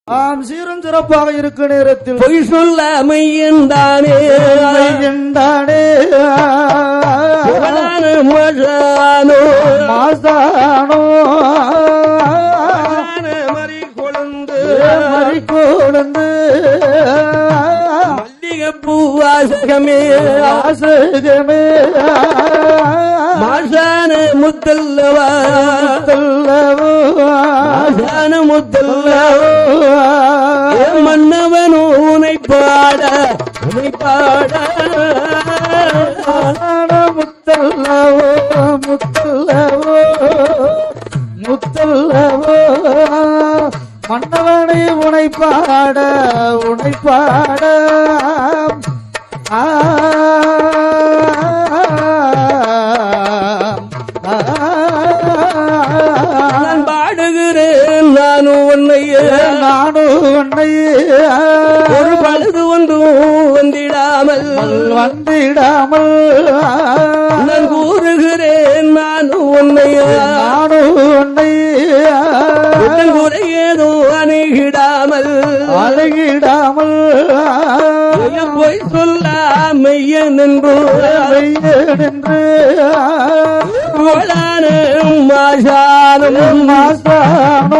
ஆம் சீரும் சிறப்பாக இருக்க நேரத்தில் பொய் சொல்ல மையந்தானே என்றானே புகழான மழானோ மாசானோ புகழான மறி கொழுந்து மறி கொழுந்து மல்லிகை பூவாசகமே ஆசகமே மாசான முத்தல்லவா சொல்லவோ மாசான முத்தல்லவா ஏ மன்னவன் உனை பாட உனை பாட முத்தல்லவோ முத்தல்லவோ முத்தல்லவோ மன்னவனை உனை பாட உனை பாட ஆ நான் பாடுகிறேன் நானும் உன்னையே நானும் உன்னை ஒரு பழுது ஒன்றும் வந்திடாமல் வந்திடாமல் நான் கூறுகிறேன் நானும் உன்னையே நானும் உன்னை உடன் குறை ஏதோ அணுகிடாமல் அழகிடாமல் போய் சொல்ல மையன் என்று நின்று புகழான மாசானம் மாசானோ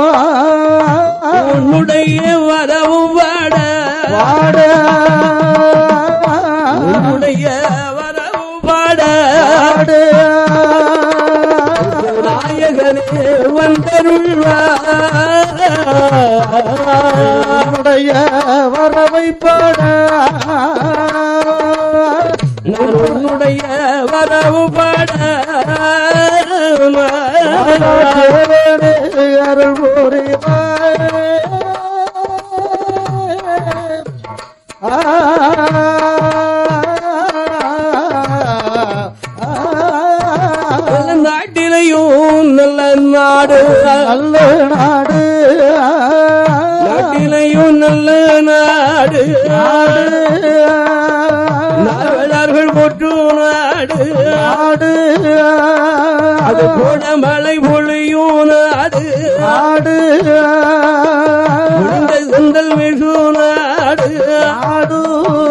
உன்னுடைய வரவும் வாட பாட உன்னுடைய வரவும் வாட பாட நாயகனே வந்தருள்வார் உன்னுடைய வரவை பாட நான் உன்னுடைய வரவு பாட தேவனே அருள் புரிவாய். ஆ நல்ல நாட்டிலையும் நல்ல நாடு நல்ல நாடு நாட்டிலையும் நல்ல நாடு நாடு நாவலர்கள் போற்று நாடு நாடு அது போட மழை பொழியும் நாடு நாடு முடிந்த செந்தல் விழு நாடு நாடு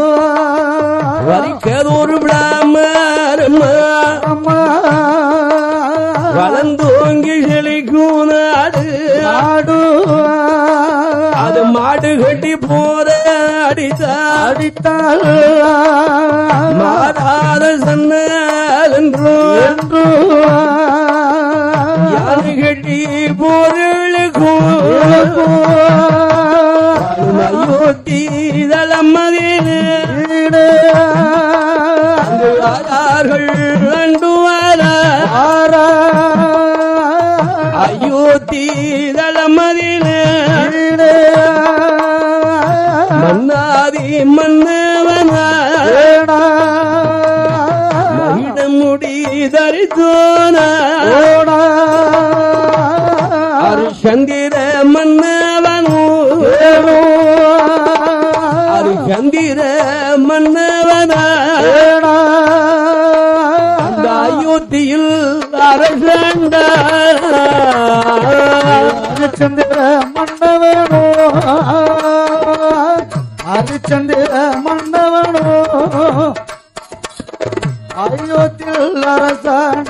வரிக்கதொரு விடாமரம்மா அம்மா வளர்ந்தோங்கி செழிக்கும் நாடு நாடு அது மாடு கட்டி போற அடித்தா அடித்தால் மாறாத சன்னல் என்றும் என்று யானை கட்டி போர்களுக்கும் அயோத்தி தளமதினே ஆதார்கள் அண்டு வர அயோத்தி தளமதினே மன்னாதி மன்னவனா மகிடமுடி தரித்தோனா அருஷந்திர மன்னவனு அருஷந்திர மன்னவனா அந்த அயோத்தியில் அரசண்ட ஹரிச்சந்திர மன்னவனோ ஹரிச்சந்திர மன்னவனோ அயோத்தியில் அரசாண்ட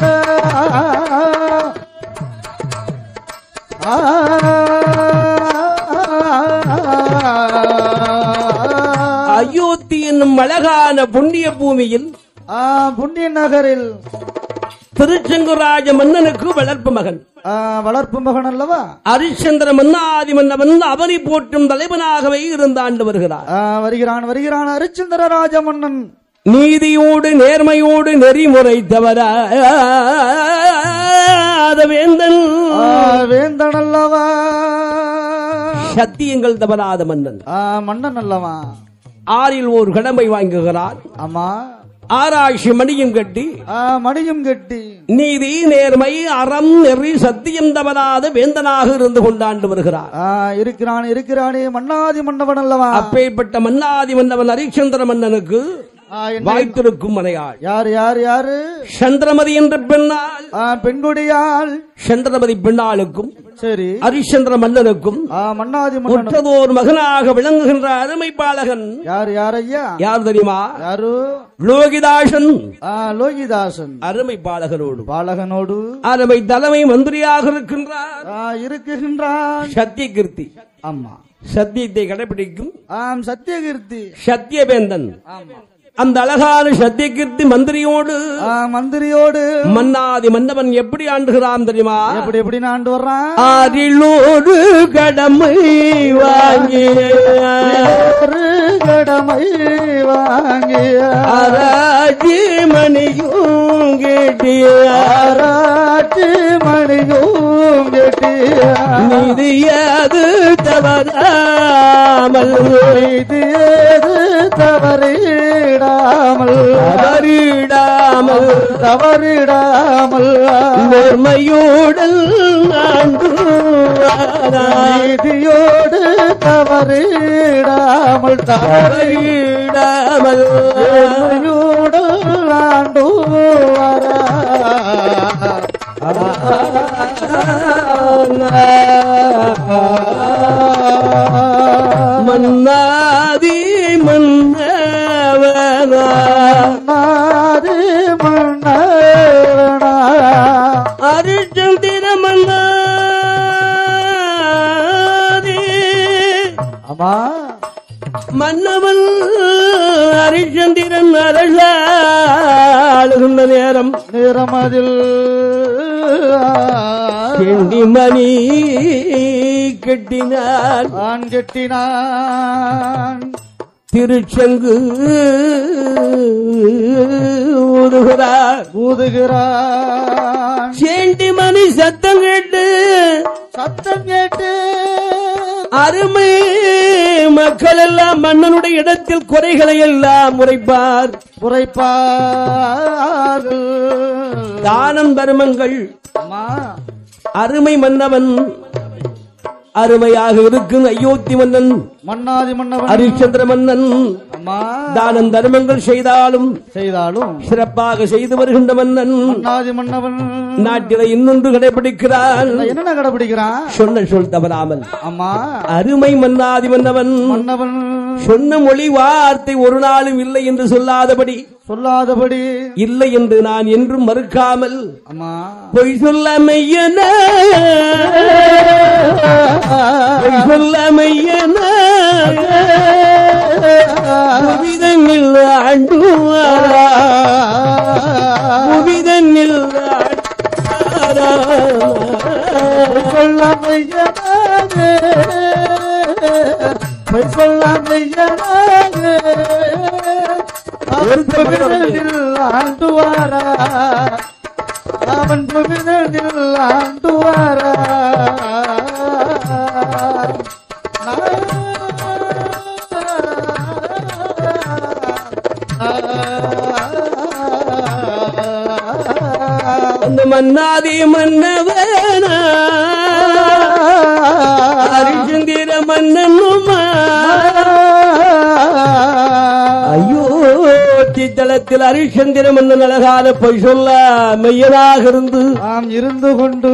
அயோத்தி என்னும் அழகான புண்ணிய பூமியில் புண்ணிய நகரில் திருச்செங்குராஜ மன்னனுக்கு வளர்ப்பு மகன் ஆ, வளர்ப்பு மகன் அல்லவா ஹரிச்சந்திர மன்னாதி மன்னவன் அவனை போற்றும் தலைவனாகவே இருந்தாண்டு வருகிறார் ஆ, வருகிறான் வருகிறான் ஹரிச்சந்திர ராஜ மன்னன் நீதியோடு நேர்மையோடு நெறிமுறை தவற வேந்தன் ஆ, வேந்தன் அல்லவா சத்தியங்கள் தவறாத மன்னன் ஆ, மன்னன் அல்லவா ஆறில் ஒரு கடமை வாங்குகிறார் ஆமா ஆராய்ச்சி மணியும் கட்டி ஆ, மணியும் கட்டி நீதி நேர்மை அறம் நெறி சத்தியம் தவறாத வேந்தனாக இருந்து கொண்டாண்டு வருகிறார் ஆ, இருக்கிறான் இருக்கிறானே மன்னாதி மன்னவன் அல்லவா அப்பேற்பட்ட மன்னாதி மன்னவன் ஹரிச்சந்திர மன்னனுக்கு ஆ, என்ன- வாய்த்திருக்கும் மனையாள் யார் யார் யாரு சந்திரமதி என்ற பெண்ணாள் ஆ, பெண்குடியாள் சந்திரமதி பெண்ணாளுக்கும் சரி ஹரிச்சந்திர மன்னனுக்கும் ஆ, மன்னாதி மன்னன் ஒற்றதோர் மகனாக விளங்குகின்ற அருமை பாலகன் யார் யார் ஐயா யார் தெரியுமா யாரு லோகிதாசன் ஆ, லோகிதாசன் அருமை பாலகனோடு பாலகனோடு அருமை தலைமை மந்திரியாக இருக்கின்றார் ஆ, இருக்குகின்றான் சத்திய கீர்த்தி ஆமா சத்தியத்தை கடைபிடிக்கும் ஆம் சத்தியகீர்த்தி சத்தியவேந்தன் ஆமா அந்த அழகான சத்தியகீர்த்தி மந்திரியோடு ஆ, மந்திரியோடு மன்னாதி மன்னவன் எப்படி ஆண்டுகிறான் தெரியுமா எப்படி எப்படி ஆண்டு வர்றான் ஆறிலோடு கடமை வாங்கி ஒரு கடமை வாங்கிய அராஜி மணியும் கேட்டிய ஆராய்ச்சி மணியும் கெட்டிய நிதியது தவறாமல் இது ஏது தவறிடாமல் தவறிடாமல் தவறிடாமல் நேர்மையுடன் ஆண்டு நீதியோடு தவறிடாமல் தவறிடாமல் தவறியோடு ஆண்டு வரா மன்னாதி மன்னவனா மாறி மன்னவனா அரிச்சந்திர மன்னாதி அம்மா மன்னவன் ஹரிச்சந்திரன் அரசாளுகின்ற நேரம் நிறமதில் செண்டி மணி கட்டினார் ஆண் கெட்டினான் திருச்சங்கு ஊதுகிறார் ஊதுகிறான் சேண்டி மணி சத்தம் கேட்டு சத்தம் கேட்டு அருமை மக்கள் எல்லாம் மன்னனுடைய இடத்தில் குறைகளை எல்லாம் உரைப்பார் உரைப்பார்கள் தானம் தர்மங்கள் அம்மா அருமை மன்னவன் அருமையாக இருக்கும் அயோத்தி மன்னன் மன்னாதி மன்னவன் ஹரிச்சந்திர மன்னன் அம்மா தானம் தர்மங்கள் செய்தாலும் செய்தாலும் சிறப்பாக செய்து வருகின்ற மன்னன் மன்னாதி மன்னவன் நாட்டில இன்னொன்று கடைபிடிக்கிறான் என்னென்ன கடைபிடிக்கிறான் சொன்ன சொல் தவறாமல் அம்மா அருமை மன்னாதி மன்னவன் மன்னவன் சொன்ன மொழி வார்த்தை ஒரு நாளும் இல்லை என்று சொல்லாதபடி சொல்லாதபடி இல்லை என்று நான் என்றும் மறுக்காமல் அம்மா பொய் சொல்ல மெய்யன பொய் சொல்ல மெய்யன புவிதனில் ஆண்டுவாரா புவிதனில் ஆண்டாரா. சொல்லாமையனாக பொய் சொல்லாமையனாக அவன் புவிதனில் ஆண்டுவாரா அவன் புவிதனில் ஆண்டுவாரா அந்த மன்னாதி மன்னவனா ஹரிச்சந்திர மன்னனுமா ஐயோ தளத்தில் ஹரிச்சந்திர மன்னன் அழகான பொய் சொல்ல மெய்யனாக இருந்து நாம் இருந்து கொண்டு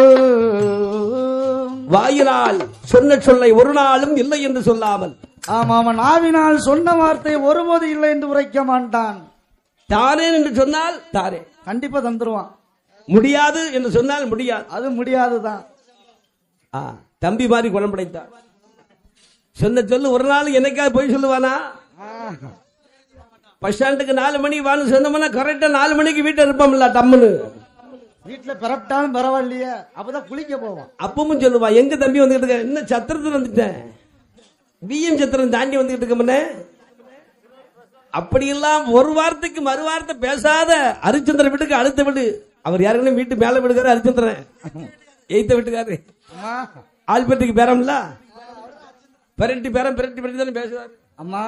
வாயினால் சொன்ன சொல்லை ஒரு நாளும் இல்லை என்று சொல்லாமல் ஆமா அவன் ஆவினால் சொன்ன வார்த்தை ஒருபோது இல்லை என்று உரைக்க மாட்டான் தானே என்று சொன்னால் தானே கண்டிப்பா தந்துருவான் முடியாது என்று சொன்னால் முடியாது அது முடியாதுதான் ஆ, தம்பி மாதிரி குணம் படைத்தார் சொன்ன சொல்லு ஒரு நாள் என்னைக்காவது போய் சொல்லுவானா பஸ் ஸ்டாண்டுக்கு நாலு மணி வான்னு சொன்னோம்னா கரெக்டா நாலு மணிக்கு வீட்டில் இருப்போம்ல டம்முன்னு வீட்டுல பிறப்பிட்டாலும் பரவாயில்லையே அப்பதான் குளிக்க போவான் அப்பவும் சொல்லுவா எங்க தம்பி வந்துகிட்டு இருக்க இன்னும் சத்திரத்தில் வந்துட்டேன் பிஎம் சத்திரம் தாண்டி வந்துகிட்டு இருக்கமுன்னே அப்படியெல்லாம் ஒரு வாரத்துக்கு மறு வார்த்தை பேசாத ஹரிச்சந்திரன் வீட்டுக்கு அடுத்த வீடு அவர் யாருக்குன்னு வீட்டு மேல வீடுக்காரு ஹரிச்சந்திரன் எய்த்த வீட்டுக்காரு அம்மா ஆல்பர்ட்டுக்கு பேரம்ல பெரட்டி பேரம் பெரட்டி பெரட்டி தானே பேசுவார் அம்மா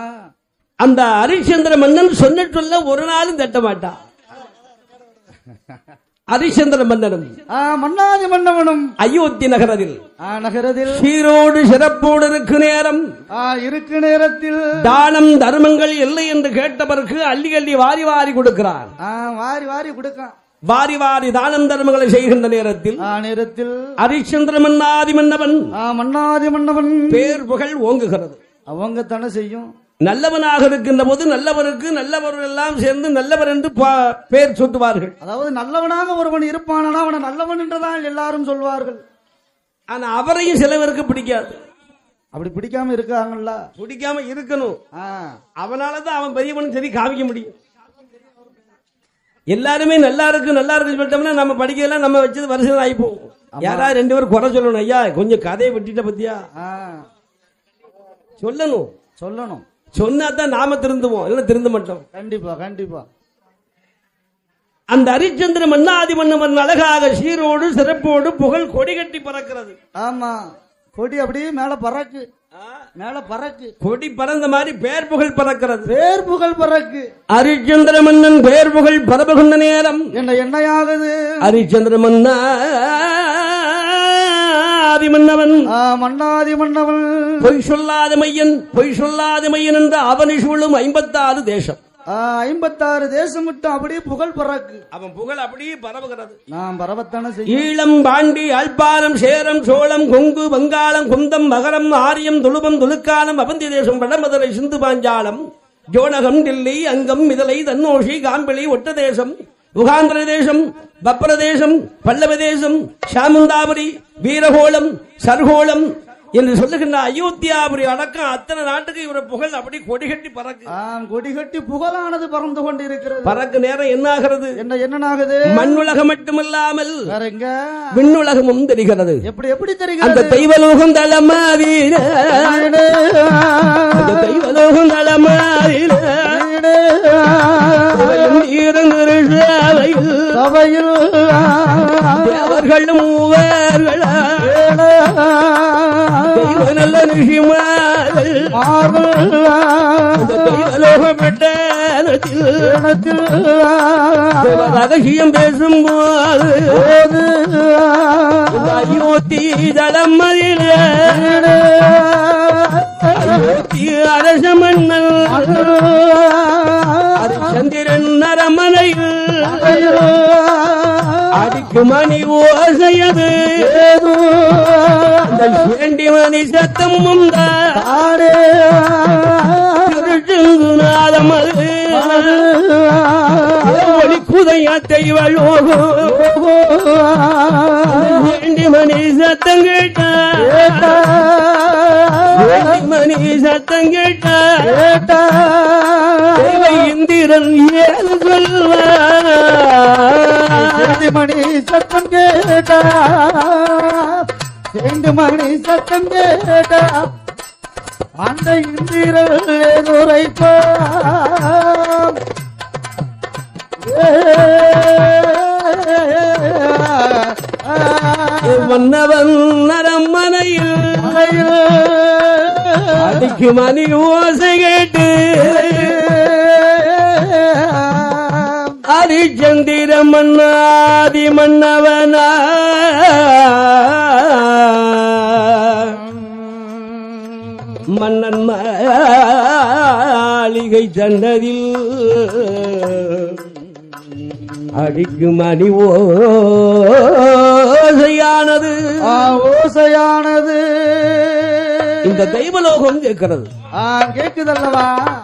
அந்த ஹரிச்சந்திர மன்னன் சொன்ன சொல்ல ஒரு நாளும் தட்ட மாட்டான் ஹரிச்சந்திர மன்னனும் ஆ, மன்னாதி மன்னவனும் அயோத்தி நகரத்தில் ஆ, நகரத்தில் சீரோடு சிறப்போடு இருக்கு நேரம் ஆ, இருக்கு நேரத்தில் தானம் தர்மங்கள் இல்லை என்று கேட்டவருக்கு அள்ளி அள்ளி வாரி வாரி கொடுக்கிறார் ஆ, வாரி வாரி கொடுக்கான் வாரி வாரி தானம் தர்மங்களை செய்கின்ற நேரத்தில் ஆ, நேரத்தில் ஹரிச்சந்திர மன்னாதி மன்னவன் ஆ, மன்னாதி மன்னவன் பேர் புகழ் ஓங்குகிறது அவங்க தானே செய்யும் நல்லவனாக இருக்கின்ற போது நல்லவனுக்கு நல்லவர்கள் எல்லாம் சேர்ந்து நல்லவர் என்று பா- பேர் சுட்டுவார்கள் அதாவது நல்லவனாக ஒருவன் இருப்பானா அவனை நல்லவன் என்றுதான் எல்லாரும் சொல்வார்கள் ஆனா அவரையும் சிலவருக்கு பிடிக்காது அப்படி பிடிக்காம இருக்காங்கல்ல பிடிக்காம இருக்கணும் ஆ, அவனாலதான் அவன் பெரியவனும் சரி காமிக்க முடியும் எல்லாருமே நல்லா இருக்கு நல்லா இருக்குன்னு சொல்லிட்டோம்னா நம்ம படிக்கலாம் நம்ம வச்சது வருஷம் ஆகி போகும் யாராவது ரெண்டு பேரும் குறை சொல்லணும் ஐயா கொஞ்சம் கதையை விட்டுட்ட பத்தியா ஆ, சொல்லணும் சொல்லணும் சொன்னா தான் நாம திருந்துவோம் இல்ல திருந்த மாட்டோம் கண்டிப்பா கண்டிப்பா அந்த ஹரிச்சந்திர மன்னாதி மன்னவன் அழகாக சீரோடு சிறப்போடு புகழ் கொடி கட்டி பறக்கிறது ஆமா கொடி அப்படியே மேல பறக்கு மேல பறக்கு கொடி பறந்த மாதிரி பேர் புகழ் பறக்கிறது பேர் புகழ் பறக்கு ஹரிச்சந்திர மன்னன் பேர் புகழ் பரபகுண்ட நேரம் என்ன என்னையாகுது ஹரிச்சந்திர மன்னாதி மன்னவன் ஆ, மன்னாதி மன்னவன் பொய் சொல்லாத மையன் பொய் சொல்லாத மையன் என்ற அவனி சூழும் ஐம்பத்தாறு தேசம் ஆ, ஐம்பத்தாறு தேசம் விட்டு அப்படியே புகழ் பறக்கு அவன் புகழ் அப்படியே பரவுகிறது நான் பரவத்தானே செய்யும் ஈழம் பாண்டி அல்பாலம் சேரம் சோளம் கொங்கு வங்காளம் குந்தம் மகரம் ஆரியம் துளுபம் துலுக்காலம் அவந்தி தேசம் வடமதுரை சிந்து பாஞ்சாலம் ஜோனகம் டில்லி அங்கம் மிதலை தன்னோஷி காம்பிளி ஒட்ட தேசம் உகாந்திர தேசம் பப்ர தேசம் பல்லவ தேசம் சாமுந்தாபுரி வீரகோளம் சர்கோளம் என்று சொல்லுகின்ற அயோத்தியாபுரி அடக்கம் அத்தனை நாட்டுக்கு இவர புகழ் அப்படி கொடிகட்டி பறக்கு ஆ, கொடி கட்டி புகழானது பறந்து கொண்டு இருக்கிறது பறக்கு நேரம் என்ன ஆகிறது என்ன என்னனாகுது மண்ணுலகம் மட்டுமில்லாமல் வேற எங்க விண்ணுலகமும் தெரிகிறது எப்படி எப்படி அந்த தெரிகிறது தெய்வலோகம் தளமாவீர அந்த தெய்வலோகம் தளமாவீர சேவையில் சபையில் அவர்களும் மூவர்கள் தெய்வ நல்ல நிஷிமார்கள் அந்த தெய்வலோக பெட்டத்தில் ரகசியம் பேசும்போது இந்த அயோத்தி தளமதில அயோத்தி அரச மன்னன் அது சந்திரன் அரமனையில் அடிக்கு மணி ஓசையது அந்த சேண்டி மணி சத்தம் உண்டா திருச்சுங்குநாதம் அது ஒளி குதையாத்தை வழுவோகும் சேண்டி மணி சத்தம் கேட்டா சேண்டி மணி சத்தம் கேட்டா தேவை இந்திரன் ஏது சொல்வார் மணி சத்தம் கேட்டா ரெண்டு மணி சத்தம் கேட்டா அந்த இந்திரன் உரைப்பா மன்னவன் அரண்மனையில் அடிக்கு மணி ஓசை கேட்டு ஹரிச்சந்திர மன்னாதி மன்னவனா மன்னன் மாளிகை சன்னதில் அடிக்கு மணி ஓசையானது ஆ, ஓசையானது இந்த தெய்வலோகம் கேட்கிறது ஆ, கேக்குதல்லவா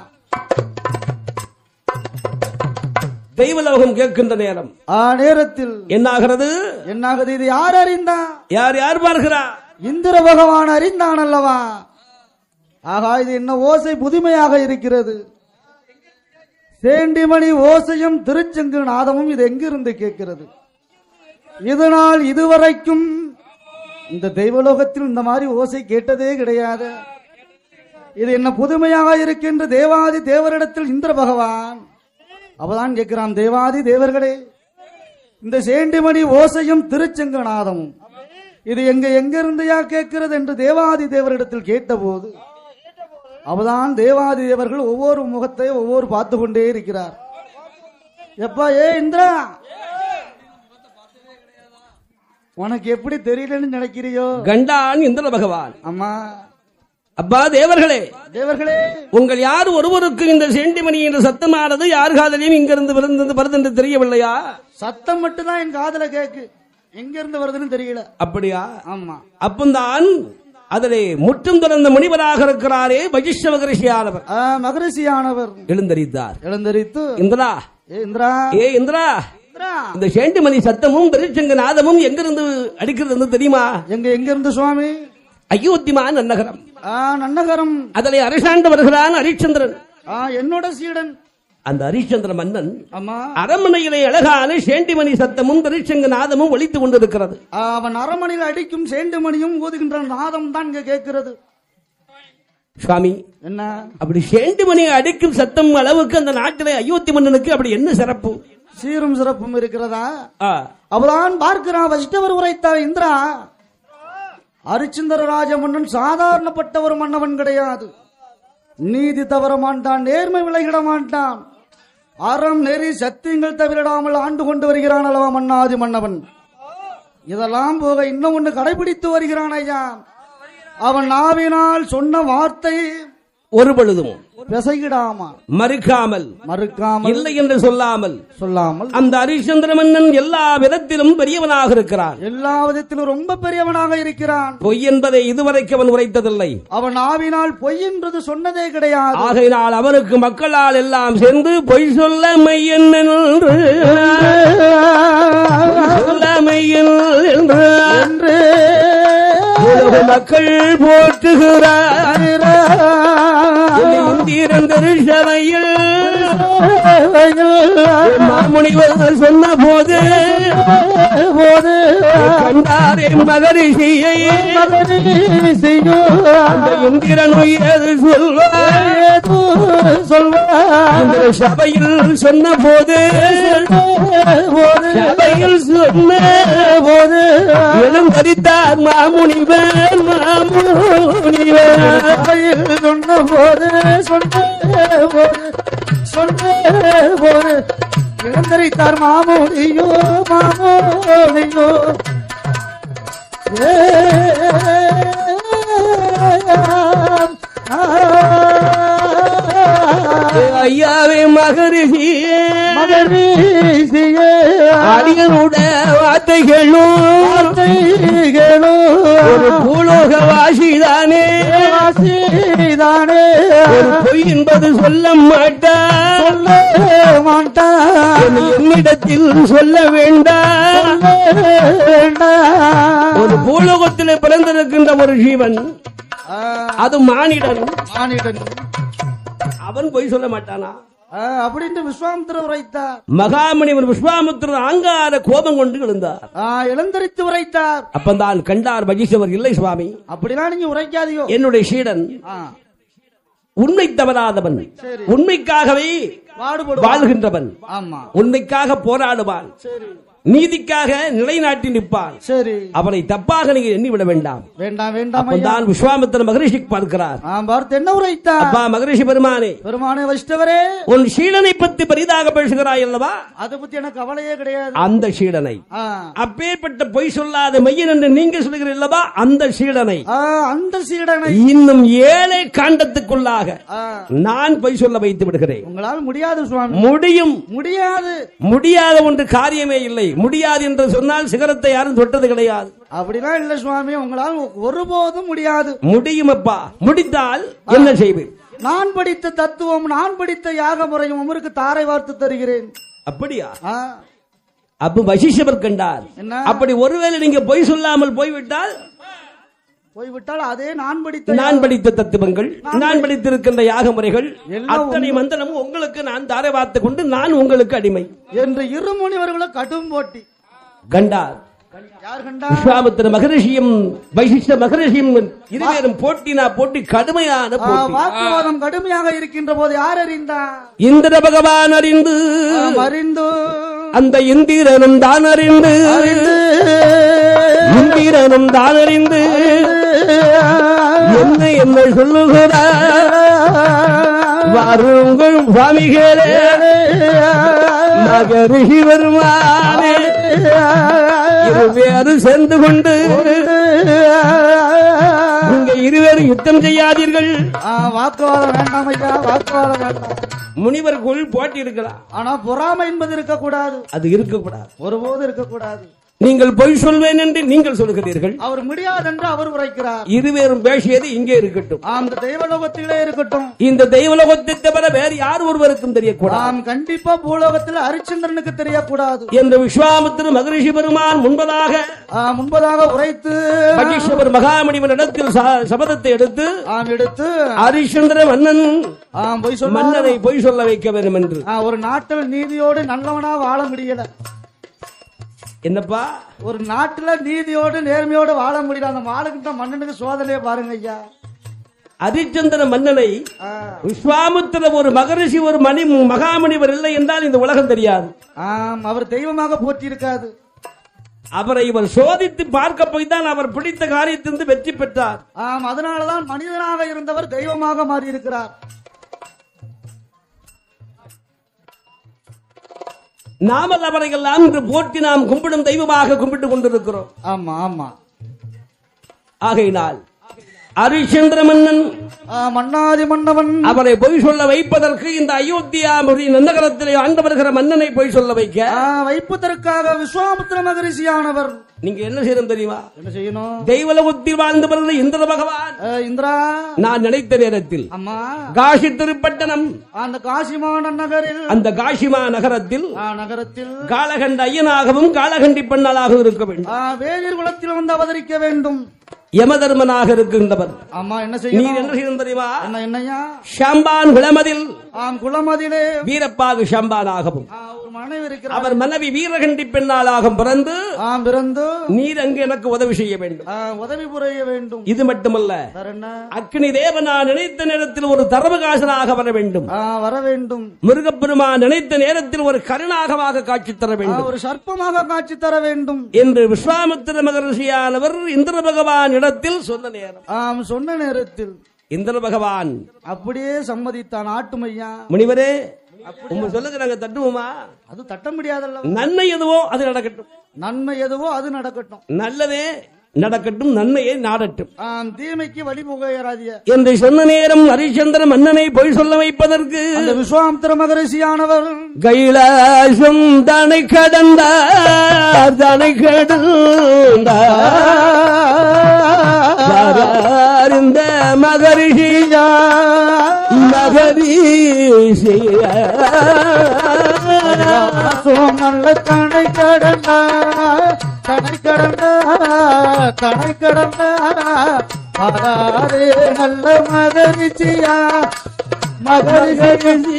தெய்வலோகம் கேட்கின்ற நேரம் ஆ நேரத்தில் என்னாகிறது என்னாகுது இது யார் அறிந்தா யார் யார் பார்க்கிறா இந்திர பகவான் அறிந்தான் அல்லவா ஆகா இது என்ன ஓசை புதுமையாக இருக்கிறது சேண்டிமணி ஓசையும் திருச்செங்கு நாதமும் இது எங்கிருந்து கேட்கிறது இதனால் இதுவரைக்கும் இந்த தெய்வலோகத்தில் இந்த மாதிரி ஓசை கேட்டதே கிடையாது இது என்ன புதுமையாக இருக்கின்ற தேவாதி தேவரிடத்தில் இந்திர பகவான் அவதான் கேட்கிறான் தேவாதி தேவர்களே இந்த சேண்டிமணி ஓசையும் திருச்செங்கு நாதமும் இது எங்க எங்க இருந்தையா கேட்கிறது என்று தேவாதி தேவரிடத்தில் கேட்டபோது அவதான் தேவாதி தேவர்கள் ஒவ்வொரு முகத்தை ஒவ்வொரு பார்த்து கொண்டே இருக்கிறார் எப்பா ஏ இந்திரா உனக்கு எப்படி தெரியலன்னு நினைக்கிறியோ கண்டான் இந்திர பகவான் அம்மா அப்பா தேவர்களே தேவர்களே உங்கள் யார் ஒருவருக்கு இந்த செண்டிமணி என்ற சத்தமானது யார் காதலையும் இங்கிருந்து விருந்தது வருது என்று தெரியவில்லையா சத்தம் மட்டும் தான் என் காதுல கேக்கு எங்க இருந்து வருதுன்னு தெரியல அப்படியா ஆமா அப்பந்தான் அதிலே முற்றும் திறந்த முனிவராக இருக்கிறாரே வஜிஷ்ட மகரிஷியானவர் ஆ, மகரிஷியானவர் எழுந்தரித்தார் எழுந்தரித்து இந்திரா ஏ இந்திரா ஏ இந்திரா இந்திரா, இந்த சேண்டுமணி சத்தமும் பெருச்சங்க நாதமும் எங்கிருந்து அடிக்கிறது என்று தெரியுமா எங்க எங்க இருந்து சுவாமி அயோத்திமா நன்னகரம் ஆ நன்னகரம் அதிலே அரசாண்டு வருகிறான் ஹரிச்சந்திரன் ஆ என்னோட சீடன் அந்த ஹரிச்சந்திர மன்னன் அம்மா அரண்மனையிலே அழகான சேண்டிமணி சத்தமும் பெருச்சங்க நாதமும் ஒலித்துக் கொண்டிருக்கிறது ஆ, அவன் அரமனையில் அடிக்கும் சேண்டு மணியும் ஊதுகின்ற நாதம் தான் இங்க கேட்கிறது சுவாமி என்ன அப்படி சேண்டுமணி அடிக்கும் சத்தம் அளவுக்கு அந்த நாட்டிலே அயோத்தி மன்னனுக்கு அப்படி என்ன சிறப்பு சீரும் சிறப்பும் இருக்கிறதா ஆ, அவதான் பார்க்கிறான் வசிஷ்டவர் உரைத்தார் இந்திரா அரிச்சந்திர ராஜ மன்னன் சாதாரணப்பட்ட ஒரு மன்னவன் கிடையாது நீதி தவற மாட்டான் நேர்மை விலகிட மாட்டான் அறம் நெறி சத்தியங்கள் தவிரிடாமல் ஆண்டு கொண்டு வருகிறான் அல்லவா மன்னாதி மன்னவன் இதெல்லாம் போக இன்னும் ஒன்று கடைபிடித்து வருகிறான் ஐயா அவன் நாவினால் சொன்ன வார்த்தை ஒரு பொழுதும் பிசைகிடாமா மறுக்காமல் மறுக்காமல் இல்லை என்று சொல்லாமல் சொல்லாமல் அந்த ஹரிச்சந்திர மன்னன் எல்லா விதத்திலும் பெரியவனாக இருக்கிறான் எல்லா விதத்திலும் ரொம்ப பெரியவனாக இருக்கிறான் பொய் என்பதை இதுவரைக்கு அவன் உரைத்ததில்லை அவன் ஆவினால் பொய் என்றது சொன்னதே கிடையாது ஆகையினால் அவனுக்கு மக்களால் எல்லாம் சேர்ந்து பொய் சொல்ல மையன் என்று சொல்ல மையன் என்று என்று உலக மக்கள் போற்றுகிறார் இந்திரன் திருச்சபையில் மாமுனிவர் சொன்ன போது கண்டாரே மகரிஷியை அந்த இந்திரன் உயர் சொல்வார் இந்த சபையில் சொன்ன போது சபையில் சொன்ன போது எழுந்தரித்தார் மாமுனிவர் மாமுனிவர் சொன்ன போது சொன்ன போது சொன்ன போது இழந்தரித்தார் மாமோடியோ மாமோடியோ ஐயாவே மகரிஷியே மகரிஷியே அடியனுட வார்த்தைகளும் ஒரு பூலோக வாசிதானே வாசிதானே ஒரு பொய் என்பது சொல்ல மாட்டான் சொல்ல மாட்டான் என்னிடத்தில் சொல்ல வேண்டாம் வேண்டாம் ஒரு பூலோகத்திலே பிறந்திருக்கின்ற ஒரு ஜீவன் ஆ, அது மானிடன் மானிடன் அவன் பொய் சொல்ல மாட்டானா ஆ, அப்படின்ட்டு விஸ்வாமித்திரர் உரைத்தார் மகாமணிவன் விஸ்வாமித்திரன் அங்கார கோபம் கொண்டு எழுந்தார் ஆ, எழுந்தரித்து உரைத்தார் அப்பந்தான் கண்டார் பஜீஸ்வர் இல்லை சுவாமி அப்படிலாம் நீங்க உரைக்காதீங்க என்னுடைய சீடன் ஆ, உண்மை தவறாதவன் சரி. உண்மைக்காகவே பாடுபடுவார் வாழ்கின்றவன் ஆமா உண்மைக்காக போராடுவான் சரி நீதிக்காக நிலைநாட்டி நிற்பான் சரி அவனை தப்பாக நீங்க எண்ணிவிட வேண்டாம் வேண்டாம் வேண்டாம் ஐயா அப்பந்தான் விஸ்வாமித்திர மகரிஷி பார்க்கிறார் ஆ, பார்த்து என்ன உரைத்தார் அப்பா மகரிஷி பெருமானே பெருமானே வசித்தவரே உன் சீடனை பத்தி பெரிதாக பேசுகிறாய் அல்லவா அதை பத்தி எனக்கு கவலையே கிடையாது அந்த சீடனை ஆ, அப்பேற்பட்ட பொய் சொல்லாத மையன் என்று நீங்க சொல்கிறீர்கள் அல்லவா அந்த சீடனை ஆ, அந்த சீடனை இன்னும் ஏழை காண்டத்துக்குள்ளாக ஆ, நான் பொய் சொல்ல வைத்து விடுகிறேன் உங்களால் முடியாது சுவாமி முடியும் முடியாது முடியாத ஒன்று காரியமே இல்லை முடியாது என்று சொன்னால் சிகரத்தை யாரும் தொட்டது கிடையாது அப்படிலாம் இல்ல சுவாமி உங்களால் ஒருபோதும் முடியாது முடியும் அப்பா முடித்தால் என்ன செய்வேன் நான் படித்த தத்துவம் நான் படித்த யாக முறையும் உமருக்கு தாரை வார்த்து தருகிறேன் அப்படியா ஆ, அப்ப வசிஷவர் கண்டார் என்ன அப்படி ஒருவேளை நீங்க பொய் சொல்லாமல் போய்விட்டால் போய்விட்டால் அதே நான் படித்த நான் படித்த தத்துவங்கள் நான் படித்திருக்கின்ற யாக முறைகள் எல்லாம் அத்தனை மந்திரமும் உங்களுக்கு நான் தாரை வார்த்து கொண்டு நான் உங்களுக்கு அடிமை என்று இரு முனிவர்களும் கடும் போட்டி கண்டார் யார் கண்டா விஸ்வாமித்திர மகரிஷியும் வைசிஷ்ட மகரிஷியும் இருவரும் போட்டினா போட்டி கடுமையான ஆ, போட்டி வாக்குவாதம் கடுமையாக இருக்கின்ற போது யார் அறிந்தா இந்திர பகவான் அறிந்து ஆம், அறிந்து அந்த இந்திரனும் தான் அறிந்து அறிந்து இந்திரனும் தான் அறிந்து என்ன என்ன சொல்லுகிறார் வாருங்கள் சுவாமிகளே மகரிஷி வருமானே இருவேரும் சேர்ந்து கொண்டு இங்க இருவேரும் யுத்தம் செய்யாதீர்கள் ஆ, வாக்குவாதம் வேண்டாம் ஐயா வாக்குவாதம் வேண்டாம் முனிவருக்குள் போட்டி இருக்கலாம் ஆனா பொறாமை என்பது இருக்கக்கூடாது அது இருக்கக்கூடாது ஒருபோது இருக்கக்கூடாது நீங்கள் பொய் சொல்வேன் என்று நீங்கள் சொல்கிறீர்கள் அவர் முடியாதென்று அவர் உரைக்கிறார் இருவேரும் பேசியது இங்கே இருக்கட்டும் அந்த தெய்வலோகத்திலே இருக்கட்டும் இந்த தெய்வலோகத்தை தவிர வேறு யார் ஒருவருக்கும் தெரியக்கூடாது நாம் கண்டிப்பா பூலோகத்தில் ஹரிச்சந்திரனுக்கு தெரியக்கூடாது என்று விஸ்வாமித்திர மகரிஷி பெருமான் முன்பதாக ஆ, முன்பதாக உரைத்து மகேஸ்வர் மகாமணிவன் இடத்தில் ச- சபதத்தை எடுத்து ஆம் எடுத்து ஹரிச்சந்திர மன்னன் ஆம் பொய் சொன்ன மன்னனை பொய் சொல்ல வைக்க வேண்டும் என்று ஆ, ஒரு நாட்டில் நீதியோடு நல்லவனா வாழ முடியல என்னப்பா ஒரு நாட்டுல நீதியோடு நேர்மையோடு வாழ முடியல அந்த வாழுகின்ற மன்னனுக்கு சோதனையை பாருங்க ஐயா ஹரிச்சந்திர மன்னனை ஆ, விஸ்வாமித்திர ஒரு மகரிஷி ஒரு மணி மகாமணிவர் இல்லை என்றால் இந்த உலகம் தெரியாது ஆம் அவர் தெய்வமாக போற்றி இருக்காது அவரை இவர் சோதித்து பார்க்க போய் தான் அவர் பிடித்த காரியத்திலிருந்து வெற்றி பெற்றார் ஆம் அதனாலதான் மனிதனாக இருந்தவர் தெய்வமாக மாறி இருக்கிறார் நாமல் அவரையெல்லாம் இன்று போற்றி நாம் கும்பிடும் தெய்வமாக கும்பிட்டு கொண்டிருக்கிறோம் ஆமா ஆமா ஆகையினால் ஹரிச்சந்திர மன்னன் ஆ, மன்னாதி மன்னவன் அவரை பொய் சொல்ல வைப்பதற்கு இந்த அயோத்தியாபுரி நந்தகரத்திலே ஆண்டு வருகிற மன்னனை பொய் சொல்ல வைக்க ஆ, வைப்பதற்காக விஸ்வாமித்திர மகரிஷியானவர் நீங்க என்ன செய்யணும் தெரியுமா என்ன செய்யணும் தெய்வலோகத்தில் வாழ்ந்து வருகிற இந்திர பகவான் ஆ, இந்திரா நான் நினைத்த நேரத்தில் அம்மா காசி திருப்பட்டணம் அந்த காசிமான நகரில் அந்த காசிமா நகரத்தில் ஆ, நகரத்தில் காலகண்ட ஐயனாகவும் காலகண்டி பெண்ணாளாகவும் இருக்க வேண்டும் ஆ, வேதிர் குலத்தில் வந்து அவதரிக்க வேண்டும் யமதர்மனாக இருக்கின்றவர் அம்மா என்ன நீர் செய்யணும் என்ன செய்யணும் தெரியுமா என்ன என்னையா ஷாம்பான் விளமதில் ஆம் குளமதிலே வீரப்பாகு ஷாம்பானாகவும் ஆ, ஒரு மனைவி இருக்கிறார் அவர் மனைவி வீரகண்டி பெண்ணாளாகவும் பிறந்து ஆம் பிறந்து நீர் அங்கு எனக்கு உதவி செய்ய வேண்டும் ஆ, உதவி புரிய வேண்டும் இது மட்டுமல்ல வேற என்ன அக்னி தேவனா நினைத்த நேரத்தில் ஒரு தரவகாசனாக வர வேண்டும் ஆ, வர வேண்டும் முருகப்பெருமான் நினைத்த நேரத்தில் ஒரு கருணாகமாக காட்சி தர ஆ, வேண்டும் ஒரு சர்ப்பமாக காட்சி தர வேண்டும் என்று விஸ்வாமித்திர மகரிஷியானவர் இந்திர பகவான் இடத்தில் சொன்ன நேரம் ஆம் சொன்ன நேரத்தில் இந்திர பகவான் அப்படியே சம்மதித்தான் ஆட்டுமையா முனிவரே உங்க சொல்லுங்க நாங்க தட்டுவோமா அது தட்ட முடியாதல்ல நன்மை எதுவோ அது நடக்கட்டும் நன்மை எதுவோ அது நடக்கட்டும் நல்லதே நடக்கட்டும் நன்மையை நாடட்டும் ஆம் தீமைக்கு வழி புகையராதிய என்று சொன்ன நேரம் ஹரிச்சந்திர மன்னனை பொய் சொல்ல வைப்பதற்கு அந்த விஸ்வாமித்திர மகரிஷியானவர் கைலாசம் தனை கடந்தார் தனை கடந்தார் இந்த மகரிஷியா மகரிஷியா நல்ல தனை கடந்தா தனை கடந்தா தனை கடந்தா அதாரே நல்ல மகரிஷியா மகரிஷி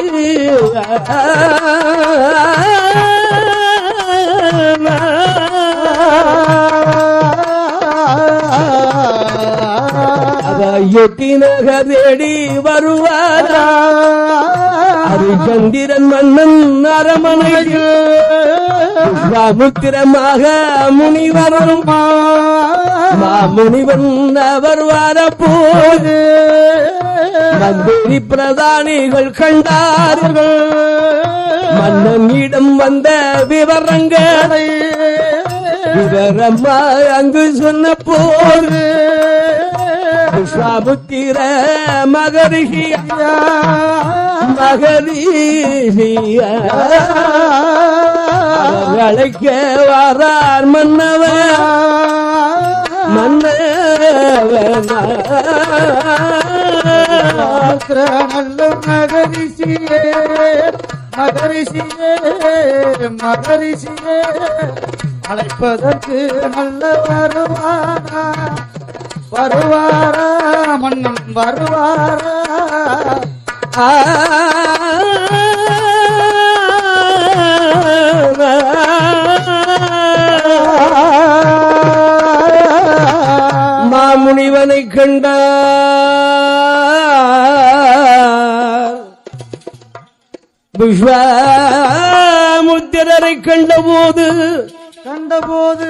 எட்டி நகரேடி வருவாரா ஹரிச்சந்திரன் மன்னன் அரமனையில் முத்திரமாக முனிவரும் மாமுனிவன் அவர் வரப்போது மந்திரி பிரதானிகள் கண்டார்கள் மன்னனிடம் வந்த விவரங்களை விவரமா அங்கு சொன்ன போது விஸ்வாமுத்திர மகரிஷியா மகரிஷியா அவர் அழைக்க வாரார் மன்னவன் மன்னவன் நல்ல மகரிஷியே மகரிஷியே மகரிஷியே அழைப்பதற்கு நல்ல வருவாரா வருவாரா மன்னன் வருவாரா மாமுனிவனை கண்டார் விஸ்வாமுத்திரரை கண்டபோது கண்டபோது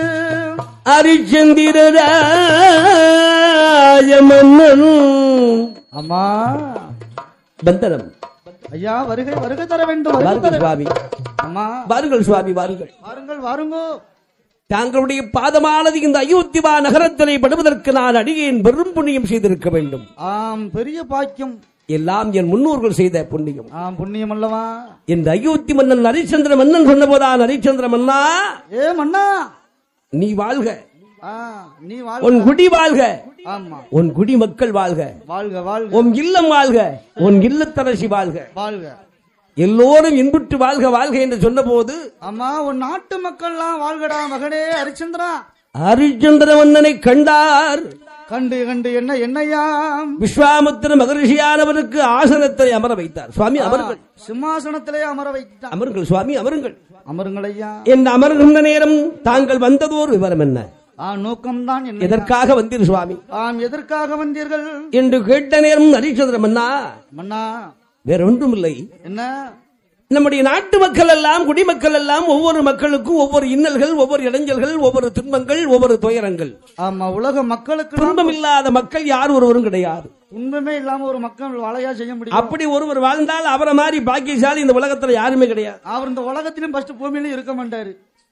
ஹரிச்சந்திரராஜ மன்னன் அம்மா பந்தனம் ஐயா வருகை வருகை தர வேண்டும் வருகை வாருங்கள் தர சுவாமி அம்மா வாருங்கள் சுவாமி வாருங்கள் வாருங்கள் வாருங்கோ தாங்களுடைய பாதமானது இந்த அயோத்திவா நகரத்திலே படுவதற்கு நான் அடியேன் பெரும் புண்ணியம் செய்திருக்க வேண்டும் ஆம் பெரிய பாக்கியம் எல்லாம் என் முன்னோர்கள் செய்த புண்ணியம் ஆம் புண்ணியம் அல்லவா இந்த அயோத்தி மன்னன் ஹரிச்சந்திர மன்னன் சொன்னபோதான் ஹரிச்சந்திர மன்னா ஏ மன்னா நீ வாழ்க ஆ, நீ வாழ்க உன் குடி வாழ்க ஆமா உன் குடி மக்கள் வாழ்க வாழ்க வாழ்க உன் இல்லம் வாழ்க உன் இல்லத்தரசி வாழ்க வாழ்க எல்லோரும் இன்புற்று வாழ்க வாழ்க என்று சொன்னபோது ஆமா உன் நாட்டு மக்கள்லாம் வாழ்கடா மகனே ஹரிச்சந்திரா ஹரிச்சந்திர மன்னனை கண்டார் கண்டு கண்டு என்ன என்னையாம் விஸ்வாமித்திர மகரிஷியானவருக்கு ஆசனத்தை அமர வைத்தார் சுவாமி அமருங்கள் சிம்மாசனத்திலே அமர வைத்தான் அமருங்கள் சுவாமி அமருங்கள் அமருங்கள் ஐயா என் அமர்கின்ற நேரம் தாங்கள் வந்ததோர் விவரம் என்ன ஆ நோக்கம்தான் என்ன எதற்காக வந்தீர் சுவாமி ஆம் எதற்காக வந்தீர்கள் என்று கேட்ட நேரம் ஹரிச்சந்திர மன்னா மன்னா வேற ஒன்றுமில்லை என்ன நம்முடைய நாட்டு மக்கள் எல்லாம் குடிமக்கள் எல்லாம் ஒவ்வொரு மக்களுக்கும் ஒவ்வொரு இன்னல்கள் ஒவ்வொரு இடைஞ்சல்கள் ஒவ்வொரு துன்பங்கள் ஒவ்வொரு துயரங்கள் ஆமா உலக மக்களுக்கு துன்பம் இல்லாத மக்கள் யார் ஒருவரும் கிடையாது துன்பமே இல்லாம ஒரு மக்கள் வாழையா செய்ய முடியும் அப்படி ஒருவர் வாழ்ந்தால் அவரை மாதிரி பாக்கியசாலி இந்த உலகத்துல யாருமே கிடையாது அவர் இந்த உலகத்திலும் ஃபர்ஸ்ட் பூமியிலும் இருக்க மாட்டாரு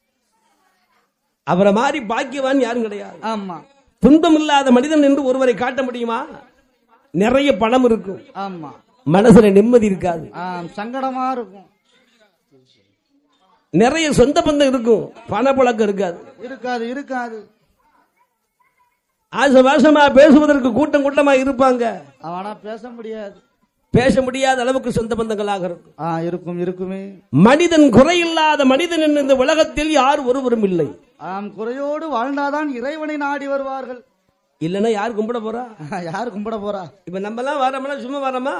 அவரை மாதிரி பாக்கியவான் யாரும் கிடையாது ஆமா துன்பம் இல்லாத மனிதன் என்று ஒருவரை காட்ட முடியுமா நிறைய பணம் இருக்கும் ஆமா மனசுல நிம்மதி இருக்காது ஆம் சங்கடமா இருக்கும் நிறைய சொந்த பந்தம் இருக்கும் பணப்புழக்கம் இருக்காது இருக்காது இருக்காது ஆசபாசமா பேசுவதற்கு கூட்டம் கூட்டமா இருப்பாங்க அவனா பேச முடியாது பேச முடியாத அளவுக்கு சொந்த பந்தங்களாக இருக்கும் ஆ இருக்கும் இருக்குமே மனிதன் குறையில்லாத மனிதன் என்று இந்த உலகத்தில் யார் ஒருவரும் இல்லை ஆம் குறையோடு வாழ்ந்தாதான் இறைவனை நாடி வருவார்கள் இல்லைன்னா யார் கும்பிட போறா யார் கும்பிட போறா இப்ப நம்ம எல்லாம் வரோம்னா சும்மா வரோமா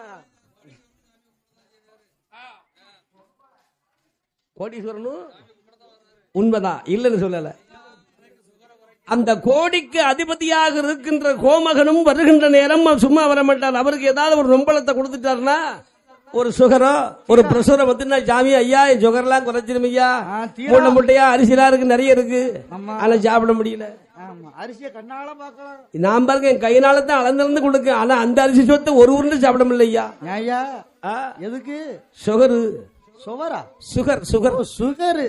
கோடீஸ்வரனும் உண்மைதான் இல்லைன்னு சொல்லல அந்த கோடிக்கு அதிபதியாக இருக்கின்ற கோமகனும் வருகின்ற நேரம் அவர் சும்மா வர மாட்டார் அவருக்கு ஏதாவது ஒரு ரொம்பளத்தை கொடுத்துட்டாருன்னா ஒரு சுகரோ ஒரு பிரஷரோ வந்து நான் சாமி ஐயா என் சுகர்லாம் குறைச்சிரும் ஐயா ஆ, தீரா- மூட்டை முட்டையா அரிசிலாம் இருக்கு நிறைய இருக்கு ஆமா. ஆனா சாப்பிட முடியல ஆமா அரிசியை கண்ணால பார்க்கலாம் நான் பாருங்க என் கையினால தான் அளந்திருந்து கொடுக்க ஆனா அந்த அரிசி சொத்தை ஒரு உருண்டை சாப்பிட முடியல ஐயா ஐயா ஆ, எதுக்கு சுகரு சுவரா சுகர் சுகர் சுகரு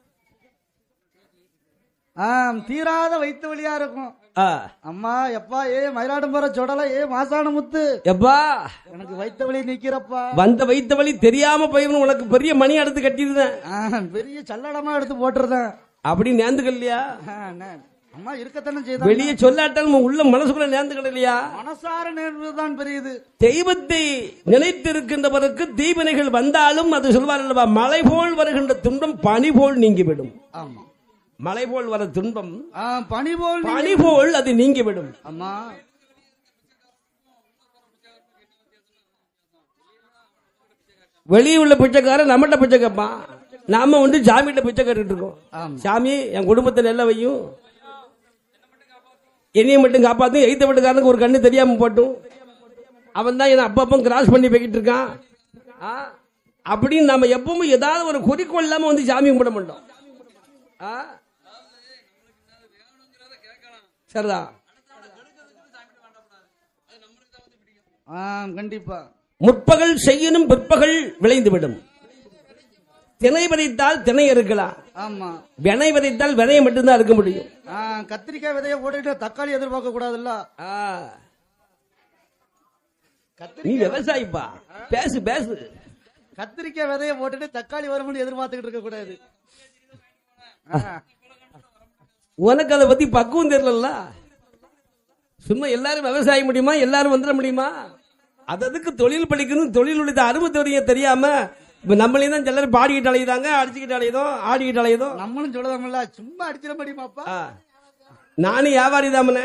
ஆம் தீராத வைத்த வழியா இருக்கும் ஆ, அம்மா எப்பா ஏ மயிலாடும்பர சொடல ஏ மாசான முத்து எப்பா எனக்கு வைத்த வழி நிக்கிறப்பா வந்த வைத்த வழி தெரியாம போயிடும் உனக்கு பெரிய மணி அடுத்து கட்டிருந்தேன் ஆ, பெரிய சல்லடமா எடுத்து போட்டுருந்தேன் அப்படி நேர்ந்துக்க இல்லையா ஆ, அண்ணே. அம்மா இருக்கத்தானே செய்தான் வெளியே சொல்லாட்டாலும் உள்ள மனசுக்குள்ள நேர்ந்துக்கிட இல்லையா மனசார நேர்வுதான் பெரியது தெய்வத்தை நினைத்திருக்கின்றவருக்கு தீவினைகள் வந்தாலும் அது சொல்வார் அல்லவா மலை போல் வருகின்ற துன்பம் பனி போல் நீங்கிவிடும் ஆமா மலை போல் வர துன்பம் ஆ, பனி போல் நீ- பனி போல் அது நீங்கிவிடும் அம்மா வெளியே உள்ள பிச்சைக்காரன் நம்மகிட்ட பிச்சை கேட்பான் நாம வந்து சாமிகிட்ட பிச்சை கேட்டுட்டு இருக்கோம் ஆமா சாமி என் குடும்பத்தை நெல்ல வையும் என்னைய மட்டும் காப்பாத்தும் எய்த்த வீட்டுக்காரனுக்கு ஒரு கண்ணு தெரியாம போட்டும் அவன் தான் என்ன அப்பப்போ கிராஸ் பண்ணி போய்கிட்டு இருக்கான் ஆ, அப்படின்னு நம்ம எப்பவும் ஏதாவது ஒரு குறிக்கோள் இல்லாம வந்து சாமி கும்பிட மாட்டோம் ஆ? சரிதான் ஆ கண்டிப்பா முற்பகல் செய்யணும் பிற்பகல் விளைந்துவிடும் திணை விதைத்தால் திணை இருக்கலாம் ஆமா வினை விதைத்தால் விதையை மட்டும்தான் இருக்க முடியும் ஆ, கத்திரிக்காய் விதைய போட்டுட்டு தக்காளி எதிர்பார்க்க கூடாதுல்ல ஆ, கத்திரி நீ விவசாயிப்பா பேசு பேசு கத்திரிக்காய் விதைய போட்டுட்டு தக்காளி வரும்னு எதிர்பார்த்துக்கிட்டு இருக்க கூடாது உனக்கு அதை பத்தி பக்குவம் தெரியல சும்மா எல்லாரும் விவசாயம் முடியுமா எல்லாரும் வந்துட முடியுமா அது அதுக்கு தொழில் படிக்கணும் தொழிலுடைய அருமை தெரிய தெரியாம இப்ப நம்மளையும் தான் சிலர் பாடிக்கிட்டு அலையுதாங்க அடிச்சுக்கிட்டு அலையுதோம் ஆடிக்கிட்டு அலையுதோம் நம்மளும் சொல்லுதாமல்ல சும்மா அடிச்சிட முடியுமாப்பா ஆ. நானும் வியாபாரி தாமனே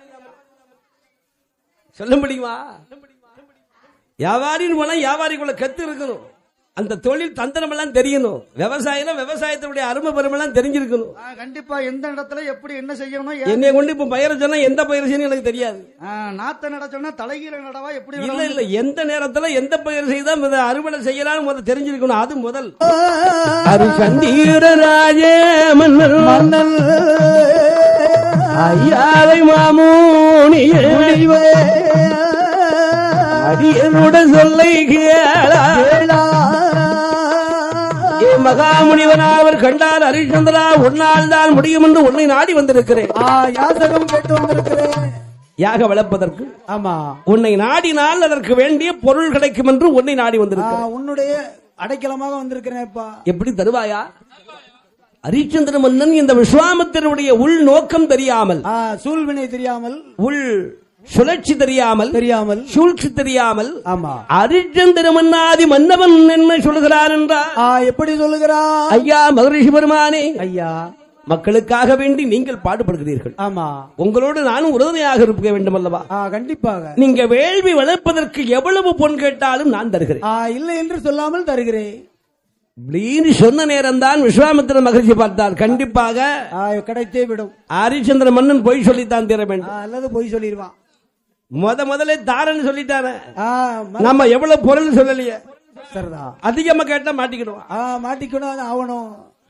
சொல்ல முடியுமா வியாபாரின்னு போனா வியாபாரிக்குள்ள கத்து இருக்கணும் அந்த தொழில் தந்திரம் எல்லாம் தெரியணும் விவசாயம் விவசாயத்தினுடைய அருமை பெருமெல்லாம் தெரிஞ்சிருக்கணும் ஆ, கண்டிப்பா எந்த இடத்துல எப்படி என்ன செய்யணும் ஏ- என்னை கொண்டு இப்ப பயிர சொன்னா எந்த பயிர் செய்யணும் எனக்கு தெரியாது ஆ, நாத்த நட சொன்னா தலைகீழ நடவா எப்படி இல்ல நடணும்? இல்ல எந்த நேரத்துல எந்த பயிர் செய்தா இதை அறுவடை செய்யலாம்னு முதல்ல தெரிஞ்சிருக்கணும் அது முதல் அருசந்தீரராஜே மன்னன் மன்னன் ஐயாவை மாமூனியே அடியனுட சொல்லை கேளா ஏ மகாமுனிவனார் அவர் கண்டார் ஹரிச்சந்திரா உன்னால் தான் முடியும் என்று உன்னை நாடி வந்திருக்கிறேன் ஆ யாசகம் கேட்டு வந்திருக்கிறேன் யாக வளர்ப்பதற்கு ஆமா உன்னை நாடினால் அதற்கு வேண்டிய பொருள் கிடைக்கும் என்று உன்னை நாடி ஆ, வந்திருக்கிறேன் உன்னுடைய அடைக்கலமாக வந்திருக்கிறேன்ப்பா எப்படி தருவாயா ஹரிச்சந்திர மன்னன் இந்த விஸ்வாமித்திரனுடைய உள் நோக்கம் தெரியாமல் ஆ, சூழ்வினை தெரியாமல் உள் சுழற்சி தெரியாமல் தெரியாமல் சூழ்ச்சி தெரியாமல் ஆமா அரிச்சந்திர மன்னாதி மன்னவன் என்ன சொல்கிறார் என்றார் ஆ எப்படி சொல்லுகிறா ஐயா மகரிஷி பெருமானே ஐயா மக்களுக்காக வேண்டி நீங்கள் பாடுபடுகிறீர்கள் ஆமா உங்களோடு நானும் உறுதுணையாக இருக்க வேண்டும் அல்லவா ஆ கண்டிப்பாக நீங்க வேள்வி வளர்ப்பதற்கு எவ்வளவு பொன் கேட்டாலும் நான் தருகிறேன் ஆ இல்லை என்று சொல்லாமல் தருகிறேன் அப்படின்னு சொன்ன நேரம் தான் விஸ்வாமித்திர மகிழ்ச்சி பார்த்தார் கண்டிப்பாக ஆ, கிடைத்தே விடும் ஹரிச்சந்திர மன்னன் பொய் சொல்லித்தான் தீர ஆ, வேண்டும் அல்லது பொய் சொல்லிடுவான் முத முதல்ல தாரன்னு சொல்லிட்டானே ஆ ம- நம்ம எவ்வளவு பொருள் சொல்லலையே சரிதான் அதிகமா கேட்டா மாட்டிக்கிடுவான் ஆ மாட்டிக்கணும் அது ஆகணும்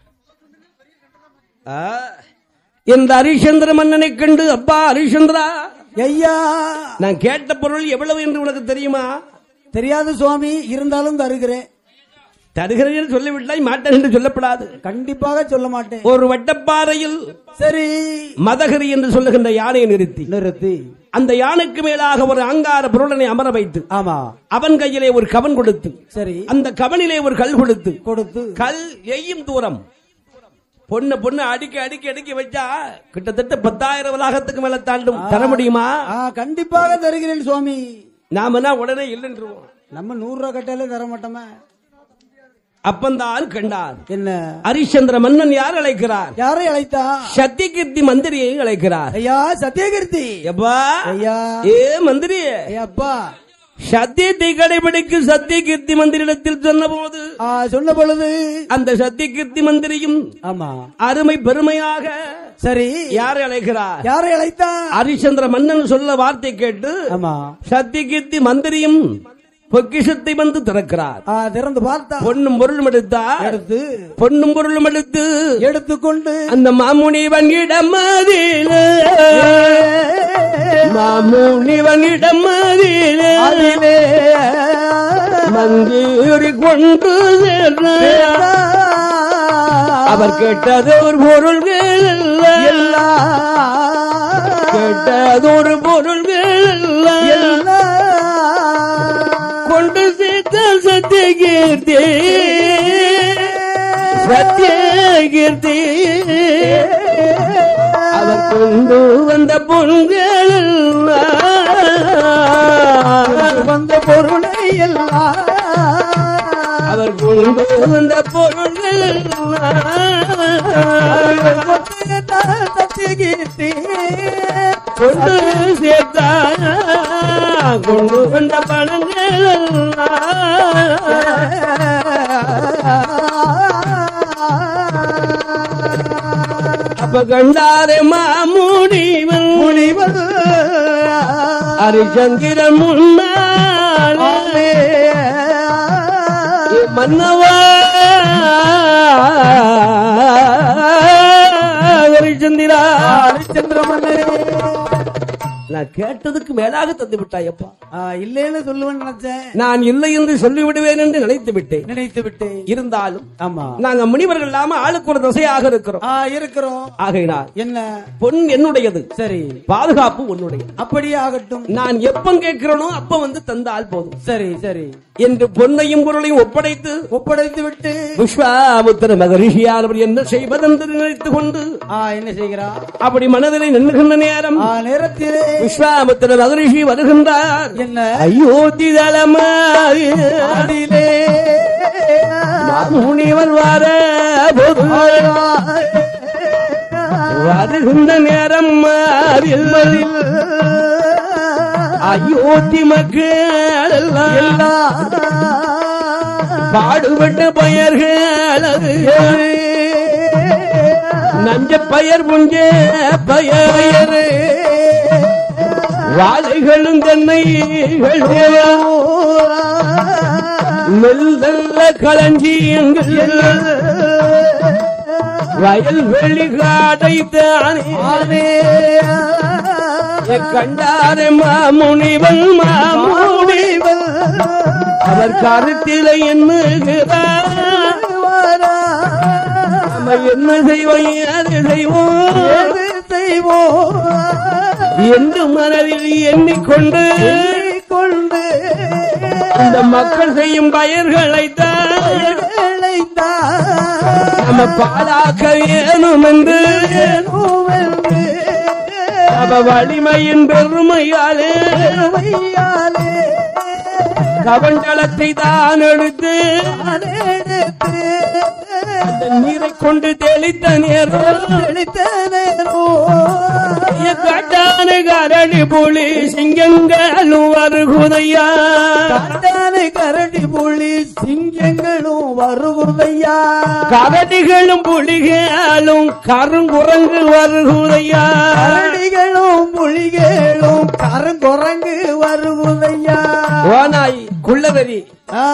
ஆ, இந்த ஹரிச்சந்திர மன்னனை கண்டு அப்பா ஹரிச்சந்திரா ஐயா நான் கேட்ட பொருள் எவ்வளவு என்று உனக்கு தெரியுமா தெரியாது சுவாமி இருந்தாலும் தருகிறேன் தருகிறேன் என்று சொல்லிவிட்டாய் மாட்டேன் என்று சொல்லப்படாது கண்டிப்பாக சொல்ல மாட்டேன் ஒரு வட்டப்பாறையில் சரி மதகரி என்று சொல்லுகின்ற யானையை நிறுத்தி நிறுத்தி அந்த யானைக்கு மேலாக ஒரு அங்கார பொருளனை அமர வைத்து ஆமா அவன் கையிலே ஒரு கவன் கொடுத்து சரி அந்த கவனிலே ஒரு கல் கொடுத்து கொடுத்து கல் எய்யும் தூரம் பொண்ணு பொண்ணு அடிக்க அடிக்க அடிக்க வச்சா கிட்டத்தட்ட பத்தாயிரம் வளாகத்துக்கு மேல தாண்டும் தர முடியுமா ஆ கண்டிப்பாக தருகிறேன் சுவாமி நாமனா உடனே இல்லைன்றுவோம் நம்ம நூறு ரூபா கட்டாலே தர மாட்டோமே அப்பந்தான் கண்டார் என்ன ஹரிச்சந்திர மன்னன் யார் அழைக்கிறார் யாரை அழைத்தா சத்தியகீர்த்தி மந்திரியை அழைக்கிறார் ஐயா சத்தியகீர்த்தி எப்பா ஐயா ஏ மந்திரி ஐயா, அப்பா சத்தியத்தை கடைபிடிக்கும் சத்தியகீர்த்தி மந்திரிடத்தில் சொன்ன போது ஆ, சொன்ன பொழுது அந்த சத்தியகீர்த்தி மந்திரியும் ஆமா அருமை பெருமையாக சரி யாரை அழைக்கிறார் யாரை அழைத்தா ஹரிச்சந்திர மன்னன் சொல்ல வார்த்தை கேட்டு ஆமா சத்தியகீர்த்தி மந்திரியும் பொக்கிஷத்தை வந்து திறக்கிறார் ஆ, திறந்து பார்த்தா பொண்ணும் பொருளும் எடுத்தா எடுத்து பொண்ணும் பொருளும் எடுத்து எடுத்துக்கொண்டு அந்த மாமுனிவனிடம் மதியிலே மாமுனிவனிடம் மதியிலே அதிலே மந்திரி கொண்டு சென்றார். அவர் கேட்டது ஒரு பொருள்கள் அல்ல. கேட்டது ஒரு பொருள்கள் அல்ல. கொண்டு சேர்த்த சத்தியகீர்த்தி சத்தியகீர்த்தி அவர் கொண்டு வந்த பொருள்கள் வந்த பொருளை எல்லாம் அவர் கொண்டு வந்த பொருள்கள் சத்தியகீர்த்தி கொண்டு சேர்த்தா கொண்டு வந்த பணங்கள் அப்ப கண்டாரே மாமுனிவன் முனிவர் ஹரிச்சந்திரன் முன்னாலே மன்னவா ஹரிச்சந்திரா ஹரிச்சந்திர மன்னரே நான் கேட்டதுக்கு மேலாக தந்து விட்டாயப்பா ஆ, இல்லைன்னு சொல்லுவேன்னு நினைச்சேன் நான் இல்லை என்று சொல்லிவிடுவேன் என்று நினைத்து விட்டேன் நினைத்து விட்டேன் இருந்தாலும் ஆமா நாங்க முனிவர்கள் இல்லாம ஆளுக்கு ஒரு திசையாக இருக்கிறோம் ஆ இருக்கிறோம் ஆகையினால் என்ன பொன் என்னுடையது சரி பாதுகாப்பு உன்னுடையது அப்படியே ஆகட்டும் நான் எப்ப கேட்கிறேனோ அப்ப வந்து தந்தால் போதும் சரி சரி என்று பொன்னையும் பொருளையும் ஒப்படைத்து ஒப்படைத்து விட்டு விஸ்வாமுத்திர மகரிஷியானவர் என்ன செய்வதென்று நினைத்துக் கொண்டு ஆ என்ன செய்கிறா அப்படி மனதிலே நின்றுகின்ற நேரம் ஆ நேரத்திலே விஸ்வாமுத்திர மகரிஷி வருகின்றார் என்ன அயோத்தி தளமாய் அதிலே முனிவர் வர போது வருகின்ற நேரம் மாறில் அயோத்தி மக்கள் எல்லாம் பாடுபட்ட பெயர்கள் அது நஞ்ச பெயர் புஞ்ச பெயர் வாழைகளும் தென்னைகளும் மெல்ல களஞ்சியங்கள் வயல்வெளி காடை தானே கண்டாரே மாமுனிவன் மாமுனிவன் அவர் கருத்தில எண்ணுகிறார் நம்ம என்ன செய்வோம் ஏது செய்வோம் ஏது செய்வோம் என்று மனதில் எண்ணிக்கொண்டு கொண்டு இந்த மக்கள் செய்யும் பயிர்களைத்தான் நம்ம பாழாக்க வேணும் என்று அவ வலிமையின் பெருமையாலே கவண்டலத்தை தான் எடுத்து அந்த நீரை கொண்டு தெளித்த நேரம் காட்டான கரடி புலி சிங்கங்களும் வருகுதையா கரடி புலி சிங்கங்களும் வருகுதையா கரடிகளும் புலிகளும் கருங்குரங்கு வருகுதையா கரடிகளும் புலிகளும் கருங்குரங்கு வருகுதையா ஓனாய் குள்ளவெறி ஆ.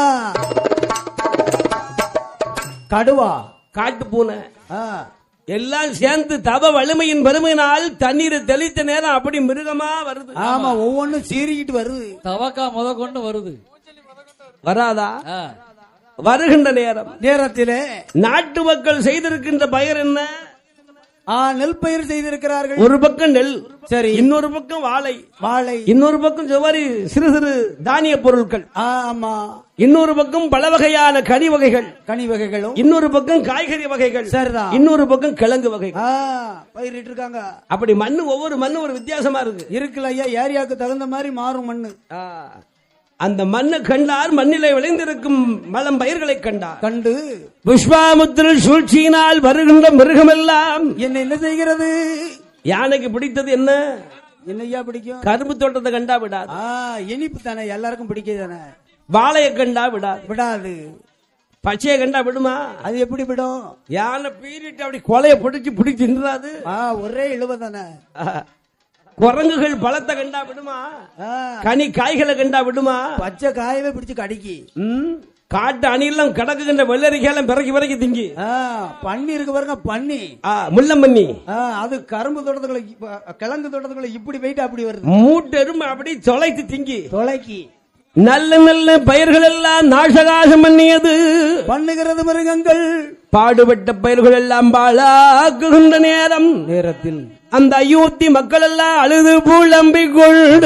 கடுவா காட்டு பூனை ஆ. எல்லாம் சேர்ந்து தவ வலிமையின் பெருமையினால் தண்ணீரை தெளித்த நேரம் அப்படி மிருகமா வருது ஆமா ஒவ்வொன்னும் சீறிக்கிட்டு வருது தவக்கா முத கொண்டு வருது வராதா ஆ. வருகின்ற நேரம் நேரத்திலே நாட்டு மக்கள் செய்திருக்கின்ற பயிர் என்ன ஆ, நெல் பயிர் செய்திருக்கிறார்கள் ஒரு பக்கம் நெல் சரி இன்னொரு பக்கம் வாழை வாழை இன்னொரு பக்கம் சுவாரி சிறு சிறு தானிய பொருட்கள் ஆ, ஆமா இன்னொரு பக்கம் பல வகையான கனி வகைகள் கனி வகைகளும் இன்னொரு பக்கம் காய்கறி வகைகள் சரிதான் இன்னொரு பக்கம் கிழங்கு வகைகள் ஆ, பயிரிட்டு இருக்காங்க அப்படி மண்ணு ஒவ்வொரு மண்ணு ஒரு வித்தியாசமா இருக்கு இருக்குல்ல ஐயா ஏரியாவுக்கு தகுந்த மாதிரி மாறும் மண்ணு ஆ. அந்த மண்ணை கண்டார் மண்ணிலே விளைந்திருக்கும் மலம் பயிர்களை கண்டார் கண்டு புஷ்பாமுத்திர சூழ்ச்சியினால் வருகின்ற மிருகமெல்லாம் என்ன என்ன செய்கிறது யானைக்கு பிடித்தது என்ன என்னையா பிடிக்கும் கரும்பு தோட்டத்தை கண்டா விடாது ஆ இனிப்பு தானே எல்லாருக்கும் பிடிக்குது தானே வாழையை கண்டா விடாது விடாது பச்சையை கண்டா விடுமா அது எப்படி விடும் யானை பீறிட்டு அப்படி கொலையை பிடிச்சு பிடிச்சு நின்றாது ஆ ஒரே இழுவ தானே குரங்குகள் பழத்தை கண்டா விடுமா ஆ, கனி காய்களை கண்டா விடுமா பச்சை காயவே பிடிச்சு கடிக்கி ம், காட்டு அணிலாம் கிடக்குகின்ற வெள்ளரிக்கையெல்லாம் பிறக்கி பிறக்கி திங்கி ஆ, பன்னி இருக்கு பாருங்க பன்னி ஆ, முள்ளம்பன்னி ஆ, அது கரும்பு தோட்டத்துக்குள்ள இப்ப- கிழங்கு தோட்டத்துக்குள்ள இப்படி போயிட்டு அப்படி வருது மூட்டெருமை அப்படி தொலைத்து திங்கி தொலைக்கி நல்ல நல்ல பயிர்கள் எல்லாம் நாசகாசம் பண்ணியது பண்ணுகிறது மிருகங்கள் பாடுபட்ட பயிர்கள் எல்லாம் பாழாக்குகின்ற நேரம் நேரத்தில் அந்த அயோத்தி மக்கள் எல்லாம் அழுது புலம்பி கொண்டு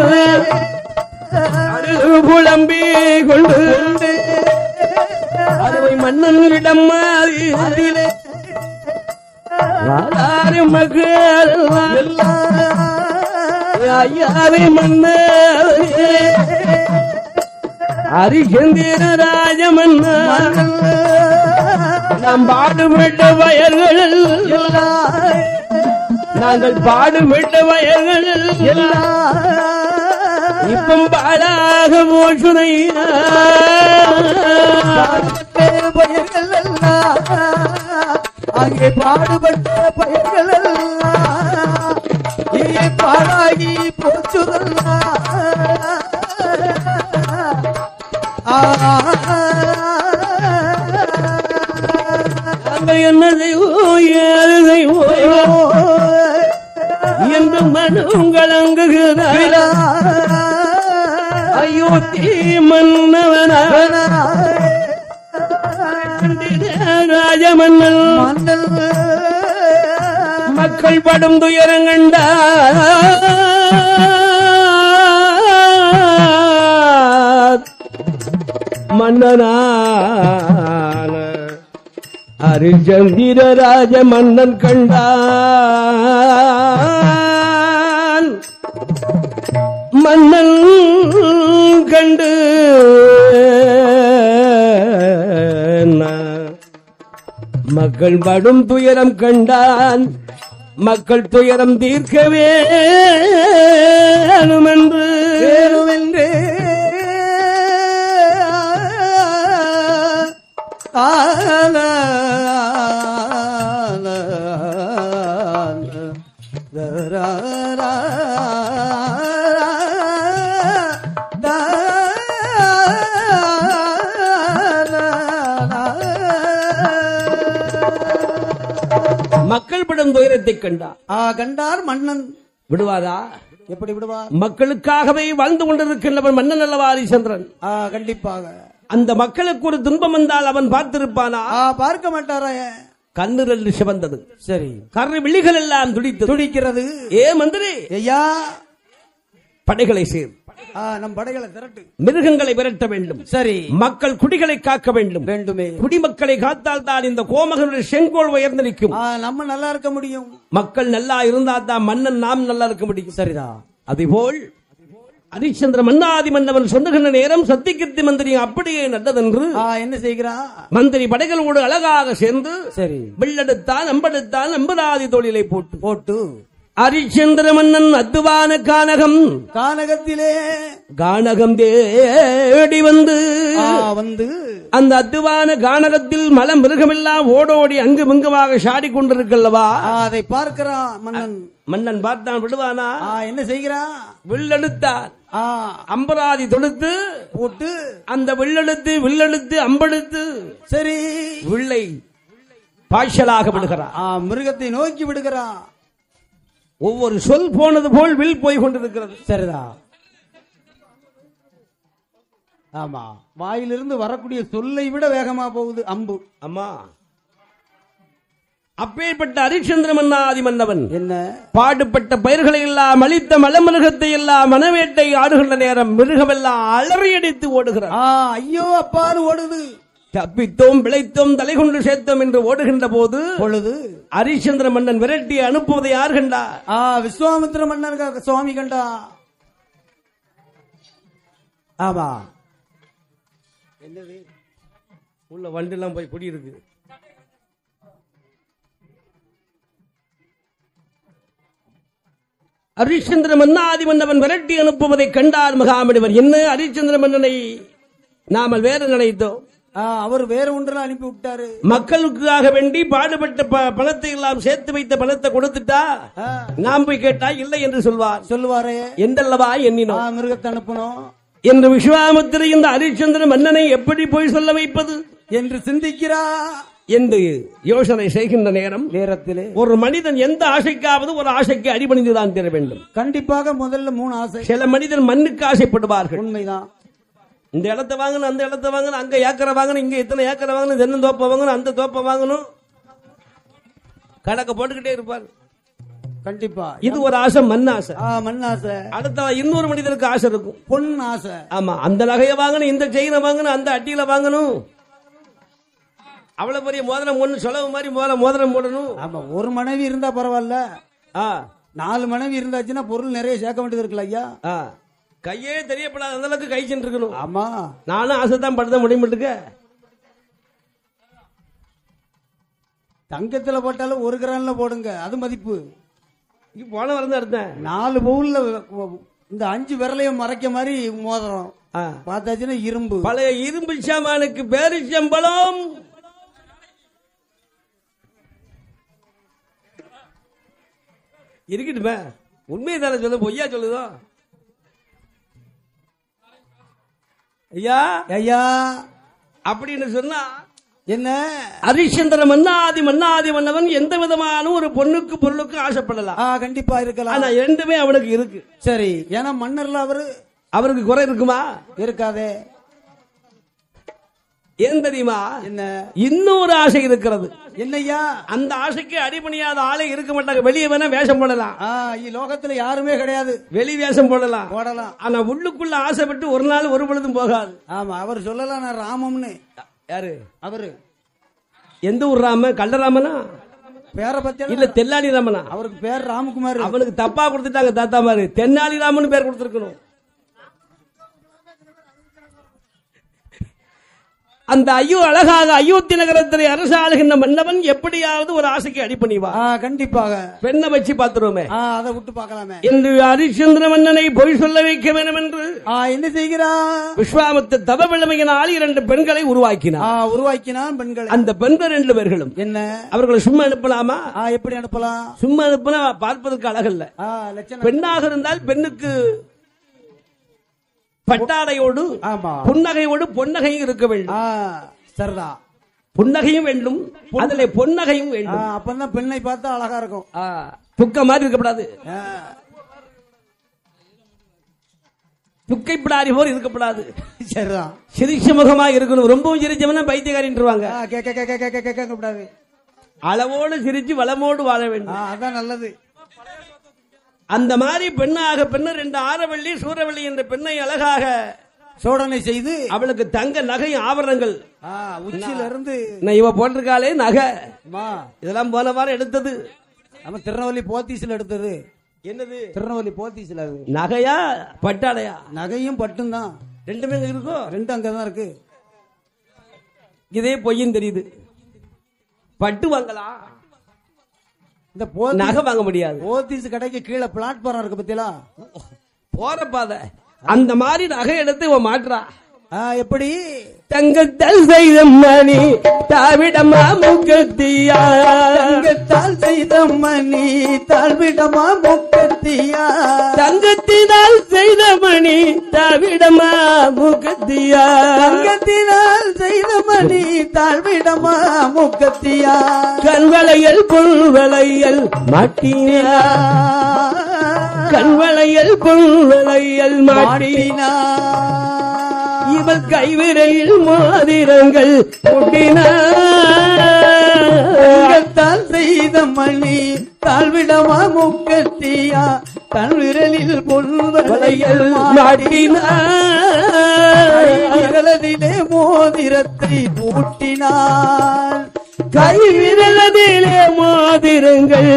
அழுது புலம்பி கொண்டு அறுவை மன்னனிடம் மாறி வாழாறு மக்கள் எல்லாம் ஐயாவை மன்னர் ஹரிச்சந்திர ராஜமன்னர் நாம் பாடுபட்ட வயல்கள் நாங்கள் பாடுபட்ட வயல்கள் இப்பம் பாடாக போச்சுனையா பயிர்கள் எல்லாம் அங்கே பாடுபட்ட பயிர்கள் எல்லாம் இங்கே பாழாகி போச்சுதல்லா நாங்கள் என்ன செய்வோம் ஏது செய்வோம் என்று மனம் கலங்குகிறார் அயோத்தி மன்னவனா ராஜமன்னன் மன்னல் மக்கள் படும் துயரங்கண்டார் மன்னனான அரிச்சந்திர ராஜ மன்னன் கண்டான் மன்னன் கண்டு மக்கள் படும் துயரம் கண்டான் மக்கள் துயரம் தீர்க்கவே என்று வேணுமென்று ஆன மக்கள் படும் துயரத்தை கண்டான் ஆ கண்டார் மன்னன் விடுவாதா எப்படி விடுவார் மக்களுக்காகவே வாழ்ந்து கொண்டிருக்கின்றவன் மன்னன் அல்லவா ஹரிச்சந்திரன் ஆ கண்டிப்பாக அந்த மக்களுக்கு ஒரு துன்பம் வந்தால் அவன் பார்த்திருப்பானா ஆ பார்க்க மாட்டாரா கண்ணு ரெண்டு சிவந்தது சரி கரு விழிகள் எல்லாம் துடித்தது துடிக்கிறது ஏ மந்திரி ஐயா படைகளை சேர் ஆ, நம் படைகளை திரட்டு மிருகங்களை விரட்ட வேண்டும் சரி மக்கள் குடிகளை காக்க வேண்டும் வேண்டுமே குடிமக்களை காத்தால் தான் இந்த கோமகனுடைய செங்கோல் உயர்ந்து நிற்கும் ஆ, நம்ம நல்லா இருக்க முடியும் மக்கள் நல்லா இருந்தால் தான் மன்னன் நாம் நல்லா இருக்க முடியும் சரிதான் அதுபோல் ஹரிச்சந்திர மன்னாதி மன்னவன் சொல்லுகின்ற நேரம் சத்தியகிருத்தி மந்திரி அப்படியே நல்லதென்று ஆ, என்ன செய்கிறான் மந்திரி படைகளோடு அழகாக சேர்ந்து சரி வெள்ளெடுத்தான் அம்பெடுத்தான் அம்பராதி தொழிலை போட்டு போட்டு ஹரிச்சந்திர மன்னன் அத்துவான கானகம் கானகத்திலே கானகம் தேடி வந்து ஆ, வந்து அந்த அத்துவான கானகத்தில் மல மிருகமெல்லாம் ஓடோடி அங்கு மிங்குமாக சாடி கொண்டிருக்கல்லவா ஆ, அதை பார்க்கிறான் மன்னன் மன்னன் பார்த்தான் விடுவானா ஆ, என்ன செய்கிறான் வில்லெடுத்தான் ஆ, அம்பராதி தொடுத்து போட்டு அந்த வில்லெடுத்து வில்லெடுத்து அம்பெடுத்து சரி வில்லை பாய்ச்சலாக விடுகிறார் ஆ, மிருகத்தை நோக்கி விடுகிறான் ஒவ்வொரு சொல் போனது போல் வில் போய் கொண்டிருக்கிறது சரிதான் ஆமா வாயிலிருந்து வரக்கூடிய சொல்லை விட வேகமா போகுது அம்பு அம்மா அப்பேற்பட்ட ஹரிச்சந்திர மன்னாதி மன்னவன் என்ன பாடுபட்ட பயிர்களை எல்லாம் அழித்த மலமிருகத்தை எல்லாம் மனவேட்டை ஆடுகின்ற நேரம் மிருகமெல்லாம் அலறியடித்து ஓடுகிறார் ஆ ஐயோ அப்பான்னு ஓடுது தப்பித்தோம் பிழைத்தோம் தலை கொண்டு சேர்த்தோம் என்று ஓடுகின்ற போது பொழுது ஹரிச்சந்திர மன்னன் விரட்டி அனுப்புவதை யார் கண்டார் ஆ விஸ்வாமித்திர மன்னர் க- சுவாமி கண்டா ஆமா என்னது உள்ள வண்டெல்லாம் போய் குடியிருக்கு ஹரிச்சந்திர மன்னாதி மன்னவன் விரட்டி அனுப்புவதை கண்டார் மகாமணிவர் என்ன ஹரிச்சந்திர மன்னனை நாமல் வேறு நினைத்தோம் ஆ, அவர் வேற ஒன்றில் அனுப்பி விட்டாரு மக்களுக்காக வேண்டி பாடுபட்ட ப- பணத்தை எல்லாம் சேர்த்து வைத்த பணத்தை கொடுத்துட்டா ஆ, நாம் போய் கேட்டா இல்லை என்று சொல்வார் சொல்லுவாரே என்றல்லவா ஆ, எண்ணினோம் மிருகத்தை அனுப்பணும் என்று விஸ்வாமித்திர இந்த ஹரிச்சந்திர மன்னனை எப்படி போய் சொல்ல வைப்பது என்று சிந்திக்கிறா என்று யோசனை செய்கின்ற நேரம் நேரத்திலே ஒரு மனிதன் எந்த ஆசைக்காவது ஒரு ஆசைக்கு அடிபணிந்துதான் தர வேண்டும் கண்டிப்பாக முதல்ல மூணு ஆசை சில மனிதன் மண்ணுக்கு ஆசைப்படுவார்கள் உண்மைதான் இந்த இடத்த வாங்கணும் அந்த இடத்த வாங்கணும் அங்க ஏக்கரை வாங்கணும் இங்க இத்தனை ஏக்கரை வாங்கணும் தென்னம் தோப்பை வாங்கணும் அந்த தோப்பை வாங்கணும் கணக்க போட்டுக்கிட்டே இருப்பார் கண்டிப்பா இது ஒரு ஆசை மண் ஆசை ஆ, மண் ஆசை அடுத்த இன்னொரு மனிதனுக்கு ஆசை இருக்கும் பொன் ஆசை ஆமா அந்த நகையை வாங்கணும் இந்த செயினை வாங்கணும் அந்த அட்டியில வாங்கணும் அவ்வளவு பெரிய மோதிரம் ஒண்ணு செலவு மாதிரி மோதிரம் மோதிரம் போடணும் ஆமா ஒரு மனைவி இருந்தா பரவாயில்ல ஆ நாலு மனைவி இருந்தாச்சுன்னா பொருள் நிறைய சேர்க்க வேண்டியது இருக்குல்ல ஐயா ஆ கையே தெரியப்படாத அந்த அளவுக்கு கை சென்று இருக்கணும் ஆமா நானும் ஆசை தான் படுத்த முடியுமாட்டுக்க தங்கத்துல போட்டாலும் ஒரு கிராம்ல போடுங்க அது மதிப்பு இங்க போன வரதான் எடுத்தேன் நாலு பவுல்ல இந்த அஞ்சு விரலையும் மறைக்க மாதிரி மோதிரம் ஆ. பார்த்தாச்சுன்னா இரும்பு பழைய இரும்பு சாமானுக்கு பேரிச்சம்பளம் இருக்கட்டுமே உண்மையை தானே சொல்ல பொய்யா சொல்லுதோ ஐயா ஐயா அப்படின்னு சொன்னா என்ன ஹரிச்சந்திர மன்னாதி மன்னாதி மன்னவன் எந்த விதமான ஒரு பொண்ணுக்கு பொருளுக்கு ஆசைப்படலாம் ஆ கண்டிப்பா இருக்கலாம் ஆனா ரெண்டுமே அவனுக்கு இருக்கு சரி ஏன்னா மன்னர்ல அவரு அவருக்கு குறை இருக்குமா இருக்காதே ஏன் தெரியுமா என்ன இன்னொரு ஆசை இருக்கிறது என்னய்யா அந்த ஆசைக்கு அடிபணியாத ஆளே இருக்க மாட்டாங்க வெளியே வேணா வேஷம் போடலாம் ஆ இ- லோகத்துல யாருமே கிடையாது வெளி வேஷம் போடலாம் போடலாம் ஆனா உள்ளுக்குள்ள ஆசைப்பட்டு ஒரு நாள் ஒரு பொழுதும் போகாது ஆமா அவர் சொல்லலாம் நான் ராமம்னு யாரு அவரு எந்த ஊர் ராம கள்ளராமனா பேரை பத்தி இல்ல தென்னாலி ராமனா அவருக்கு பேர் ராமகுமார் அவனுக்கு தப்பா கொடுத்துட்டாங்க தாத்தா மாதிரி தென்னாலி ராமன் பேர் கொடுத்திருக்கணும் அந்த ஐயோ அழகாக அயோத்தி நகரத்திலே அரசாளுகின்ற மன்னவன் எப்படியாவது ஒரு ஆசைக்கு அடிப்பணிவா ஆ கண்டிப்பாக பெண்ணை வச்சு பாத்துருவோமே ஆ அதை விட்டு பார்க்கலாமே என்று ஹரிச்சந்திர மன்னனை பொய் சொல்ல வைக்க வேண்டும் என்று ஆ என்ன செய்கிறா விஸ்வாமத்து தவ விளமையினால் இரண்டு பெண்களை உருவாக்கினார் ஆ உருவாக்கினான் பெண்கள் அந்த பெண்கள் ரெண்டு பேர்களும் என்ன அவர்களை சும்மா அனுப்பலாமா ஆ எப்படி அனுப்பலாம் சும்மா அனுப்புனா பார்ப்பதற்கு அழகல்ல ஆ லட்சணம் பெண்ணாக இருந்தால் பெண்ணுக்கு பட்டாடையோடு ஆமா புன்னகையோடு பொன்னகையும் இருக்க வேண்டும் ஆ சரிதா புன்னகையும் வேண்டும் அதிலே பொன்னகையும் ஆ, வேண்டும் அப்பதான் பெண்ணை பார்த்தா அழகா இருக்கும் ஆ, துக்க மாதிரி இருக்கக்கூடாது ஆ, துக்கைப்படாரி போல் இருக்கப்படாது சரிதான் சிரிச்ச முகமா இருக்கணும் ரொம்பவும் சிரிச்சவனா பைத்தியக்காரின்றுவாங்க ஆ, கேக்க கேக்க கேக்க கேட்க கூடாது அளவோடு சிரிச்சு வளமோடு வாழ ஆ, வேண்டும் அதான் நல்லது அந்த மாதிரி பெண்ணாக பெண்ணு ரெண்டு ஆரவள்ளி சூரவள்ளி என்ற பெண்ணை அழகாக சோதனை செய்து அவளுக்கு தங்க நகை ஆபரணங்கள் ஆ, உச்சியில இருந்து நான் இவ போட்டிருக்காளே நகை அம்மா, இதெல்லாம் போன வாரம் எடுத்தது நம்ம திருநெல்வேலி போத்தீஸ்ல எடுத்தது என்னது திருநெல்வேலி போத்தீஸ்ல அது நகையா பட்டாடையா நகையும் பட்டும் தான் ரெண்டுமே இங்க இருக்கும் ரெண்டும் அங்கதான் இருக்கு இதே பொய்யும் தெரியுது பட்டு வாங்கலாம் இந்த போத்தீஸ் நகை வாங்க முடியாது போத்தீஸ் கடைக்கு கீழே பிளாட்ஃபார்ம் இருக்கு பத்தியலா போற பாதை அந்த மாதிரி நகை எடுத்து இவன் மாட்டுறா ஆ, எப்படி தங்கத்தால் செய்த மணி தாவிடமா முகத்தியா தங்கத்தால் செய்த மணி தாழ்விடமா முக்கத்தியா தங்கத்தினால் செய்த மணி தாவிடமா முகத்தியா தங்கத்தினால் செய்த மணி தாழ்விடமா முக்கத்தியா கண்வளையல் புல்வளையல் மாட்டினா கண்வளையல் புல்வளையல் மாட்டினா இவள் கைவிரையில் மோதிரங்கள் தங்கத்தால் செய்த மணி தாழ்விடமா முக்கத்தியா தன் விரலில் பொல்வளையல் விரலதிலே மோதிரத்தை பூட்டினாள் கை விரலதிலே மோதிரங்கள்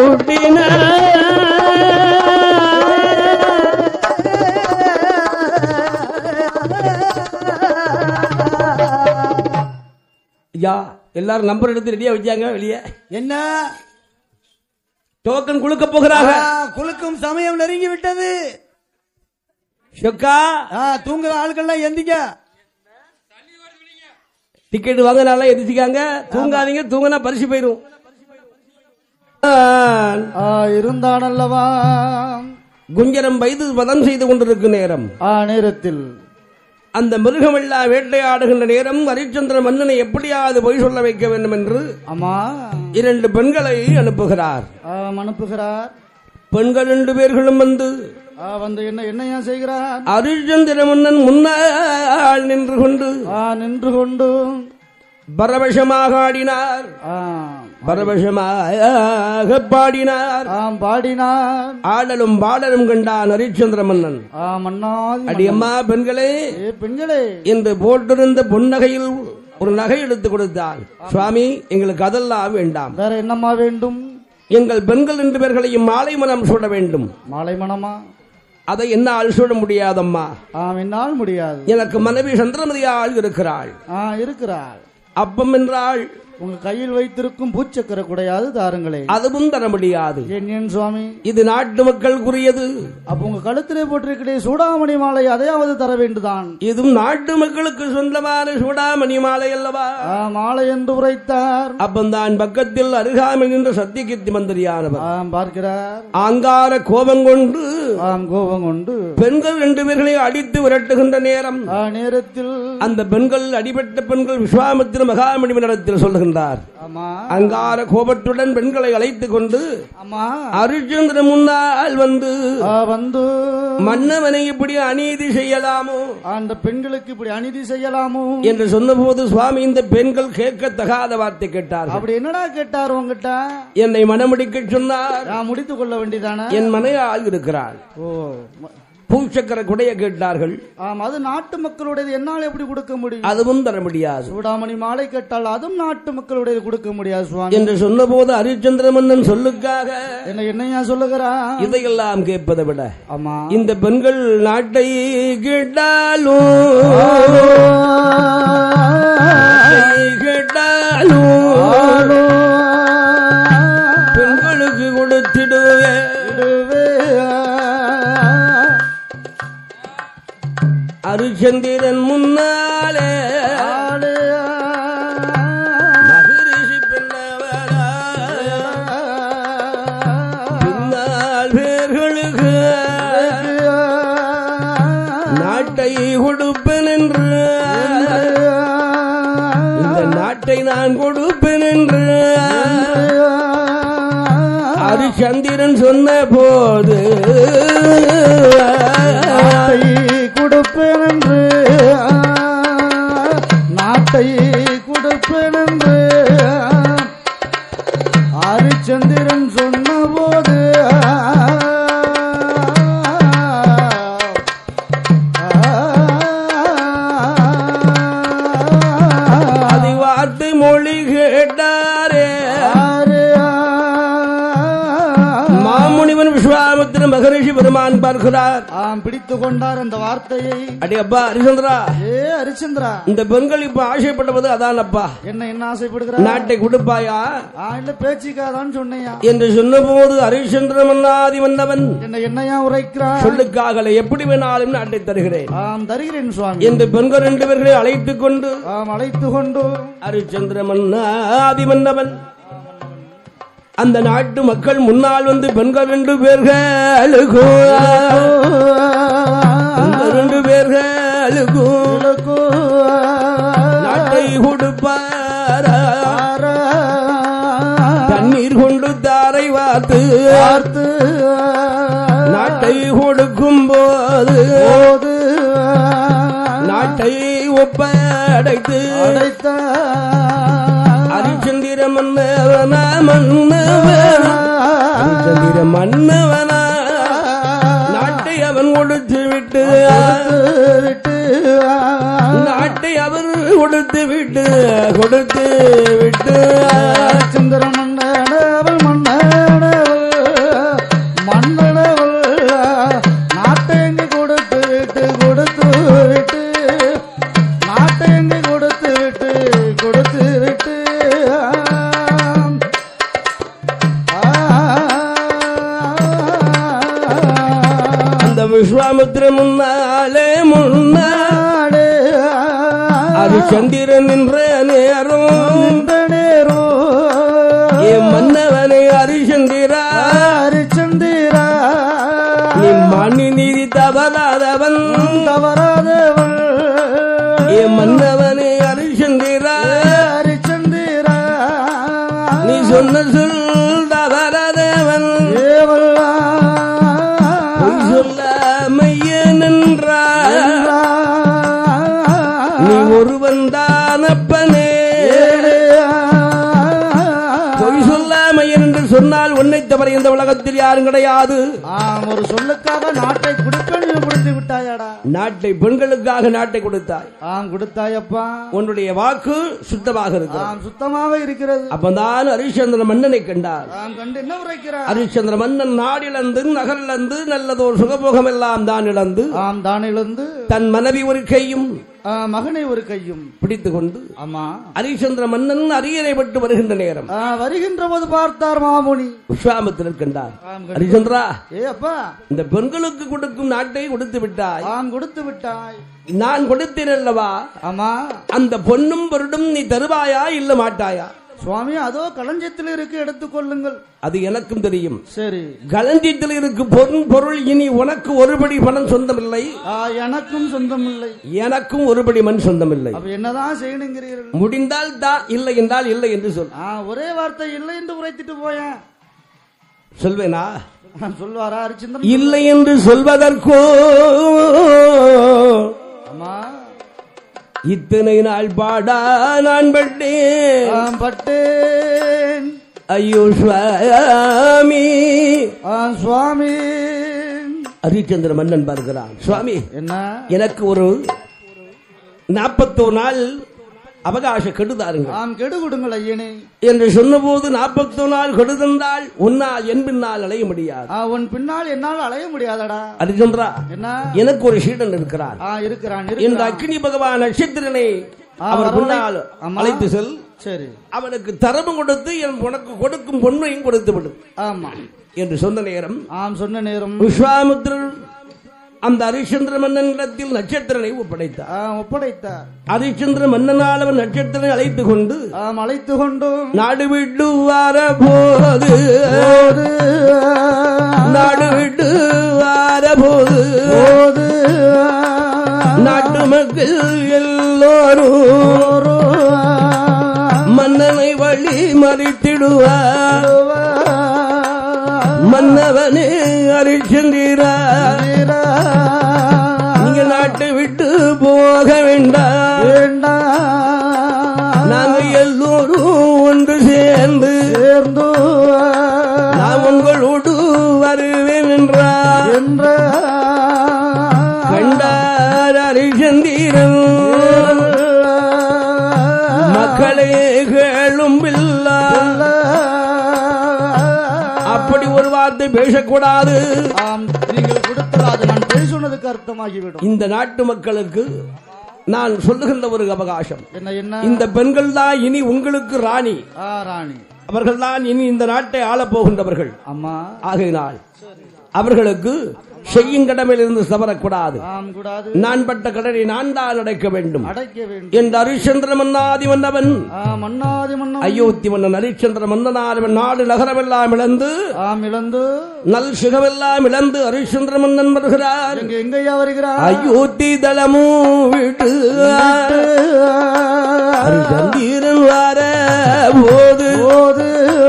ஐயா எல்லாரும் நம்பர் எடுத்து ரெடியா வச்சாங்க வெளியே என்ன டோக்கன் குளுக்க போகிறாங்க ஆ, குலுக்கும் சமயம் நெருங்கி விட்டது சொக்கா ஆ, தூங்குற ஆட்கள்லாம் எந்திங்க டிக்கெட் வாங்கினால எதிர்ச்சிக்காங்க தூங்காதீங்க தூங்கினா பரிசு போயிரும் ஆ இருந்தான் அல்லவா குஞ்சரம் வயது வதம் செய்து கொண்டிருக்கும் நேரம் ஆ நேரத்தில் அந்த மிருகமெல்லா வேட்டையாடுகின்ற நேரம் ஹரிச்சந்திர மன்னனை எப்படியாவது பொய் சொல்ல வைக்க வேண்டும் என்று ஆமா இரண்டு பெண்களை அனுப்புகிறார் ஆம், அனுப்புகிறார் பெண்கள் ரெண்டு பேர்களும் வந்து ஆ வந்து என்ன என்னையா செய்கிறார் ஹரிச்சந்திர மன்னன் முன்னால் நின்று கொண்டு ஆ நின்று கொண்டு பரவசமாக ஆடினார் ஆ பரவசமாக பாடினார் ஆம் பாடினார் ஆடலும் பாடலும் கண்டான் ஹரிச்சந்திர மன்னன் ஆ மன்னாதி அடியம்மா பெண்களே ஏ பெண்களே என்று போட்டிருந்த பொன்னகையில் ஒரு நகை எடுத்து கொடுத்தாள் சுவாமி எங்களுக்கு அதெல்லாம் வேண்டாம் வேற என்னம்மா வேண்டும் எங்கள் பெண்கள் ரெண்டு பேர்களையும் மாலை மனம் சூட வேண்டும் மாலை மணமா அதை என்னால் சூட முடியாதம்மா ஆம் என்னால் முடியாது எனக்கு மனைவி சந்திரமதியாள் இருக்கிறாள் ஆ இருக்கிறார் அப்பம் என்றாள் உங்க கையில் வைத்திருக்கும் பூச்சக்கர குடையாது தாருங்களே அதுவும் தர முடியாது ஏன் ஏன் சுவாமி இது நாட்டு மக்களுக்குரியது அப்ப உங்க கழுத்திலே போட்டிருக்கிறே சூடாமணி மாலை அதையாவது தர வேண்டுதான் இதுவும் நாட்டு மக்களுக்கு சொந்தமான சூடாமணி மாலை அல்லவா ஆ மாலை என்று உரைத்தார் அப்பந்தான் பக்கத்தில் அருகாமல் நின்ற சத்தியகித்தி மந்திரியானவர் ஆம் பார்க்கிறார் ஆங்கார கோபம் கொண்டு ஆம் கோபம் கொண்டு பெண்கள் ரெண்டு பேர்களை அடித்து விரட்டுகின்ற நேரம் ஆ நேரத்தில் அந்த பெண்கள் அடிபட்ட பெண்கள் விஸ்வாமித்திர மகாமணிவனிடத்தில் சொல்லுகின்றார் ஆமா அங்கார கோபத்துடன் பெண்களை அழைத்துக் கொண்டு ஆமா அரிச்சந்திர முன்னால் வந்து ஆ வந்து மன்னவனை இப்படி அநீதி செய்யலாமோ அந்த பெண்களுக்கு இப்படி அநீதி செய்யலாமோ என்று சொன்னபோது சுவாமி இந்த பெண்கள் கேட்கத்தகாத வார்த்தை கேட்டார்கள் அப்படி என்னடா கேட்டார் உங்ககிட்ட என்னை மனமுடிக்க சொன்னார் நான் முடித்துக் கொள்ள வேண்டியதானே என் மனையாள் இருக்கிறாள் ஓ பூச்சக்கர குடைய கேட்டார்கள் ஆம் அது நாட்டு மக்களுடையது என்னால் எப்படி கொடுக்க முடியும் அதுவும் தர முடியாது சூடாமணி மாலை கேட்டால் அதுவும் நாட்டு மக்களுடையது கொடுக்க முடியாது சுவாமி என்று சொன்னபோது ஹரிச்சந்திர மன்னன் சொல்லுக்காக என்ன என்னையா சொல்லுகிறா இதையெல்லாம் கேட்பதை விட ஆமா இந்த பெண்கள் நாட்டை கேட்டாலும் நாட்டை கேட்டாலும் பெண்களுக்கு கொடுத்திடுவேன் அரிச்சந்திரன் முன்னாலே மகரிஷி பின்னவரா பின்னால் பேர்களுக்கு நாட்டை கொடுப்பேன் என்று இந்த நாட்டை நான் கொடுப்பேன் என்று ஹரிச்சந்திரன் சொன்ன போது நாட்டை கொடுப்பேன் என்று நாட்டை கொடுப்பேன் என்று என்று மகரிஷி பெருமான் பார்க்கிறார் ஆம் பிடித்து கொண்டார் அந்த வார்த்தையை அடி அப்பா ஹரிச்சந்திரா ஏ ஹரிச்சந்திரா இந்த பெண்கள் இப்ப ஆசைப்பட்டது அதான் அப்பா என்ன என்ன ஆசைப்படுகிற நாட்டை கொடுப்பாயா ஆ இல்ல பேச்சுக்காதான்னு சொன்னையா என்று சொன்னபோது ஹரிச்சந்திர மன்னாதி மன்னவன் என்ன என்னையா உரைக்கிறார் சொல்லுக்காகல எப்படி வேணாலும் நாட்டை தருகிறேன் ஆம் தருகிறேன் சுவாமி என்று பெண்கள் ரெண்டு பேர்களை அழைத்துக் கொண்டு ஆம் அழைத்து கொண்டு ஹரிச்சந்திர மன்னாதி மன்னவன் அந்த நாட்டு மக்கள் முன்னால் வந்து பெண்கள் ரெண்டு பேர்களுக்கும் பெண்கள் ரெண்டு பேர்களுக்கும் நாட்டை கொடுப்பாரா தண்ணீர் கொண்டு தாரை வார்த்து பார்த்து நாட்டை கொடுக்கும் போது போது நாட்டை ஒப்படைத்து அடைத்த அரிச்சந்திர மன்னவனா மன்னவனா அரிச்சந்திர மன்னவனா நாட்டை அவன் கொடுத்து விட்டு விட்டு நாட்டை அவர் கொடுத்து விட்டு கொடுத்து விட்டு சந்திரன் மன்னனவள் மன்னனவள் மன்னனவள் நாட்டை எங்கு கொடுத்து விட்டு கொடுத்து விட்டு நாட்டை எங்கு கொடுத்து விட்டு கொடுத்து விட்டு அந்த விஸ்வாமித்திர முன்னாலே முன்னா நாடே அரிச்சந்திரன் நின்ற நேரம் இந்த நேரம் என் மன்னவனை அரிச்சந்திரா ஹரிச்சந்திரா நீ மணி நீதி தவறாதவன் தவறாதவள் என் மன்னவனை அரிச்சந்திரா ஹரிச்சந்திரா நீ சொன்ன சொல் தவறாதவன் ஏவல்லா பொய் சொல்ல மையன் என்றார் நீ ஒருவன் தானப்பனே பொய் சொல்லாமையன் என்று சொன்னால் உன்னை தவிர இந்த உலகத்தில் யாரும் கிடையாது ஆம் ஒரு சொல்லுக்காக நாட்டை கொடுப்பேன் நீ கொடுத்து விட்டாயாடா நாட்டை பெண்களுக்காக நாட்டை கொடுத்தாய் ஆம் கொடுத்தாயப்பா உன்னுடைய வாக்கு சுத்தமாக இருக்கு ஆம் சுத்தமாக இருக்கிறது அப்பதான் ஹரிச்சந்திர மன்னனை கண்டார் ஆம் கண்டு என்ன உரைக்கிறார் ஹரிச்சந்திர மன்னன் நாடிழந்து நகரிழந்து நல்லதோர் சுகபோகம் எல்லாம் தான் இழந்து ஆம் தானிலிருந்து தன் மனைவி ஒரு கையும் ஆ, மகனை ஒரு கையும் பிடித்துக் கொண்டு ஆமா ஹரிச்சந்திர மன்னன் அரியணை பட்டு வருகின்ற நேரம் ஆ, வருகின்ற போது பார்த்தார் மாமுனி விஸ்வாமித்திரர் கண்டார் ஆம் கண்டு- ஹரிச்சந்திரா ஏ அப்பா இந்த பெண்களுக்கு கொடுக்கும் நாட்டை கொடுத்து விட்டாய் ஆம் கொடுத்து விட்டாய் நான் கொடுத்தேன் அல்லவா ஆமா அந்த பொன்னும் பொருடும் நீ தருவாயா இல்ல மாட்டாயா சுவாமி அதோ களஞ்சியத்தில் இருக்கு எடுத்துக்கொள்ளுங்கள் அது எனக்கும் தெரியும் சரி களஞ்சியத்தில் இருக்கு பொன் பொருள் இனி உனக்கு ஒருபடி பணம் சொந்தமில்லை ஆ, எனக்கும் சொந்தம் இல்லை எனக்கும் ஒருபடி மண் சொந்தமில்லை அப்ப என்னதான் செய்யணுங்கிறீர்கள் முடிந்தால் தான் இல்லை என்றால் இல்லை என்று சொல் ஆ, ஒரே வார்த்தை இல்லை என்று உரைத்திட்டு போயேன் சொல்வேனா சொல்வாரா ஹரிச்சந்திரன் இல்லை என்று சொல்வதற்கோ ஆமா இத்தனை நாள் பாடா நான் பட்டேன் ஆம், பட்டேன் ஐயோ சுவாமி ஆ, சுவாமி ஹரிச்சந்திர மன்னன் பார்க்கிறான் சுவாமி என்ன எனக்கு ஒரு நாற்பத்தோரு நாள் அவகாச கெடுதாருங்க ஆம் கெடு கொடுங்கள் ஐயனே என்று சொன்னபோது நாற்பத்தோ நாள் கெடுதந்தால் உன்னால் என் பின்னால் அலைய முடியாது ஆ, உன் பின்னால் என்னால் அலைய முடியாதடா ஹரிச்சந்திரா என்ன எனக்கு ஒரு சீடன் இருக்கிறான் ஆ இருக்கிறான் இந்த இருக்கிறான் அக்னி பகவான் நட்சத்திரனை ஆ, அவர் வரவழை- பின்னால் ஆமா. அழைத்து செல் சரி அவனுக்கு தரமும் கொடுத்து என் உனக்கு கொடுக்கும் பொன்மையும் கொடுத்து விடும் ஆமா என்று சொன்ன நேரம் ஆம் சொன்ன நேரம் விஸ்வாமித்திரர் அந்த ஹரிச்சந்திர மன்னனிடத்தில் நட்சத்திரனை ஒப்படைத்தார் ஆ, ஒப்படைத்தார் ஹரிச்சந்திர மன்னனால் அவன் நட்சத்திரனை அழைத்துக் கொண்டு ஆம் அழைத்து கொண்டும் நாடு விட்டு வர போது போது நாடு விட்டு வர போது போது நாட்டு மக்கள் எல்லோரும் ஒரு மன்னனை வழி மறித்திடுவார் மன்னவனே ஹரிச்சந்திரா வீரா நீங்க நாட்டை விட்டு போக வேண்டாம் வேண்டாம் நாங்க எல்லோரும் ஒன்று சேர்ந்து சேர்ந்து நான் உங்களோடு வருவேன் என்றார் என்ற கண்டார் ஹரிச்சந்திரன் மக்களே கேளும் பில்லா அப்படி ஒரு வார்த்தை பேசக்கூடாது ஆம் நீங்கள் கொடுத்தது அது நான் பொய் சொன்னதுக்கு அர்த்தமாகிவிடும் இந்த நாட்டு மக்களுக்கு நான் சொல்லுகின்ற ஒரு அவகாசம் என்ன என்ன இந்த பெண்கள் தான் இனி உங்களுக்கு ராணி ஆ ராணி அவர்கள் தான் இனி இந்த நாட்டை ஆளப் போகின்றவர்கள் அம்மா ஆகையினால் அவர்களுக்கு செய்யும் கடமையிலிருந்து தவறக்கூடாது ஆம் கூடாது நான் பட்ட கடனை நான் தான் அடைக்க வேண்டும் அடைக்க வேண்டும் என்ற ஹரிச்சந்திர மன்னாதி மன்னவன் ஆ மன்னாதி மன்னன் அயோத்தி மன்னன் ஹரிச்சந்திர மன்னனாதவன் நாடு நகரமெல்லாம் இழந்து ஆம் இழந்து நல் சுகமெல்லாம் இழந்து ஹரிச்சந்திர மன்னன் வருகிறார் எங்க எங்கய்யா வருகிறார் அயோத்தி தளமும் விட்டு ஹரிச்சந்திரன் வர போது போது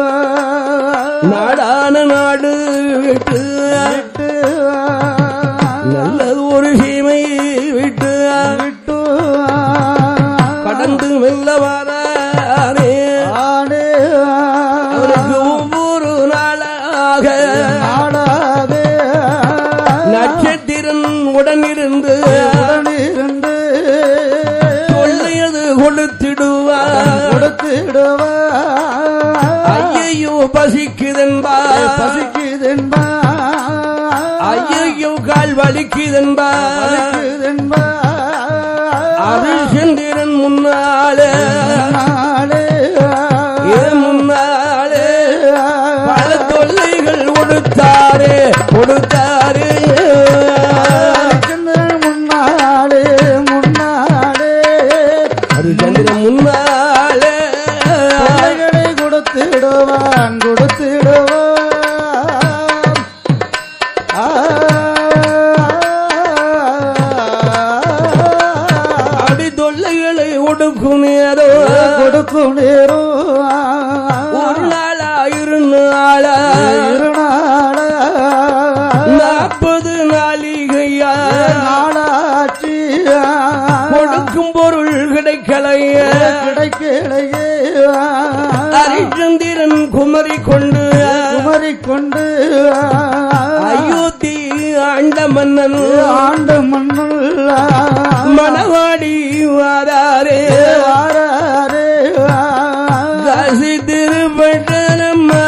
நாடான நாடு விட்டு விட்டு நல்லது ஒரு சீமை விட்டு விட்டு கடந்து மெல்ல வரானே ஆடே அவருக்கு ஒவ்வொரு நாளாக நாடாதே நட்சத்திரன் உடனிருந்து உடனிருந்து சொல்லியது கொடுத்திடுவார் கொடுத்திடுவா ஐயையோ பசிக்குதென்பா பசிக்குதென்பா ஐயையோ கால் வலிக்குதென்பா பசிக்குதென்பா அரிசந்திரன் முன்னாலே நாளே ஏ முன்னாலே பல தொல்லைகள் கொடுத்தாரே கொடுத்தாரே சந்திரன் முன்னாலே முன்னாலே அரிசந்திரன் முன்னாலே பிள்ளைகளை கொடுத்திடுவான் கொடுத்திடுவான் ஆ, அடி தொல்லைகளை ஒடுக்கும் நேரோ கொடுக்கும் நேரம் ஒரு நாளா இரு நாளா இருநாள நாற்பது நாளிகையா நாளாட்சி கொடுக்கும் பொருள் கிடைக்கலைய கிடைக்கலையே ஹரிச்சந்திரன் குமரி கொண்டு குமரி கொண்டு அயோத்தி ஆண்ட மன்னன் ஆண்டு மண்ணுள்ள மணவாடி வாராரே வாராரே காசி திருப்பட்டனம்மா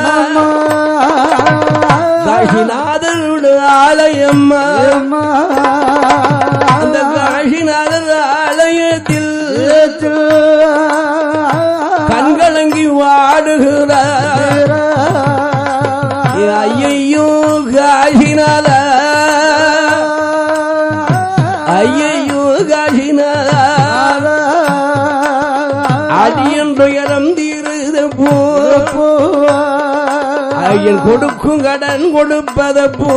காசிநாதனுடைய ஆலயம்மா அந்த காசிநாதர் ஆலயத்தில் கண்கலங்கி வாடுகிறார் ஐயையோ காசிநாத ஐயையோ காசிநாத அடியன் துயரம் தீருத போ ஐயன் கொடுக்கும் கடன் கொடுப்பத போ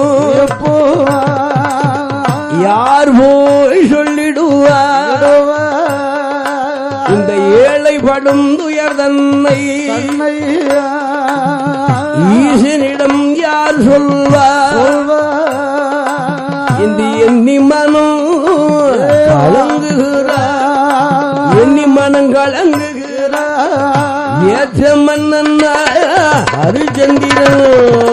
யார் போய் சொல்லிடுவார் இந்த ஏழை படும் துயர் தன்னை ஈசனிடம் யார் சொல்வார் இந்த எண்ணி மனம் கலங்குகிறார் எண்ணி மனம் கலங்குகிறார் ஏற்ற மன்னன் ஹரிச்சந்திரன்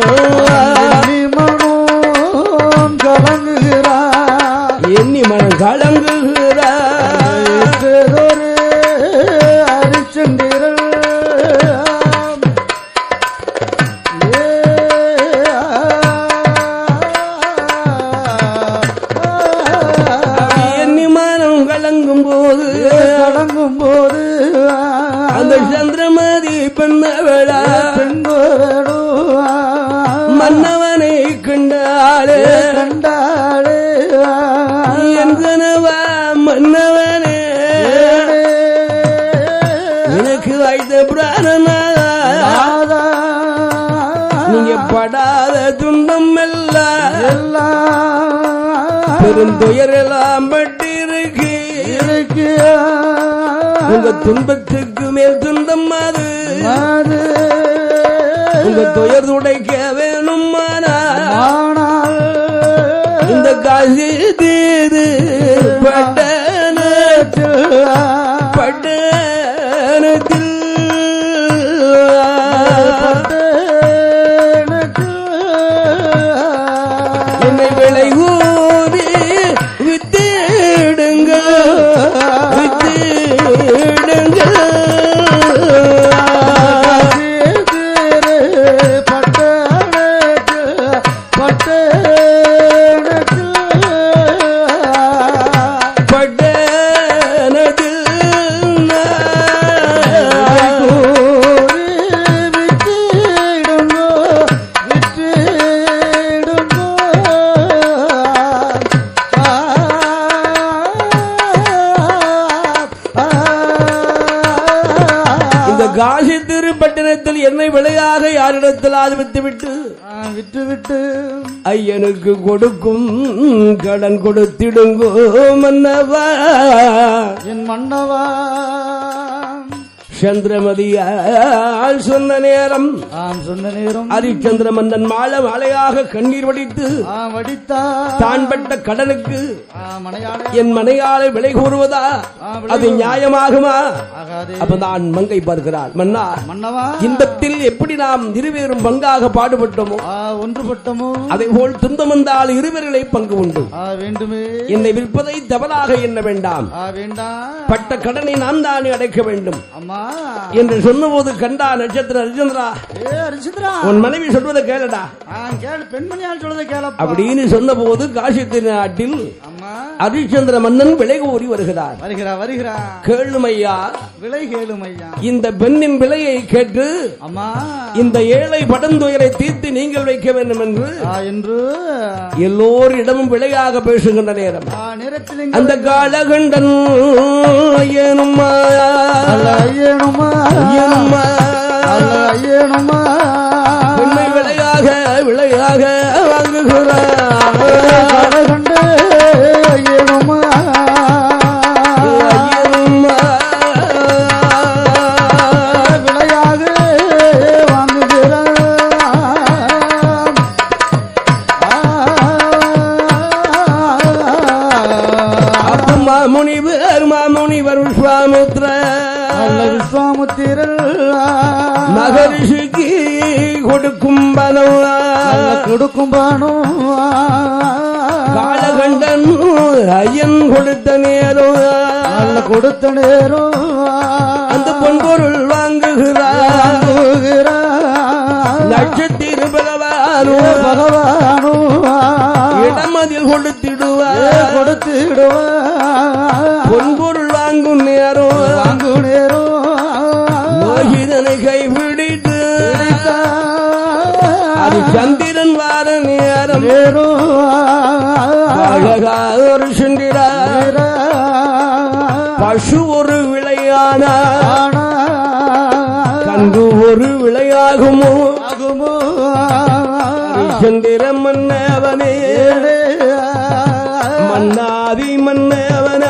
கலங்குகிறார் எண்ணி மனம் கலங்குகிறார் ஏற்றதொரு அரிச்சந்திரன் ஏ எண்ணி மனம் கலங்கும் போது தொடங்கும் போது அந்த சந்திரமதி பெண்ணவளா பெண்களோ மன்னவனை கண்டாளே கண்டாளே என் கனவா மன்னவனே எனக்கு வைத்த பிராணனா நாதா நீங்க படாத துன்பம் எல்லாம் எல்லாம் பெருந்துயர் எல்லாம் பட்டிருக்கு இருக்கு உங்க துன்பத்துக்கு மேல் துன்பம் அது அது உங்க துயர் துடைக்க வேணுமானா ஆனால் இந்த காசி தீது பட்டன பட்டணத்தில் என்னை விலை ஊதி வித்திடுங்க வித்திடுங்க பட்ட காசி திருப்பட்டினத்தில் என்னை விலையாக யாரிடத்தில் ஆதரித்து விட்டு ஆ, விட்டு விட்டு ஐயனுக்கு கொடுக்கும் கடன் கொடுத்திடுங்கோ மன்னவா என் மன்னவா சந்திரமதியால் சொன்ன நேரம் ஆம் சொன்ன நேரம் ஹரிச்சந்திர மன்னன் மாலை மாலையாக கண்ணீர் வடித்து ஆ வடித்தா தான் பட்ட கடனுக்கு ஆ மனையாளே என் மனையாளை விலை கூறுவதா அது நியாயமாகுமா ஆகாதே அப்ப நான் மங்கை பார்க்கிறார் மன்னா மன்னவா இன்பத்தில் எப்படி நாம் இருவேறும் பங்காக பாடுபட்டோமோ ஆ ஒன்றுபட்டமோ அதை போல் துன்பம் வந்தால் இருவர்களை பங்கு உண்டு ஆ வேண்டுமே என்னை விற்பதை தவறாக எண்ண வேண்டாம் ஆ வேண்டாம் பட்ட கடனை நாம் தானே அடைக்க வேண்டும் அம்மா என்று சொன்னபோது கண்டா நட்சத்திர அர்ஜுனரா ஏ அரிசித்ரா உன் மனைவி சொல்வதை கேளடா ஆ கேளு பெண்மணியால் சொல்றதை கேளப்பா அப்படின்னு சொன்னபோது காசி திருநாட்டில் அம்மா ஹரிச்சந்திர மன்னன் விலை கூறி வருகிறார் வருகிறா வருகிறா கேளுமையா விலை கேளும் ஐயா இந்த பெண்ணின் விலையை கேட்டு அம்மா இந்த ஏழை படந்துயரை தீர்த்து நீங்கள் வைக்க வேண்டும் என்று ஆ என்று எல்லோரிடமும் விலையாக பேசுகின்ற நேரம் ஆ நேரத்தில் அந்த காலகண்டன் ஏனுமா அல்ல ஐயனுமா ஏனுமா அல்ல ஐயனுமா பெண்ணை விலையாக விலையாக வாங்குகிறார் கண்டு ஐயனுமா ஐயனுமா. விலையாக வாங்குகிறான் அப்ப மாமுனிவர் மாமுனிவர் விஸ்வாமித்ர அல்ல விஸ்வாமுத்திரல் மகரிஷிக்கு கொடுக்கும் பலம் நல்ல கொடுக்கும் பானம் காலகண்டன் ஐயன் கொடுத்த நேரம் நல்ல கொடுத்த நேரம் அந்த பொன்பொருள் வாங்குகிறார் வாங்குகிறான். நட்சத்திர பகவானோ பகவானோ இடமதில் கொடுத்திடுவார் கொடுத்திடுவான் பொன்பொருள் வாங்கும் நேரம் வாங்கு நேரம் மோகிதனை கைபிடித்து அது சந்திரன் வார நேரம் அழகா ஒரு சுண்டிரா பசு ஒரு விளையான கன்று ஒரு விளையாகுமோ சந்திர மன்னவனே மன்னாதி மன்னவன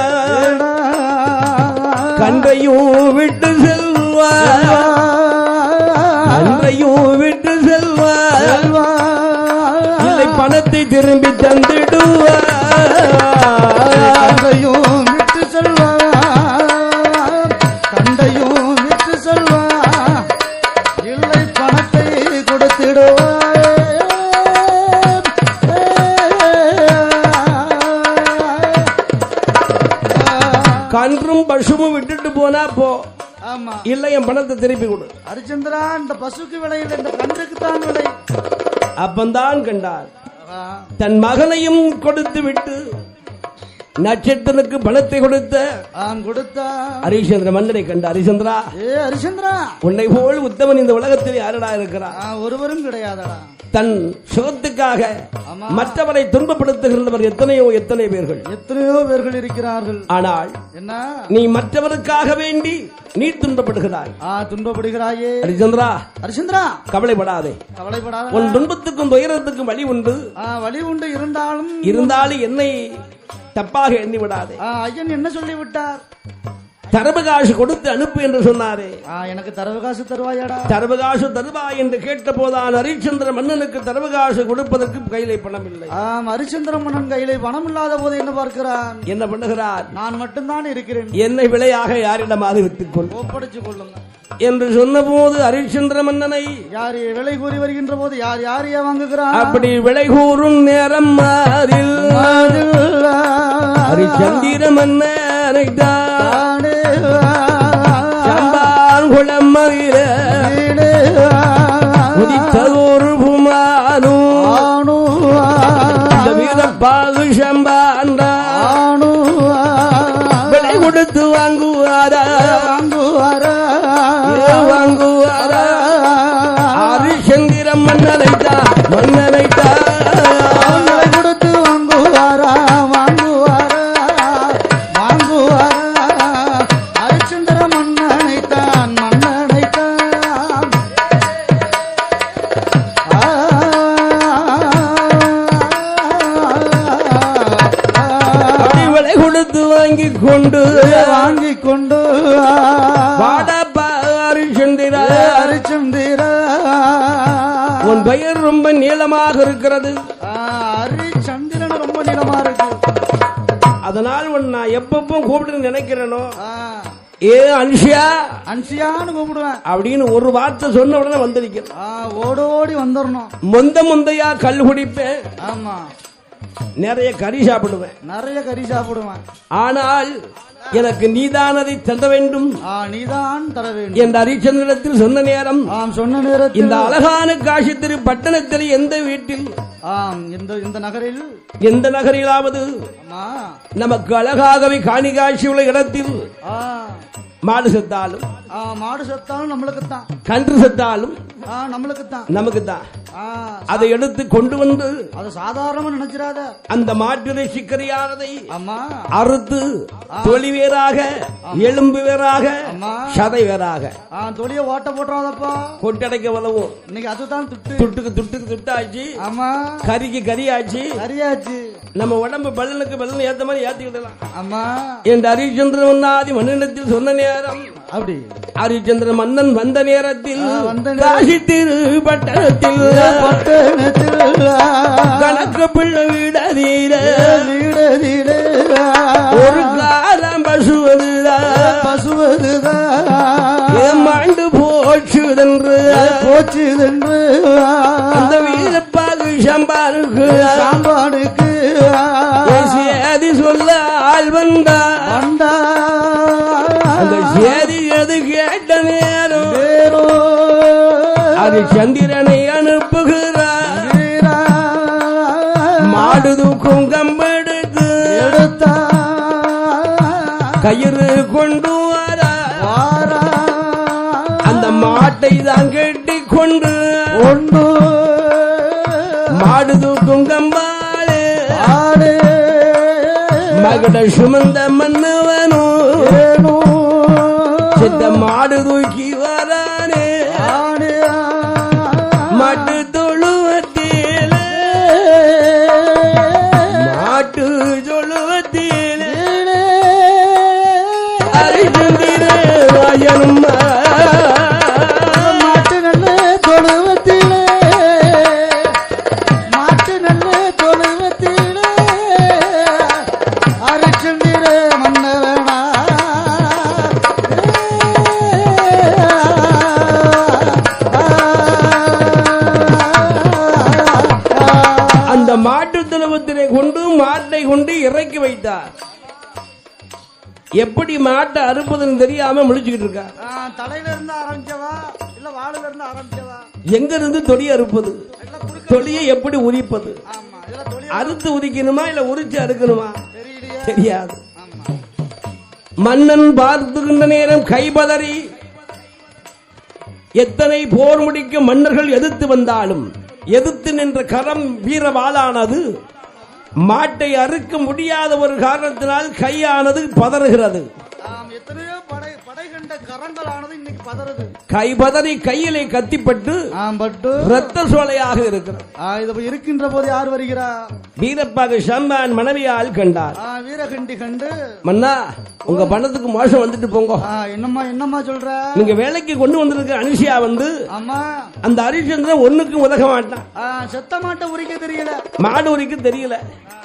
கன்றையும் விட்டு செல்வா கன்றையும் விட்டு செல்வா இல்லை பணத்தை திரும்பி தந்திடுவா கண்டையும் விட்டு செல்வா கண்டையும் விட்டு செல்வா இல்லை பணத்தை கொடுத்திடுவா கன்றும் பசுவும் விட்டுட்டு போனா போ ஆமா இல்லை என் பணத்தை திருப்பி கொடு ஹரிச்சந்திரா இந்த பசுக்கு விளையில இந்த கன்றுக்கு தான் விளை அப்பந்தான் கண்டார் ஆ, தன் மகனையும் கொடுத்து விட்டு நட்சத்திரனுக்கு பணத்தை கொடுத்த ஆம் கொடுத்தா ஹரிச்சந்திர மன்னரை கண்ட ஹரிச்சந்திரா ஏ ஹரிச்சந்திரா உன்னை போல் உத்தமன் இந்த உலகத்தில் யாரடா இருக்கிறார் ஆ, ஒருவரும் கிடையாதடா தன் சுகத்துக்காக மற்றவரை துன்பப்படுத்துகின்றவர் எத்தனையோ எத்தனை பேர்கள் எத்தனையோ பேர்கள் இருக்கிறார்கள் ஆனால் என்ன நீ மற்றவருக்காக வேண்டி நீ துன்பப்படுகிறாய் ஆ துன்பப்படுகிறாயே ஹரிச்சந்திரா ஹரிச்சந்திரா கவலைப்படாதே கவலைப்படாத உன் துன்பத்துக்கும் துயரத்துக்கும் வழி உண்டு ஆ, வழி உண்டு இருந்தாலும் இருந்தாலும் என்னை தப்பாக எண்ணி விடாதே ஆ, ஐயன் என்ன சொல்லி விட்டார் தரபகாசு கொடுத்து அனுப்பு என்று சொன்னாரே ஆ, எனக்கு தரவகாசு தருவாயாடா தரவகாசு தருவா என்று கேட்ட போதான் ஹரிச்சந்திர மன்னனுக்கு தரவகாசு கொடுப்பதற்கு கையிலே பணம் இல்லை ஆம் ஹரிச்சந்திர மன்னன் கையிலே பணம் இல்லாத போது என்ன பார்க்கிறான் என்ன பண்ணுகிறார் நான் மட்டும்தான் இருக்கிறேன் என்னை விலையாக யாரிடமாவது விட்டுக் கொள் ஒப்படைச்சு கொள்ளுங்க என்று சொன்னபோது ஹரிச்சந்திர மன்னனை யார் விலை கூறி வருகின்ற போது யார் யாரையா வாங்குகிறான் அப்படி விலை கூறும் நேரம் அதில் ஹரிச்சந்திர மன்னனை தான் சம்பான் குளம் மகிழ உதித்ததொரு புமானும் இந்த வீரப்பாகு சம்பாண்டா விலை கொடுத்து வாங்குவாரா ஏ வாங்குவாரா ஹரிச்சந்திர மன்னனைத்தா மன்னனைத்தா கொடுத்து வாங்குவாரா வாங்குவாரா வாங்குவாரா வாங்கி கொண்டு வாங்கி கொண்டு வாடப்பா ஹரிச்சந்திரா அரிச்சந்திர உன் பெயர் ரொம்ப நீளமாக இருக்கிறது அரிச்சந்திரன் ரொம்ப நீளமா இருக்கு அதனால் உன் நான் எப்பப்போ கூப்பிட்டு நினைக்கிறேனோ ஆ, ஏ அன்ஷியா அன்சியான்னு கூப்பிடுவேன் அப்படின்னு ஒரு வார்த்தை சொன்ன உடனே வந்திருக்கிறேன் ஆ, ஓடோடி வந்துடணும் மொந்த முந்தையா கல் குடிப்பேன் ஆமா நிறைய கறி சாப்பிடுவேன் நிறைய கறி சாப்பிடுவேன் ஆனால் எனக்கு நீதானதை தந்த வேண்டும் ஆ, நீதான் தர வேண்டும் என்ற ஹரிச்சந்திரத்தில் சொன்ன நேரம் ஆம் சொன்ன நேரத்தில் இந்த அழகான காட்சி திரு பட்டணத்தில் எந்த வீட்டில் ஆம் இந்த இந்த நகரில் எந்த நகரிலாவது ஆமா நமக்கு அழகாகவே காணி காட்சி உள்ள இடத்தில் ஆ, மாடு செத்தாலும் ஆ, மாடு செத்தாலும் நம்மளுக்கு தான் கன்று செத்தாலும் ஆ நம்மளுக்கு தான் நமக்கு தான் ஆ, அதை எடுத்து கொண்டு வந்து அது சாதாரணமா நினைச்சிடாத அந்த மாட்டினை சிக்கரியானதை ஆமா அறுத்து தொலி வேறாக எலும்பு வேறாக ஆமா. சதை வேறாக ஆ தொழிய ஓட்ட போட்டுறாதப்பா கொட்டடைக்க உதவும் இன்னைக்கு அதுதான் திட்டு துட்டுக்கு துட்டுக்கு துட்டாச்சு ஆமா கறிக்கு கறி ஆச்சு சரியாச்சு நம்ம உடம்பு பல்லனுக்கு பல்லன் ஏத்த மாதிரி ஏத்திக்கிடலாம் ஆமா என்று ஹரிச்சந்திரன் உன்னாதி மண்ணிடத்தில் சொன்ன நேரம் அப்படி ஹரிச்சந்திர மன்னன் வந்த நேரத்தில் ஆ, வந்த நேரம். காசி திரு பட்டணத்தில் பட்டணத்தில் கணக்கு பிள்ளை விடதீர வீடு வீடு ஒரு காலம் பசுவதுதான் பசுவதுதான் ஏமாண்டு போச்சுதென்று போச்சுதென்று அந்த வீரப்பாகு சம்பாருக்கு சாம்பாடுக்கு சேதி சொல்ல ஆள் வந்தா வந்தா அந்த சேதி எது கேட்ட நேரம் வேறோ அது சந்திரனை அனுப்புகிறார் வீரா மாடு தூக்கும் கம்பெடுத்து எடுத்தா கயிறு கொண்டு வரா வாரா அந்த மாட்டை தான் கட்டி கொண்டு ஒன்று மாடு தூக்கும் கம்பாளே ஆடு மகட சுமந்த மன்னவனும் ஏனோ சித்த மாடு தூக்கி வரானே ஆடு மாட்டு தொழுவத்தில் மாட்டு தொழுவத்தில் அரிசந்திர ராஜனும் மாட்டு நல்ல தொழுவத்திலே மாட்டு நல்ல தொழுவத்திலே அரிச்சந்திர மன்னவனா அந்த மாட்டு தொழுவத்தினை கொண்டு மாட்டை கொண்டு இறக்கி வைத்தார் எப்படி மாட்டை அறுப்பதுன்னு தெரியாம முழிச்சுக்கிட்டு இருக்கா ஆ, தலையில இருந்து ஆரம்பிச்சவா இல்ல வாழுல இருந்து ஆரம்பிச்சவா எங்க இருந்து தொடி அறுப்பது தொலியை எப்படி உரிப்பது ஆமா இதுல தொழில் அறுத்து உரிக்கணுமா இல்ல உரிச்சு அறுக்கணுமா தெரியலையே தெரியாது ஆமா மன்னன் பார்த்துகின்ற நேரம் கைபதறி எத்தனை போர் முடிக்க மன்னர்கள் எதிர்த்து வந்தாலும் எதிர்த்து நின்ற கரம் வீரவாளானது மாட்டை அறுக்க முடியாத ஒரு காரணத்தினால் கையானது பதறுகிறது ஆம், எத்தனையோ படை படை கண்ட கரங்களானது இன்னைக்கு பதறுது கைபதறி கையிலே கத்திப்பட்டு ஆம் பட்டு ரத்த சோலையாக இருக்கிறது ஆ, இது இருக்கின்ற போது யார் வருகிறா வீரப்பாக சம்பான் மனைவியால் கண்டார் ஆ, வீரகண்டி கண்டு மன்னா உங்க பணத்துக்கு மோசம் வந்துட்டு போங்க ஆ, என்னம்மா என்னம்மா சொல்ற நீங்க வேலைக்கு கொண்டு வந்திருக்க அனுஷியா வந்து ஆமா அந்த ஹரிச்சந்திரன் ஒண்ணுக்கும் உதக மாட்டான் ஆ, செத்த மாட்டை உரிக்க தெரியல மாடு உரிக்க தெரியல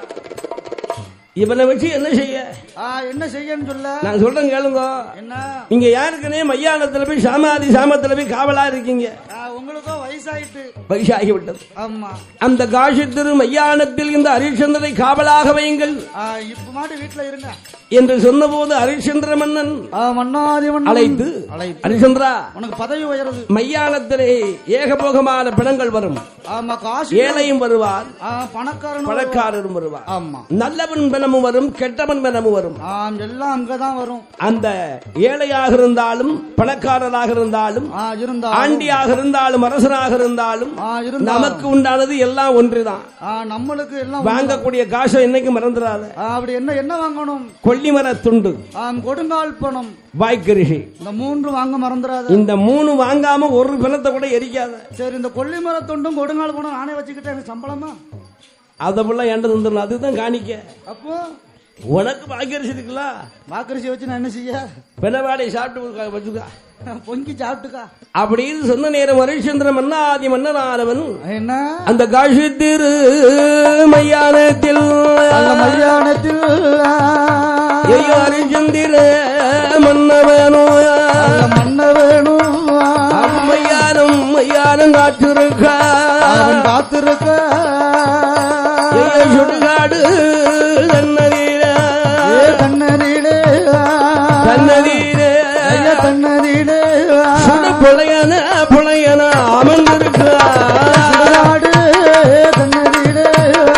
இவனை வச்சு என்ன செய்ய ஆ, என்ன செய்யன்னு சொல்ல நான் சொல்றேன் கேளுங்க என்ன நீங்க யாருக்குனே மையானத்துல போய் சாமாதி சாமத்துல போய் காவலா இருக்கீங்க ஆ, உங்களுக்கோ வயசாயிட்டு வயசாகி விட்டது ஆமா அந்த காசி திரு மையானத்தில் இந்த ஹரிச்சந்திரனை காவலாக வையுங்கள் ஆ, இப்ப மாட்டு வீட்டுல இருங்க என்று சொன்னபோது ஹரிச்சந்திர மன்னன் ஆ, மன்னாதி மன்னன் அழைத்து அழைத்து ஹரிச்சந்திரா உனக்கு பதவி உயருது மையானத்திலே ஏகபோகமான பிணங்கள் வரும் ஆமா காசு ஏழையும் வருவார் ஆ, பணக்காரனும் பணக்காரரும் வருவார் ஆமா நல்லவன் பிணமும் வரும் கெட்டவன் பிணமும் வரும் ஆம் எல்லாம் அங்கதான் வரும் அந்த ஏழையாக இருந்தாலும் பணக்காரராக இருந்தாலும் ஆ, இருந்தா ஆண்டியாக இருந்தாலும் அரசனாக இருந்தாலும் ஆ, இருந்தா நமக்கு உண்டானது எல்லாம் ஒன்றுதான் ஆ, நம்மளுக்கு எல்லாம் வாங்கக்கூடிய காசை என்னைக்கு மறந்துடாத ஆ, அப்படி என்ன என்ன வாங்கணும் கொல்லிமர துண்டு ஆம் கொடுங்கால் பணம் வாய்க்கரிசி இந்த மூன்று வாங்க மறந்துடாத இந்த மூணு வாங்காம ஒரு பிணத்தை கூட எரிக்காத சரி இந்த கொல்லி மரத்துண்டும் கொடுங்கால் பணம் நானே வச்சுக்கிட்டேன் எனக்கு சம்பளமா அதை ஃபுல்லா ஏண்ட தந்துடணும் அதுதான் காணிக்க அப்போ உனக்கு பாக்கியரிசி இருக்கலாம் வாக்கரிசி வச்சு நான் என்ன செய்ய பெணவாடை சாப்பிட்டு வச்சுக்கா பொங்கி சாப்பிட்டுக்கா அப்படின்னு சொன்ன நேரம் ஹரிச்சந்திர மன்னாதி மன்னனானவன் என்ன அந்த காஷி திரு மையானத்தில் அந்த மையானத்தில் ஐயோ ஹரிச்சந்திர மன்னவனோ அந்த மன்ன வேணும் மையானம் மையானம் காற்றிருக்கா அவன் காத்திருக்க ஐயோ சுடுகாடு தன்னதீர ஏ தன்னதிலே தன்னதீரே ஐயா தன்னதிலே சுடு புலையன புலையன அமர்ந்திருக்கா சுடுகாடு தன்னதிலே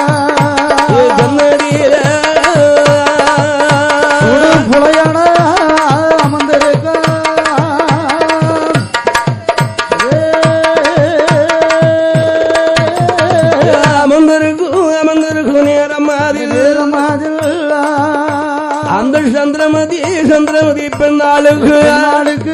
தன்னதீர சுடு புலையான அமர்ந்திருக்க அமர்ந்திருக்கும் அமர்ந்திருக்கும் நேரம் மாதிரி அந்த சந்திரமதி சந்திரமதி பெண்ணாளுக்கு நாளுக்கு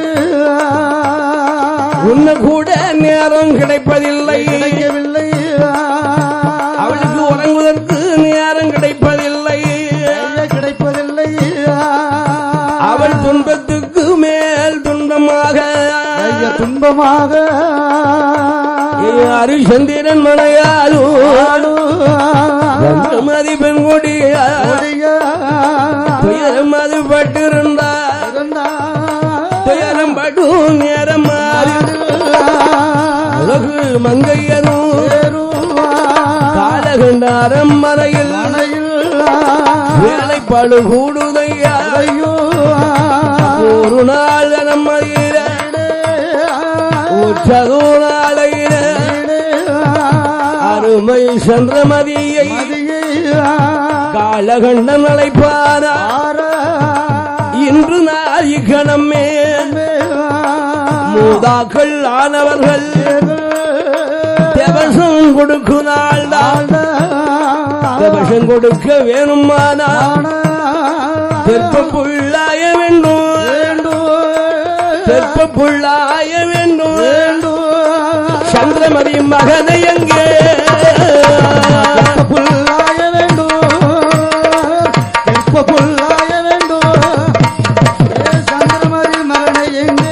உன்ன கூட நேரம் கிடைப்பதில்லை கிடைக்கவில்லை அவளுக்கு உறங்குவதற்கு நேரம் கிடைப்பதில்லை ஐயா, கிடைப்பதில்லை அவள் துன்பத்துக்கு மேல் துன்பமாக ஐயா, துன்பமாக அரிசந்திரன் மனையாலும் சந்திரமதி பெண்குடிய துயரம் அது பட்டிருந்தா துயரம் படும் நேரம் மாறி அழகு மங்கையரும் காலகண்டாரம் மறையில் வேலைப்பாடு கூடுதையா ஒரு நாள் நம்மையில உச்சதோ நாளையில அருமை சந்திரமதியை காலகண்டன் அழைப்பாரா இன்று நாயிக்கணமே மூதாக்கள் ஆனவர்கள் தேவசம் கொடுக்கும் நாள் தான் தேவசம் கொடுக்க வேணுமானா தெற்ப புள்ளாய வேண்டும் தெற்ப புள்ளாய வேண்டும் சந்திரமதி மகனை எங்கே புல்லாய வேண்டும் தெப்ப புல்லாய வேண்டும் ஏ சந்திரமதி மகனை எங்கே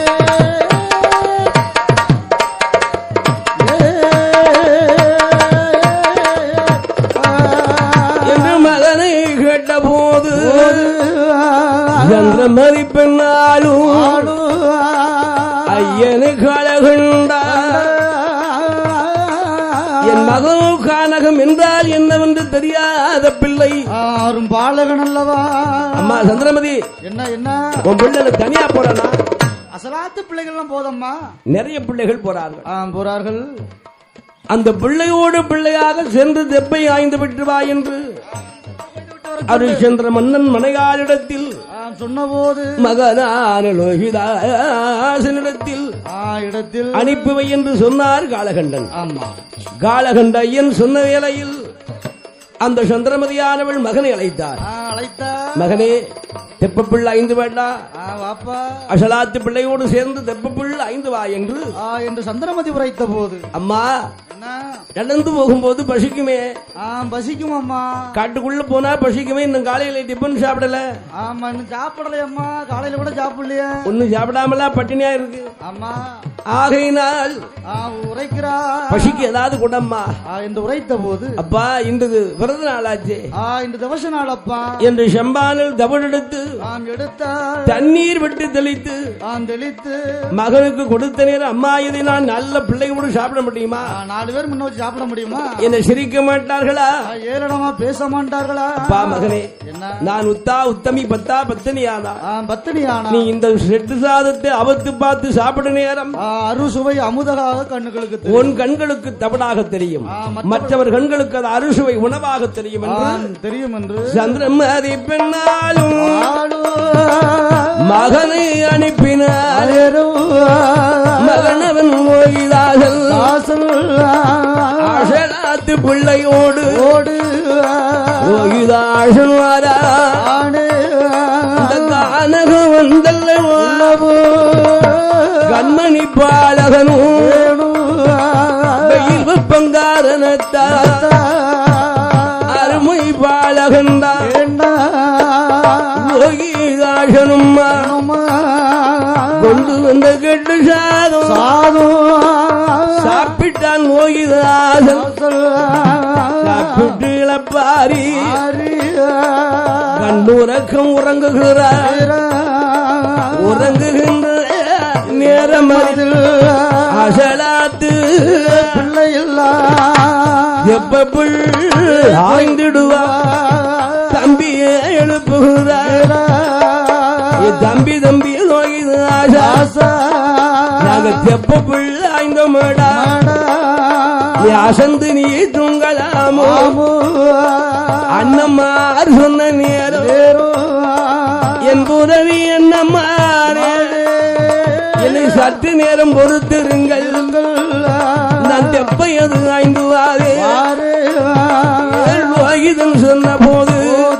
என்று மகனை கேட்ட போது சந்திரமதி பெண்ணாலும் ஐயனுக்கு அழகுண்டா என் மகன் கானகம் என்றால் என்னவென்று தெரியாத பிள்ளை ஆறும் பாலகன் அல்லவா அம்மா சந்திரமதி என்ன என்ன உன் பிள்ளை தனியா போறானா அசலாத்து பிள்ளைகள்லாம் போதம்மா நிறைய பிள்ளைகள் போறார்கள் ஆ, போறார்கள் அந்த பிள்ளையோடு பிள்ளையாக சென்று தெப்பை ஆய்ந்து விட்டு வா என்று அரிச்சந்திர மன்னன் மனையாளிடத்தில் ஆ, சொன்னபோது மகனான லோகிதாசனிடத்தில் ஆ இடத்தில் அனுப்பி வை என்று சொன்னார் காலகண்டன் ஆமா காலகண்ட ஐயன் சொன்ன வேளையில் அந்த சந்திரமதியானவள் மகனை அழைத்தார் ஆ, அழைத்தா மகனே தெப்ப பிள்ளை ஐந்து வேண்டா ஆ, வாப்பா அசலாத்து பிள்ளையோடு சேர்ந்து தெப்ப பிள்ளை ஐந்து வா என்று ஆ, என்று சந்திரமதி உரைத்த போது அம்மா என்ன நடந்து போகும்போது பசிக்குமே ஆ பசிக்கும் அம்மா காட்டுக்குள்ள போனா பசிக்குமே இன்னும் காலையில டிபன் சாப்பிடல ஆமா இன்னும் சாப்பிடலையம்மா காலையில கூட சாப்பிடலையே ஒன்னும் சாப்பிடாமலா பட்டினியா இருக்கு ஆமா ஆகையினால் ஆ, உரைக்கிறா பசிக்கு ஏதாவது கொடம்மா ஆ, என்று உரைத்த போது அப்பா இன்று விரத நாளாச்சு ஆ இந்த தவச நாளப்பா என்று செம்பானில் தவழெடுத்து ஆம் எடுத்த தண்ணீர் விட்டு தெளித்து ஆம் தெளித்து மகனுக்கு கொடுத்த நேரம் அம்மா இதை நான் நல்ல பிள்ளைகளோடு சாப்பிட முடியுமா ஆ, நாலு பேர் முன்ன வச்சு சாப்பிட முடியுமா என்னை சிரிக்க மாட்டார்களா ஆ, ஏளனமா பேச மாட்டார்களா அப்பா மகனே என்ன நான் உத்தா உத்தமி பத்தா பத்தினியானா ஆ, பத்தினியானா நீ இந்த செட்டு சாதத்தை அவத்து பார்த்து சாப்பிட நேரம் ஆ, அறுசுவை அமுதகாக கண்ணுகளுக்கு தெரியும். உன் கண்களுக்கு தவடாக தெரியும் ஆ, மற்ற- மற்றவர் கண்களுக்கு அது அறுசுவை உணவாக தெரியும் ஆ, என்று தெரியும் என்று சந்திரமதி பெண்ணாலும் ஆடு மகனை அனுப்பினார் அலேரும் மகனவன் ஓய்தார்கள் வாசல் ஆசலாத்து பிள்ளையோடு ஓடு ஓய்தாசன் வாரா ஆடு இந்த கானகம் வந்தல்லவோ கண்மணி பாலகனும் வெயில் வெப்பங்காரனத்தா அருமை பாலகன்தான் லோகிதாசனும் கொண்டு வந்த கெட்டு சாதம் சாப்பிட்டான் லோகிதாசன் சாப்பிட்டு இழப்பாரி கண்ணுறக்கம் உறங்குகிறார் உறங்குகின்ற நேரம் அதில் அசலாத்து எப்ப ஆய்ந்திடுவா தம்பியை எழுப்புகிறார் ஏ தம்பி தம்பி நோயுது ஆசா நாங்க தெப்ப பிள்ளை ஆய்ந்தோமடா நீ அசந்து நீ தூங்கலாமோ அண்ணம்மார் சொன்ன நேரம் என் உதவி என்னம்மாரே என்னை சற்று நேரம் பொறுத்திருங்கள் நான் தெப்பை அது ஆய்ந்துவாரே லோகிதன் சொன்ன போது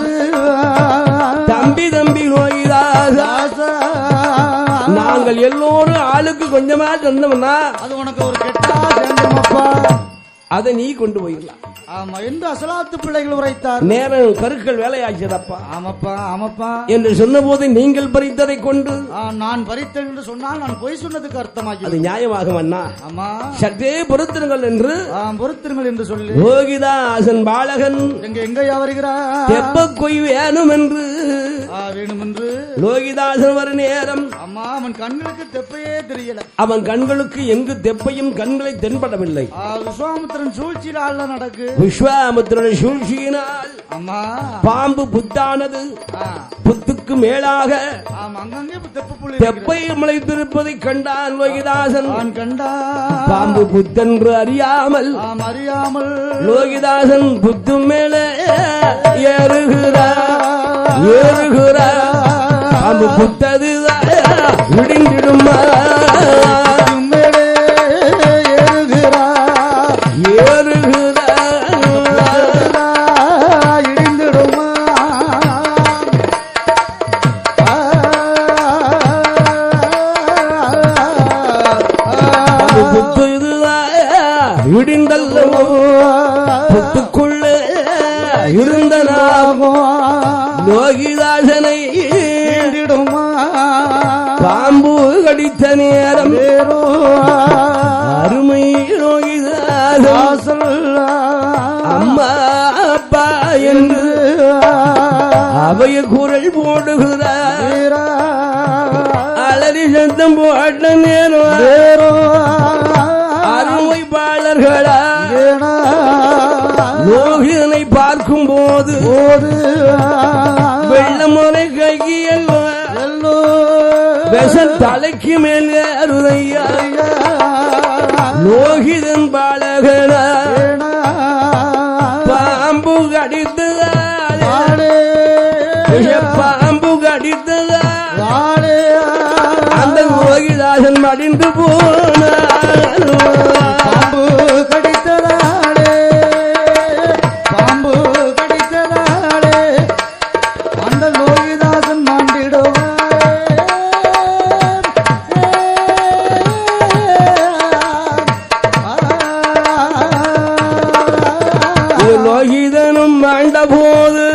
தம்பி தம்பி லோகிதாசா நாங்கள் எல்லோரும் ஆளுக்கு கொஞ்சமா தந்தோம்னா அது உனக்கு ஒரு கெட்டா சேர்ந்துருமப்பா அதை நீ கொண்டு போயிடலாம் ஆமா என்று அசலாத்து பிள்ளைகள் உரைத்தார் நேரம் கருக்கள் வேலையாச்சதப்பா ஆமாப்பா ஆமாப்பா என்று சொன்னபோது நீங்கள் பறித்ததை கொண்டு ஆ, நான் பறித்தேன் என்று சொன்னால் நான் பொய் சொன்னதுக்கு அது அர்த்தமாகி நியாயமாகும் அண்ணா ஆமா சற்றே பொறுத்திருங்கள் என்று ஆ, பொறுத்திருங்கள் என்று சொல்லி யோகிதாசன் பாலகன் எங்க எங்கயா வருகிறார் தெப்ப கொய் வேணும் என்று ஆ, வேணும் என்று லோகிதாசன் வரும் நேரம் அம்மா அவன் கண்களுக்கு தெப்பையே தெரியல அவன் கண்களுக்கு எங்கு தெப்பையும் கண்களை தென்படவில்லை ஆ, விஸ்வாமித்திரன் சூழ்ச்சியில நடக்கு விஸ்வாமித்திரன் சூழ்ச்சியினால் அம்மா பாம்பு புத்தானது ஆ, புத்துக்கு மேலாக ஆமா அங்கங்கே தெப்ப புள்ளி தெப்பை முளைத்திருப்பதை கண்டான் லோகிதாசன் நான் கண்டா பாம்பு புத்தென்று அறியாமல் ஆம் அறியாமல் லோகிதாசன் புத்து மேலே ஏறுகிறார் ஏறுகிறார் பாம்பு புத்தது விடிந்திடுமா உம்மேலே ஏறுகிறார் ஏறுகிறார் இடிந்திடுமா பாம்பு புத்து இதுதான் இடிந்தல்லவோ புத்துக்குள்ள இருந்த நாமோ லோகிதாசனை இடிடுமா பாம்பு கடித்த நேரம் அருமை லோகிதாசன் அம்மா அப்பா என்று அவைய குரல் போடுகிறார் அலறி சத்தம் போட்ட நேரம் அருமை பாளர்களா லோகிதனை பார்க்கும் போது வெள்ளமுறை கையில் விஷ தலைக்கு மேல் அருதையா லோகிதன் பாலகனா பாம்பு கடித்ததா விஷ பாம்பு கடித்ததா அந்த லோகிதாசன் மடிந்து போனார் பாம்பு கடித்ததாலே பாம்பு கடித்ததாலே அந்த லோகிதாசன் இது லோகிதனும் ஆண்ட போது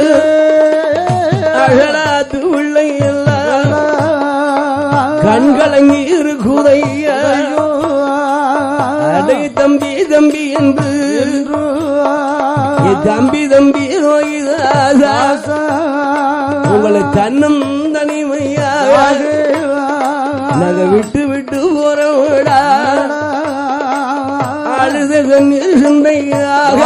அழலாத்து உள்ளை எல்லாம் கண்கலங்கி இருக்குதையா அடை தம்பி தம்பி என்று ஏ தம்பி தம்பி லோகிதாசா உங்களை தன்னம் தனிமையாக நாங்க விட்டு விட்டு போறோடா அழுத கண்ணீர் சிந்தையாக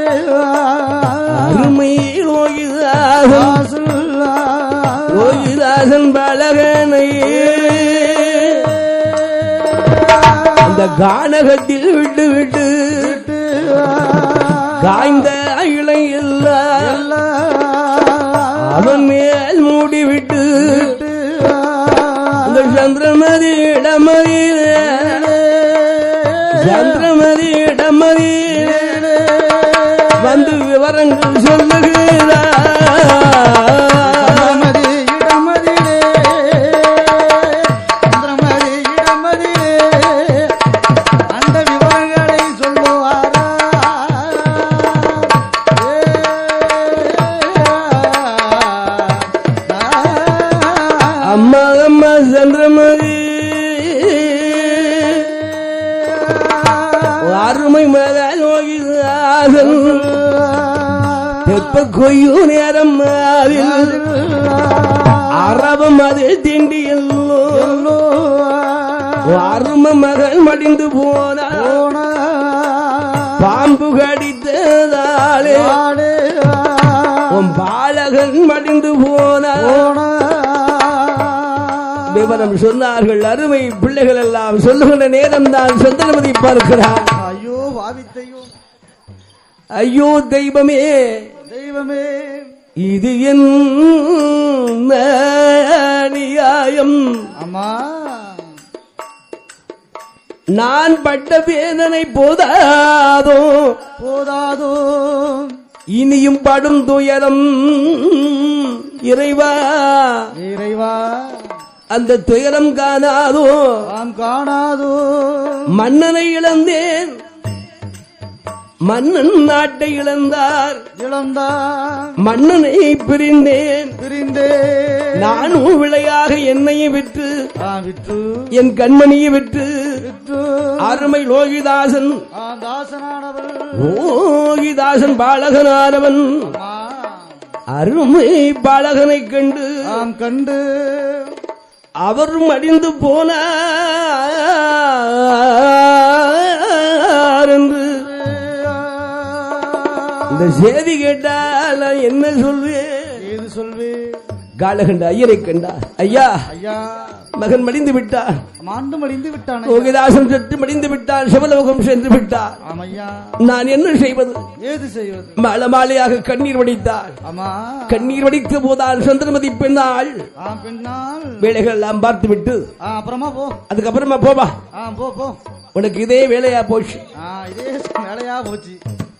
அருமை லோகிதாசன் லோகிதாசன் பலகனை அந்த கானகத்தில் விட்டு விட்டு காய்ந்த இலை எல்லாம் அவன் மேல் மூடிவிட்டு அந்த சந்திரமதி இடமதியிலே சந்திரமதி இடமதியிலே வந்து விவரங்கள் சொல்லுகிறார் சந்திரமதி இடமதிலே சந்திரமதி இடமதிலே அந்த விவரங்களை சொல்லுவாரா ஏ, ஆ, ஆ. அம்மா அம்மா சந்திரமதி அருமை மகன் யோகிதாசன் தெப்ப கொய்யு நேரம் அதில் அரபம் அது திண்டியல்லோ அரும மகன் மடிந்து போனா பாம்பு கடித்ததாலே உன் பாலகன் மடிந்து போனா விவரம் சொன்னார்கள் அருமை பிள்ளைகள் எல்லாம் சொல்லுகின்ற நேரம் தான் சந்திரமதி பார்க்கிறார் ஐயோ பாவித்தையும் ஐயோ தெய்வமே தெய்வமே இது என்ன நியாயம் அம்மா நான் பட்ட வேதனை போதாதோ போதாதோ இனியும் படும் துயரம் இறைவா இறைவா அந்த துயரம் காணாதோ நாம் காணாதோ மன்னனை இழந்தேன் மன்னன் நாட்டை இழந்தார் இழந்தான் மன்னனை பிரிந்தேன் பிரிந்தே நானும் விளையாக என்னையும் விற்று ஆ விற்று என் கண்மணியை விற்று விற்று அருமை லோகிதாசன் ஆ தாசனானவள் லோகிதாசன் பாலகனானவன் அம்மா அருமை பாலகனை கண்டு ஆம் கண்டு அவரும் அடிந்து போனார் என்று இந்த செய்தி கேட்டால் நான் என்ன சொல்வேன் ஏது சொல்வே காலகண்ட ஐயரை கண்டார் ஐயா ஐயா மகன் மடிந்து விட்டார் மாண்டு மடிந்து விட்டானே லோகிதாசன் சற்று மடிந்து விட்டார் சிவலோகம் சென்று விட்டார் ஆம் ஐயா நான் என்ன செய்வது ஏது செய்வது மாலை மாலையாக கண்ணீர் வடித்தார் ஆமா கண்ணீர் வடித்த போதால் சந்திரமதி பெண்ணாள் ஆ பெண்ணால் வேலைகள் எல்லாம் பார்த்து விட்டு ஆ அப்புறமா போ அதுக்கப்புறமா போவா ஆ போ போ உனக்கு இதே வேலையா போச்சு ஆ இதே வேலையா போச்சு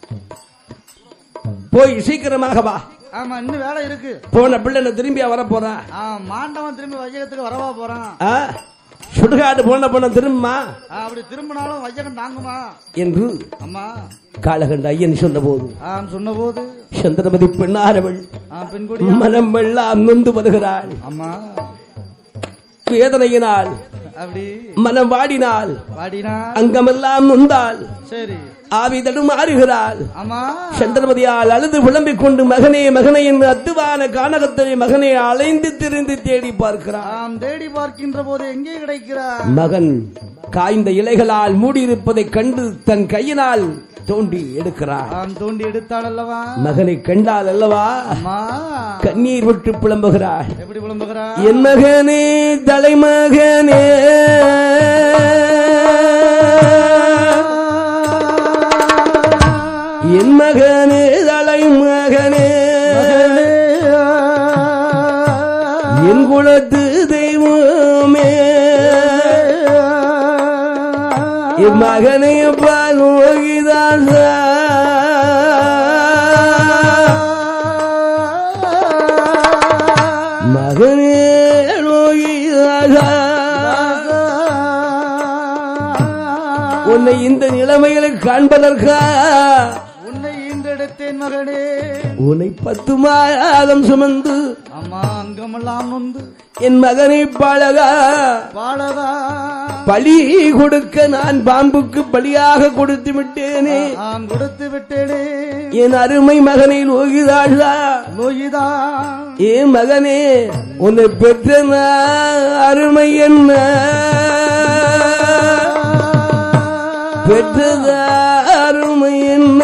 போய் சீக்கிரமாக வா ஆமா இன்னும் வேலை இருக்கு போன பிள்ளை நான் திரும்பியா வர போறான் ஆ மாண்டவன் திரும்பி வையகத்துக்கு வரவா போறான் ஆ? சுடுகாடு போன போன திரும்பமா ஆ, அப்படி திரும்பினாலும் வையகம் தாங்குமா என்று அம்மா காலகண்ட ஐயன் சொன்னபோது ஆம் சொன்னபோது சந்திரமதி பெண்ணாரவள் ஆ பெண்குடி மனம் வெள்ளம் நொந்து வருகிறாள் அம்மா வேதனையினால் அப்படி மனம் வாடினாள் பாடினா அங்கமெல்லாம் நொந்தாள் சரி ஆவி தடுமாறுகிறாள் அம்மா சந்திரமதியால் அழுது புலம்பிக் கொண்டு மகனே மகனே என்று அத்துவான கானகத்தை மகனை அலைந்து திரிந்து தேடி பார்க்கிறார் ஆம் தேடி பார்க்கின்ற போது எங்கே கிடைக்கிறார் மகன் காய்ந்த இலைகளால் மூடியிருப்பதைக் கண்டு தன் கையினால் தோண்டி எடுக்கிறார் ஆம் தோண்டி எடுத்தாள் அல்லவா மகனை கண்டால் அல்லவா அம்மா கண்ணீர் விட்டு புலம்புகிறார் எப்படி புலம்புகிறா என் மகனே தலைமகனே என் மகனே தலைமகனே என் குலத்து தெய்வமே என் மகனை பாலோகிதாசா மகனே லோகிதாசா உன்னை இந்த நிலைமைகளை காண்பதற்கா உன்னை ஈன்றெடுத்தேன் மகனே உன்னை பத்து மாதம் சுமந்து அம்மா அங்கமெல்லாம் நொந்து என் மகனை பழகா பாலகா பலி கொடுக்க நான் பாம்புக்கு பலியாக கொடுத்து விட்டேனே ஆம் கொடுத்து விட்டேனே என் அருமை மகனை லோகிதாஷா லோகிதா ஏன் மகனே உன்னை பெற்ற நான் அருமை என்ன பெற்றது அருமை என்ன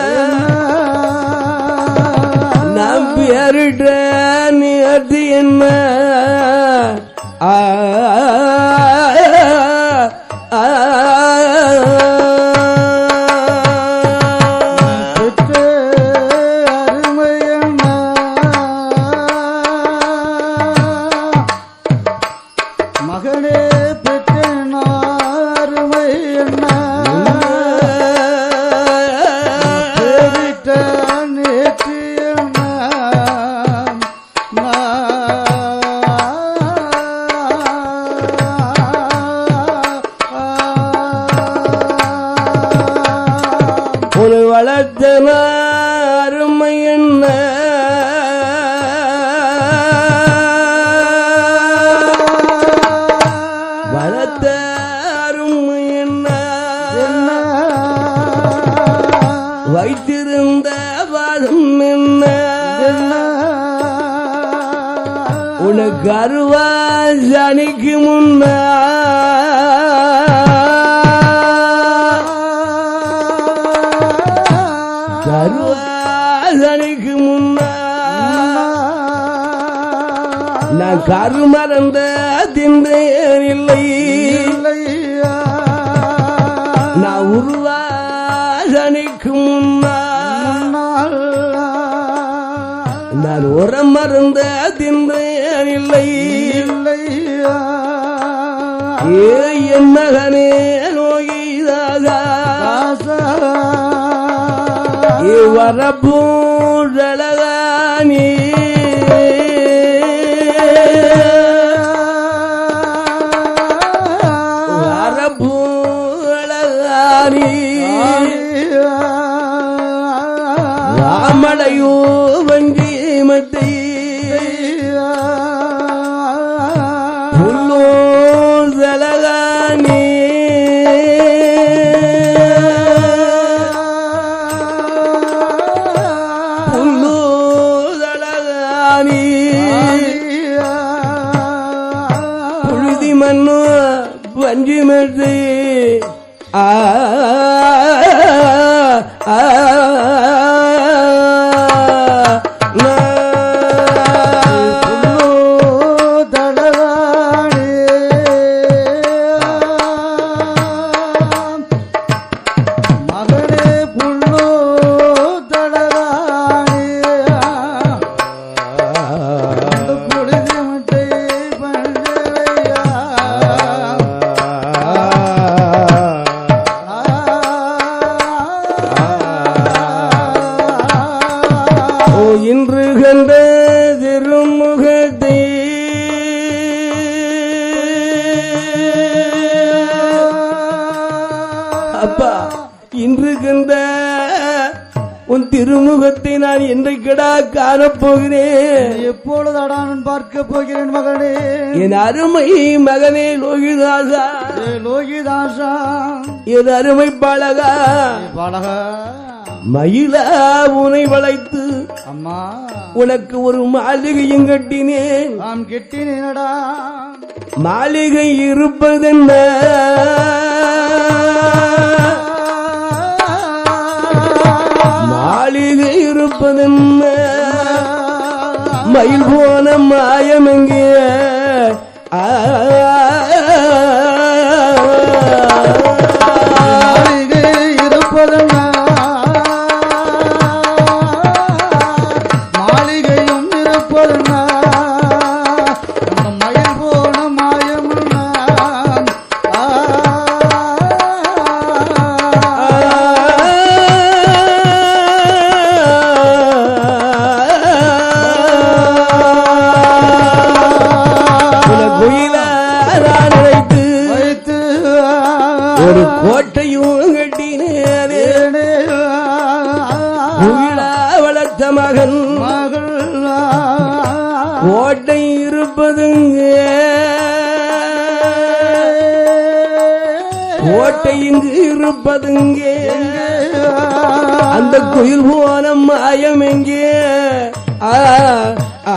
நம்பியருட நேர்த்தி என்ன ஆ, ஆ, பெற்ற அருமை என்ன மகனே பெற்ற அருமை என்ன பேரிட்ட நேற்று என்ன நான் ஒரு வளர்த்த அருமை என்ன கருவாசனிக்கு முன்னா கருவாசனிக்கு முன்னா நான் கருமறந்த தின்றேன் இல்லை நான் உருவாசனிக்கு முன்னா நான் உரம் மருந்த தின்றேன் இல்லை ஏ என் மகனே நோயிதாக ஏ வரப்பூழலகானி வரப்பூழலகானி ராமடையோ வண்டி மட்டை புல்லோ ஜலகானி புல்லோ ஜலகானி புழுதி மண்ணு வஞ்சி மட்டை ஆ ஆ, மகனே புல்லோ தடகாணி பொழுது மட்டை பண்டையா ஓ இன்று கண்ட திருமுகத்தை அப்பா இன்று கண்ட உன் திருமுகத்தை நான் என்றைக்கடா காணப்போகிறேன் எப்பொழுதடா நான் பார்க்க போகிறேன் மகனே என் அருமை மகனே லோகிதாசா ஏ லோகிதாசா என் அருமை பழகா பழக மயிலா உனை வளைத்து அம்மா உனக்கு ஒரு மாளிகையும் கட்டினேன் நாம் கெட்டினேனடா மாளிகை இருப்பதென்ன மாளிகை இருப்பதென்ன மயில் போன மாயம் எங்கே ஆ. மாளிகை இருப்பதென்ன மாளிகையும் இருப்பதென்ன அந்த மயில் போன மாயம் உன குயிலாரான் வைத்து வைத்து ஒரு கோட்டையும் கட்டினேனே குயிலா வளர்த்த மகன் மகள் கோட்டை இருப்பதுங்க கோட்டை இங்கு இருப்பதுங்கே அந்த குயில் போன மாயம் எங்கே ஆ, ஆ,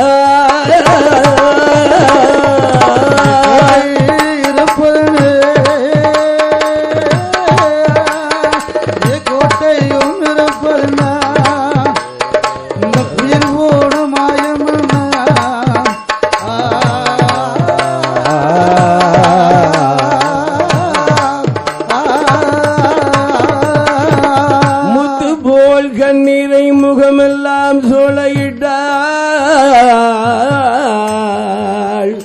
இருப்பது கோட்டையும் இருப்பது இந்த குயில் போன மாயம் முத்து போல் கண்ணீரை முகமெல்லாம் சோலையிட்டாள்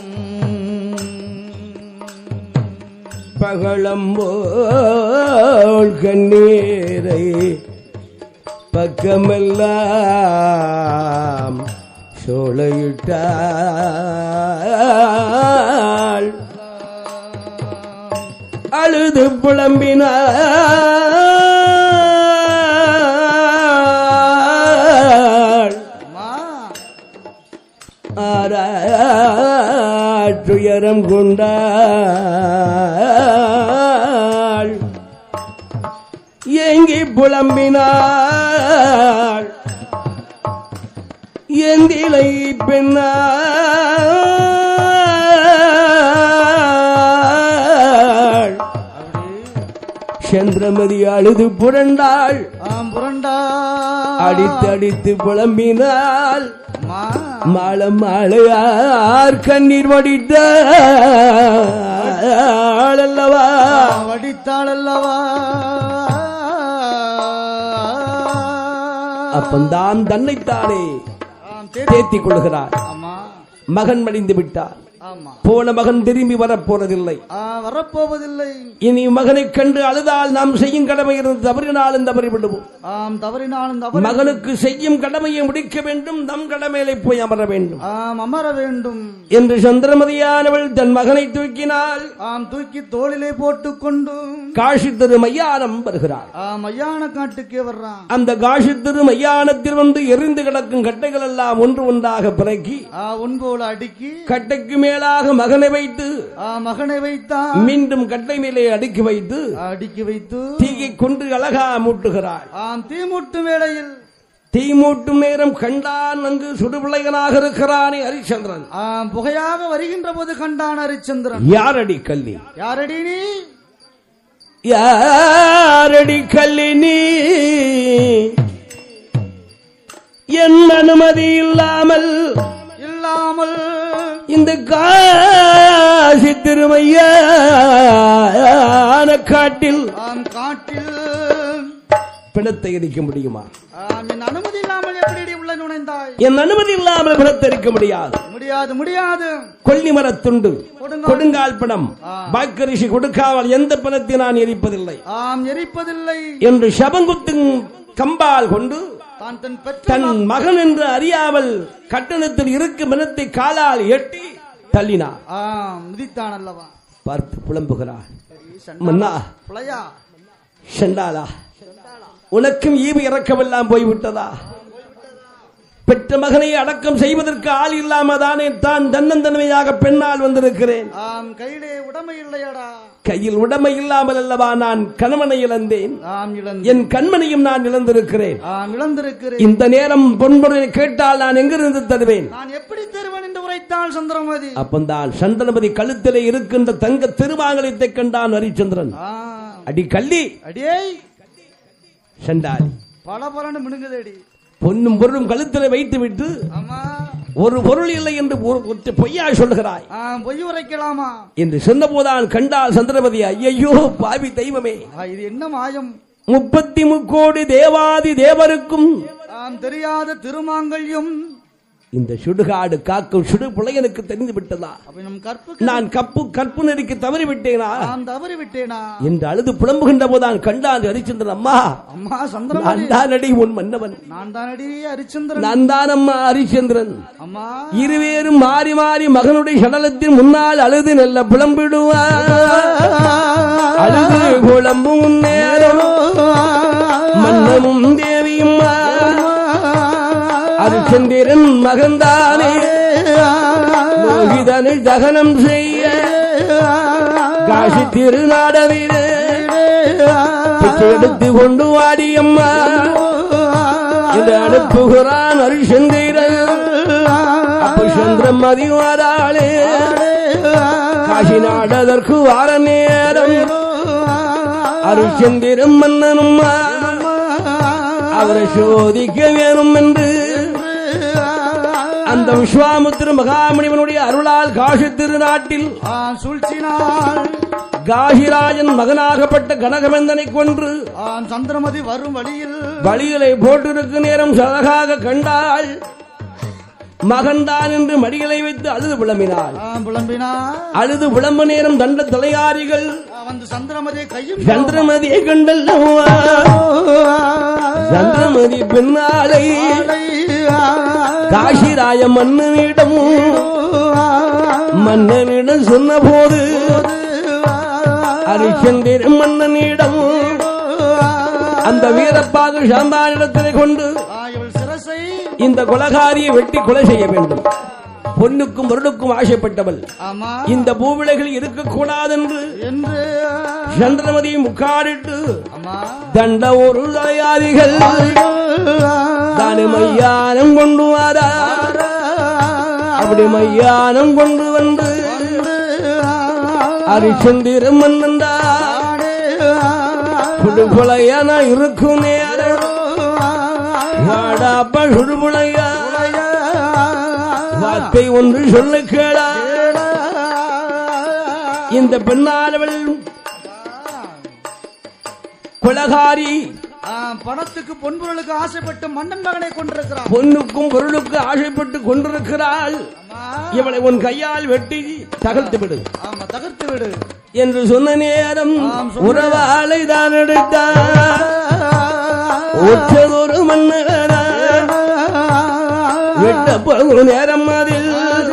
பகளம்போல் கண்ணீரை பக்கமெல்லாம் சோலையிட்டாள் அழுது புலம்பினாள் ஆராட்டுயரம் கொண்டாள் ஏங்கி புலம்பினாள் எந்திலை பெண்ணாள் சந்திரமதி அழுது புரண்டாள் ஆம் புரண்டா அடித்து அடித்து புலம்பினாள் அம்மா மாலம் மாலையார் கண்ணீர் வடித்த அல்லவா வடித்தாள் அல்லவா அப்பந்தான் தன்னைத்தானே ஆம், தேத்தி- தேத்திக் கொள்கிறார் ஆமா மகன் மடிந்து விட்டார் ஆமா போன மகன் திரும்பி வரப்போறதில்லை ஆ, வரப்போவதில்லை இனி மகனைக் கண்டு அழுதால் நாம் செய்யும் கடமை இருந்து தவறினாலும் தவறி விடுவோம் ஆம் தவறினாலும் தவறு மகனுக்கு செய்யும் கடமையை முடிக்க வேண்டும் நம் கடமையிலே போய் அமர வேண்டும் ஆம் அமர வேண்டும் என்று சந்திரமதியானவள் தன் மகனை தூக்கினாள் ஆம் தூக்கி தோளிலே போட்டுக் கொண்டு காஷி திரு மையானம் வருகிறாள் ஆம் ஐயான காட்டுக்கே வர்றான் அந்த காஷி திரு மையானத்தில் வந்து எரிந்து கிடக்கும் கட்டைகள் எல்லாம் ஒன்று ஒன்றாக பிறக்கி ஆ உன்போல அடுக்கி கட்டைக்கு மேலாக மகனை வைத்து ஆ மகனை வைத்தான் மீண்டும் கட்டை மேலே அடுக்கி வைத்து அடுக்கி வைத்து தீயை கொண்டு அழகா மூட்டுகிறாள் ஆம் தீமூட்டும் வேளையில் தீ மூட்டும் நேரம் கண்டான் அங்கு சுடுபிள்ளைகனாக இருக்கிறானே ஹரிச்சந்திரன் ஆம் புகையாக வருகின்ற போது கண்டான் ஹரிச்சந்திரன் யாரடி கல்லி யாரடி நீ யாரடி கல்லி நீ என் அனுமதி இல்லாமல் இல்லாமல் இந்த காசி திருமையான காட்டில் ஆம் காட்டில் பிணத்தை எரிக்க முடியுமா ஆம் என் அனுமதி இல்லாமல் எப்படி உள்ள நுழைந்தாய் என் அனுமதி இல்லாமல் பிணத்தை எரிக்க முடியாது முடியாது முடியாது கொல்லி மரத்துண்டு கொடுங்கால். கொடுங்கால் பணம் பாக்கரிசி கொடுக்காமல் எந்த பணத்தை நான் எரிப்பதில்லை ஆம் எரிப்பதில்லை என்று சபங்குத்தும் கம்பால் கொண்டு தான் தன் பெற்ற தன் மகன் என்று அறியாமல் கட்டணத்தில் இருக்கும் மனத்தை காலால் எட்டி தள்ளினார் ஆம் மிதித்தான் அல்லவா பார்த்து புலம்புகிறார் சரி, மன்னா புலையா செண்டாளா உனக்கும் ஈவு இறக்கமெல்லாம் போய்விட்டதா பெற்ற மகனை அடக்கம் செய்வதற்கு ஆள் இல்லாம தானே தான் தன்னந்தன்மையாக பெண்ணால் வந்திருக்கிறேன் ஆம் கையிலே உடமை இல்லையடா கையில் உடமை இல்லாமல் அல்லவா நான் கணவனை இழந்தேன் ஆம் இழந்து என் கண்மணியும் நான் இழந்திருக்கிறேன் ஆம் இழந்திருக்கிறேன் இந்த நேரம் பொன்பொருளை கேட்டால் நான் எங்கிருந்து தருவேன் நான் எப்படி தருவன் என்று உரைத்தாள் சந்திரமதி அப்பந்தான் சந்திரமதி கழுத்திலே இருக்கின்ற தங்க திருமாங்கலத்தை கண்டான் ஹரிச்சந்திரன் ஆம் அடி கள்ளி அடியே செண்டாளி பல பலன்னு மினுங்குதடி பொன்னும் பொருளும் கழுத்திலே வைத்து விட்டு ஆமா ஒரு பொருள் இல்லை என்று ஒரு ஒற்றை பொய்யா சொல்லுகிறாய் ஆம் பொய் உரைக்கலாமா என்று சொன்னபோதான் கண்டால் சந்திரமதி ஐயையோ பாவி தெய்வமே ஆ, இது என்ன மாயம் முப்பத்தி முக்கோடி தேவாதி தேவருக்கும் ஆம் தெரியாத திருமாங்கல்யம் இந்த சுடுகாடு காக்கும் சுடு பிள்ளையனுக்கு தெரிந்து விட்டதா அப்ப நம் கற்பு நான் கப்பு கற்பு நெறிக்கு தவறி விட்டேனா நான் தவறி விட்டேனா என்று அழுது புலம்புகின்ற போதான் கண்டான் ஹரிச்சந்திரன் அம்மா அம்மா சந்திரமதி நான் தான் அடி உன் மன்னவன் நான் தானடி ஹரிச்சந்திரன் நான் தான் அம்மா ஹரிச்சந்திரன் அம்மா இருவேரும் மாறி மாறி மகனுடைய சடலத்தின் முன்னால் அழுது நல்ல புலம்பிடுவார் அழுது புலம்பும் நேரம் மன்னமும் தேவியும் அரிச்சந்திரன் மகன்தானே லோகிதனை தகனம் செய்ய காசி திருநாடவிலே பிச்சை எடுத்து கொண்டு வாடியம்மா இது அனுப்புகிறான் ஹரிச்சந்திரன் அப்ப சந்திரம் மதிவாராளே காசி நாடதற்கு வார நேரம் அருச்சந்திரம் மன்னனும் அவரை சோதிக்க வேணும் என்று அந்த விஸ்வாமுத்திர மகாமுனிவனுடைய அருளால் காசி திருநாட்டில் ஆ, சூழ்ச்சினாள் காசிராஜன் மகனாகப்பட்ட கனகவந்தனை கொன்று ஆ, சந்திரமதி வரும் வழியில் வழிகளை போட்டிருக்கும் நேரம் அழகாக கண்டாள் மகன்தான் என்று மடிகளை வைத்து அழுது புலம்பினாள் ஆ, புலம்பினாள் அழுது புலம்பு நேரம் தண்ட தலையாரிகள் ஆ, வந்து சந்திரமதியை கையும் சந்திரமதியை கண்டல்லவா சந்திரமதி பின்னாலை காசிராய மன்னனிடம் மன்னனிடம் சொன்ன போது ஹரிச்சந்திர மன்னனிடம் அந்த வீரப்பாகு சாம்பானிடத்திலே கொண்டு இவள் சிரசை இந்த கொலகாரியை வெட்டி கொலை செய்ய வேண்டும் பொன்னுக்கும் பொருளுக்கும் ஆசைப்பட்டவள் ஆமா இந்த பூவிளைகள் இருக்கக்கூடாது என்று என்று சந்திரமதி முக்காடிட்டு ஆமா தண்ட ஒரு தலையாதிகள் தானே மையானம் கொண்டு வாரா அப்படி மையானம் கொண்டு வந்து அரிச்சந்திரம் மன்னந்தா சுடுபுலையான இருக்கும் நேரம் வாடாப்ப சுடுபுலையா வார்த்தை ஒன்று சொல்ல கேளா இந்த பெண்ணானவள் கொலகாரி ஆ, பணத்துக்கு பொன்பொருளுக்கு ஆசைப்பட்டு மன்னன் மகனை கொண்டிருக்கிறான் பொண்ணுக்கும் பொருளுக்கு ஆசைப்பட்டு கொண்டிருக்கிறாள் ஆமா இவளை உன் கையால் வெட்டி தகர்த்து விடு ஆமா தகர்த்து விடு என்று சொன்ன நேரம் ஆம், சொன்ன உறவாளை தான் எடுத்தார் ஒற்றதொரு மன்னரா வெட்ட போகும் நேரம் அதில்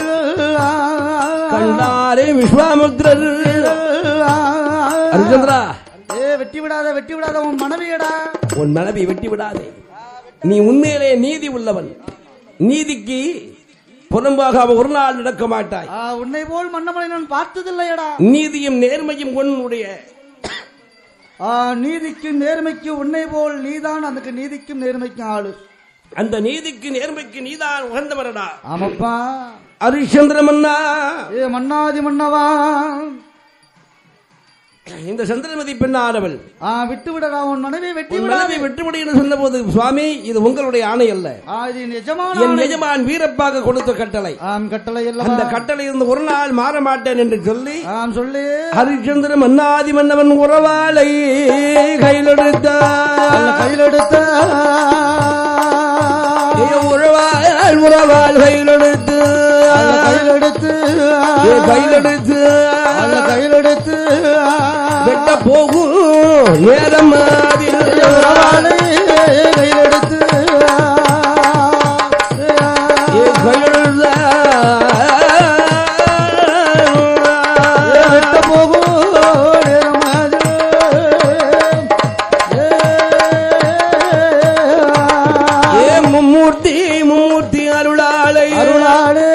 கண்டாரே விஸ்வாமுத்திரர் அர்ஜுந்திரா ஏ வெட்டி விடாத வெட்டி விடாத உன் மனைவியடா உன் மனைவி வெட்டி விடாதே நீ உண்மையிலே நீதி உள்ளவன் நீதிக்கு புறம்பாக ஒரு நாள் நடக்க மாட்டாய் ஆ, உன்னை போல் மன்னமலை நான் பார்த்ததில்லையடா நீதியும் நேர்மையும் உன்னுடைய ஆ, நீதிக்கு நேர்மைக்கு உன்னை போல் நீதான் அதுக்கு நீதிக்கும் நேர்மைக்கும் ஆளு அந்த நீதிக்கு நேர்மைக்கு நீதான் உகந்தவரடா ஆமாப்பா ஹரிச்சந்திர மன்னா ஏ மன்னாதி மன்னவா இந்த சந்திரமதி பெண்ணானவள் ஆ விட்டு விடடா உன் மனைவியை வெட்டி உன் விடாத மனைவி வெட்டுமடி என்று சொன்னபோது சுவாமி இது உங்களுடைய ஆணை அல்ல ஆ, இது என் எஜமான என் எஜமான் வீரப்பாக கொடுத்த கட்டளை ஆம் கட்டளை அந்த அல்லவா கட்டளை இருந்து ஒரு நாள் மாற மாட்டேன் என்று சொல்லி ஆம் சொல்லு ஹரிச்சந்திர மன்னாதி மன்னவன் உறவாளை கையிலெடுத்தான் கையில் எடுத்த உறவாள் உறவாள் கையிலெடுத்து கையில் எடுத்து ஏ, கையிலெடுத்து கையில் எடுத்து வெட்ட போகும் நேரம் அதில் உறவாளை கையில் எடுத்து ஏ, கையிலெடுத்த வெட்ட போகும் நேரமாது. ஏ மும்மூர்த்தி மும்மூர்த்தி அருளாளை அருளாளே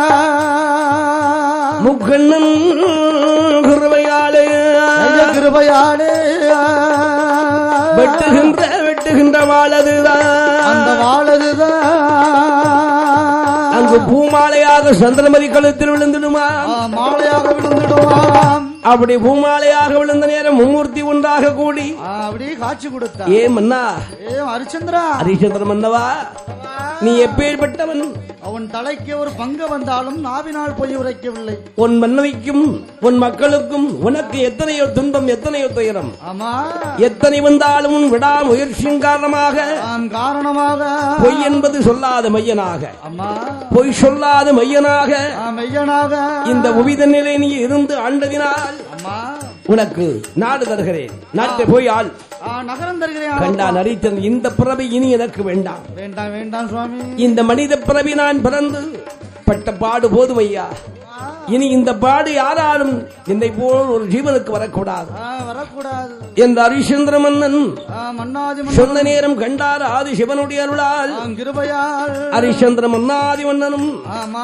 முக்கண்ணன் குருவையாளை ஐய கிருபையாளே வெட்டுகின்ற வெட்டுகின்ற வாழதுதான் அந்த வாழதுதான் அங்கு பூமாலையாக சந்திரமதி கழுத்தில் விழுந்துடுமா ஆ, மாலையாக விழுந்துடுவாம் அப்படி பூமாலையாக விழுந்த நேரம் மும்மூர்த்தி ஒன்றாக கூடி ஆ, அப்படியே காட்சி கொடுத்தா ஏ மன்னா ஏ ஹரிச்சந்திரா ஹரிச்சந்திர மன்னவா நீ எப்பேற்பட்டவன் அவன் தலைக்கு ஒரு பங்கு வந்தாலும் நாவினால் பொய் உரைக்கவில்லை உன் மன்னவிக்கும் உன் மக்களுக்கும் உனக்கு எத்தனையோ துன்பம் எத்தனையோ துயரம் ஆமா எத்தனை வந்தாலும் உன் விடாமுயற்சியின் காரணமாக ஆம் காரணமாக பொய் என்பது சொல்லாத மையனாக அம்மா பொய் சொல்லாத மையனாக ஆ, மெய்யனாக இந்த உவிதனிலே நீ இருந்து ஆண்டதினால் அம்மா உனக்கு நாடு தருகிறேன் நாட்டை போய் ஆள் ஆ, நகரம் தருகிறேன் கண்டான் அரித்தன் இந்த பிறவி இனி எனக்கு வேண்டாம் வேண்டாம் வேண்டாம் சுவாமி இந்த மனித பிறவி நான் பிறந்து பட்ட பாடு போதும் ஐயா இனி இந்த பாடு யாராலும் என்னை போல் ஒரு ஜீவனுக்கு வரக்கூடாது ஆ, வரக்கூடாது என்ற ஹரிச்சந்திர மன்னன் ஆ, மன்னாதி மன்னன் சொன்ன நேரம் கண்டார் ஆதி சிவனுடைய அருளால் ஆம், கிருபையால் ஹரிச்சந்திர மன்னாதி மன்னனும் ஆமா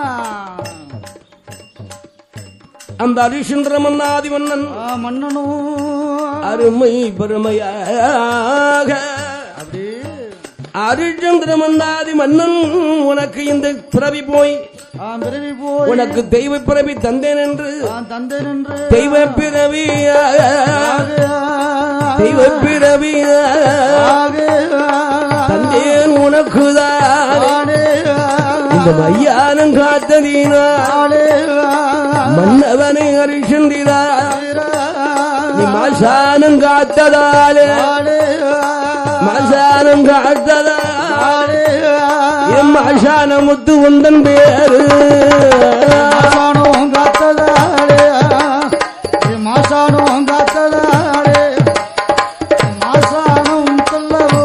அந்த ஹரிச்சந்திர மன்னாதி மன்னன் ஆ, மன்னனும் அருமை பெருமையாக அப்படி ஹரிச்சந்திர மன்னாதி மன்னன் உனக்கு இந்த பிறவி போய் ஆ, பிறவி போய் உனக்கு தெய்வ பிறவி தந்தேன் என்று நான் தந்தை நின்று தெய்வ பிறவி தெய்வ பிறவி தந்தேன் உனக்குதான் இந்த மையானம் காத்ததீனா மன்னவனை ஹரிச்சந்திரா நீ மாசானம் காத்ததாலே மாசானம் காத்ததாலே என் மாசான முத்து உந்தன் பேரு மாசானம் காத்ததாலே மாசானம் காத்ததாலே மாசானம் சொல்லவோ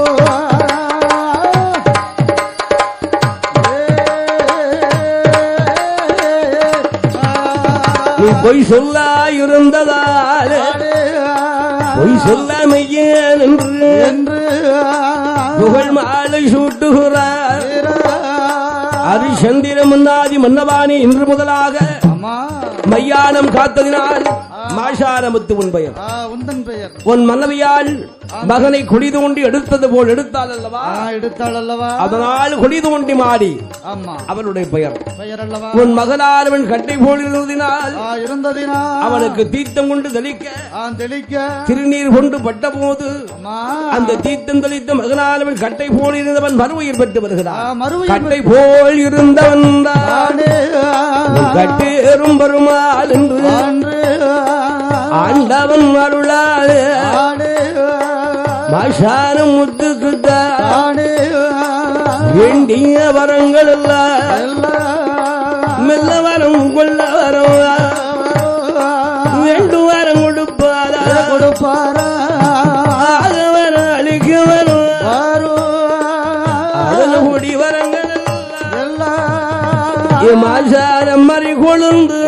நீ பொய் சொல்லா இருந்ததாலே பொய் சொல்லாமையேன் என்று என்று புகழ் மாலை சூட்டுகிறார் அரிசந்திர முன்னாதி மன்னவாணி இன்று முதலாக ஆமா மையானம் காத்ததினால் மாஷாரமுத்து உன் பெயர் ஆ, உந்தன் பெயர் உன் மனைவியால் மகனை குழி தோண்டி எடுத்தது போல் எடுத்தாள் அல்லவா ஆ, எடுத்தாள் அல்லவா அதனால் குழி தோண்டி மாடி ஆமா அவளுடைய பெயர் பெயர் அல்லவா உன் மகனால் அவன் கட்டை போல் இருந்ததினால் ஆ, இருந்ததினா அவனுக்கு தீர்த்தம் கொண்டு தெளிக்க ஆ, தெளிக்க திருநீர் கொண்டு பட்ட போது ஆமா அந்த தீர்த்தம் தெளித்த மகனால் அவன் கட்டை போல் இருந்தவன் மறுவுயிர் பெற்று ஆ, வருகிறான் மறுபடியும் கட்டை போல் இருந்தவன் தான் ஆடே, ஆ, கட்டேறும் பெருமாள் என்று ஆண்டு, ஆண்டவன் அருளாது ஆடே, மாஷானம் முத்துக்குத்தான் ஆடே, வேண்டிய வரங்கள் எல்லாம் எல்லாம் மெல்ல வரம் கொள்ள வரம் வேண்டும் வரம் கொடுப்பாரா கொடுப்பாரா ஆக வர அழிக்க வரும் வாரோ அதன் குடி வரங்கள் எல்லாம் எல்லாம் ஏ மாசானம் மறி கொழுந்து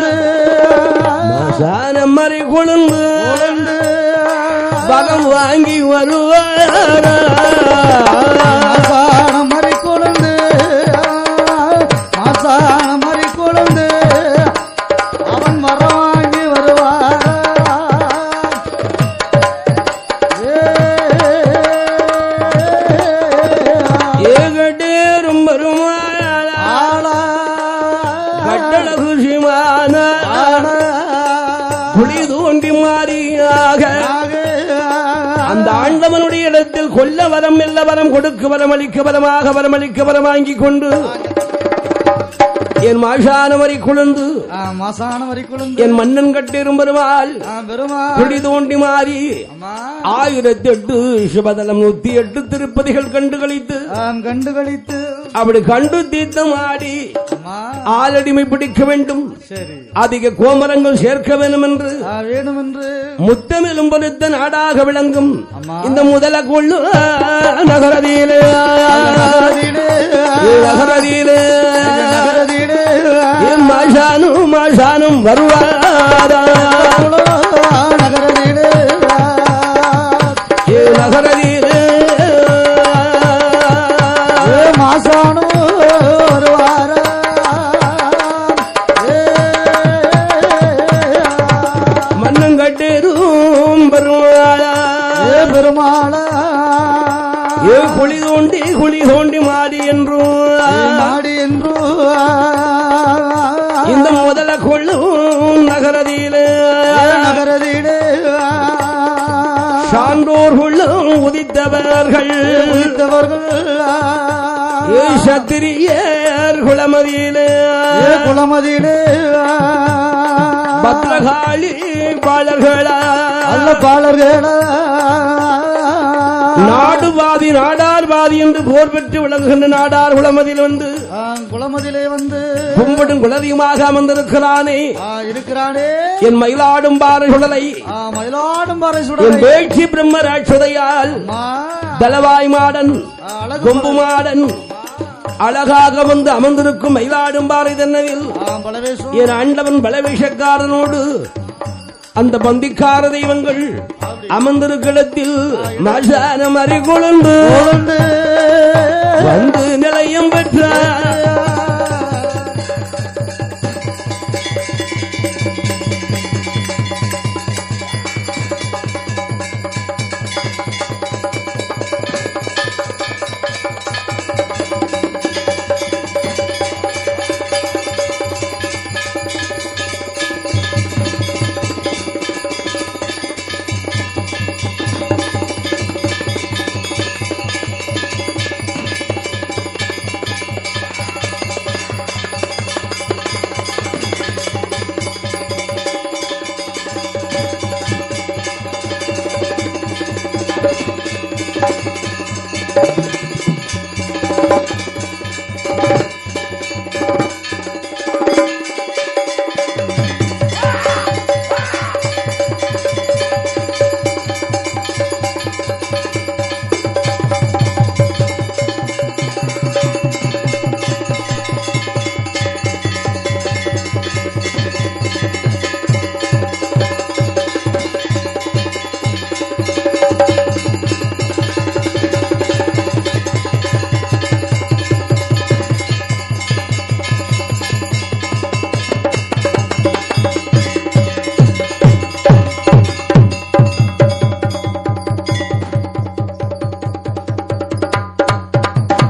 மாசானம் மறி கொழுந்து பகம் வாங்கி வருவாரா மாசானம் மறி கொழுந்து மாசானம் மறி கொழுந்து அவன் மர வாங்கி வருவார் ஏகடேரும் பெருமாளா ஆளா கட்டழகு சிமான குழி தோண்டி மாறியாக அந்த ஆண்டவனுடைய இடத்தில் கொல்ல வரம் மெல்ல வரம் கொடுக்க வரம் அளிக்க வரமாக வரம் அளிக்க வரம் வாங்கிக் கொண்டு என் மாஷான வரி குழந்து மாசான வரி கொழுந்து என் மன்னன் கட்டேறும் பெருமாள் பெருமா குழி தோண்டி மாறி அம்மா ஆயிரத்தி எட்டு சிவதலம் நூத்தி எட்டு திருப்பதிகள் கண்டு கழித்து ஆம் கண்டு கழித்து அப்படி கண்டு தீர்த்தம் ஆடி அம்மா ஆலடிமை பிடிக்க வேண்டும் சரி அதிக கோமரங்கள் சேர்க்க வேண்டும் என்று ஆ, வேணும் என்று முத்தமிழும் பொருத்த நாடாக விளங்கும் அம்மா. இந்த முதல கொள்ளு நகரதியிலே நகரதிலே, நகரதியிலே நகரதிலே, என் மாஷானும் மாஷானும் வருவாரா நகரதிலே, ஏ நகரதியிலே ஏ மாசானு வருவாரா ஏ, மன்னன் கட்டேரும் பெருமாளா ஏ பெருமாளா ஏ குழி தோண்டி குழி தோண்டி மாறி என்றும் நாடி என்று இந்த முதல கொள்ளும் நகரதியிலே நகரதிலே சான்றோர்களும் உதித்தவர்கள் உதித்தவர்கள் ஏ சத்திரியர் குளமதியிலே ஏ குளமதியிலே பத்ரகாளி பாலர்களா அல்ல பாலர்களா நாடுவாதி நாடார்வாதி என்று போர் பெற்று விளங்குகின்ற நாடார் குளமதியில் வந்து ஆ, குளமதியிலே வந்து கும்பிடும் குலதியுமாக அமர்ந்திருக்கிறானே ஆ, இருக்கிறானே என் மயிலாடும் பாறை சுடலை ஆ, மயிலாடும் பாறை என் சுடலை வேட்சி பிரம்ம ராட்சதையால் அம்மா, தலவாய் மாடன் ஆ, அழகு கொம்பு மாடன் அழகாக வந்து அமர்ந்திருக்கும் மயிலாடும் பாறை தென்னவில் ஆ, பலவேசு என் ஆண்டவன் பலவேஷக்காரனோடு அந்த பந்திக்கார தெய்வங்கள் அமர்ந்திருக்கிடத்தில் மசான மறி கொழுந்து கொழுந்து வந்து நிலையம் பெற்றார்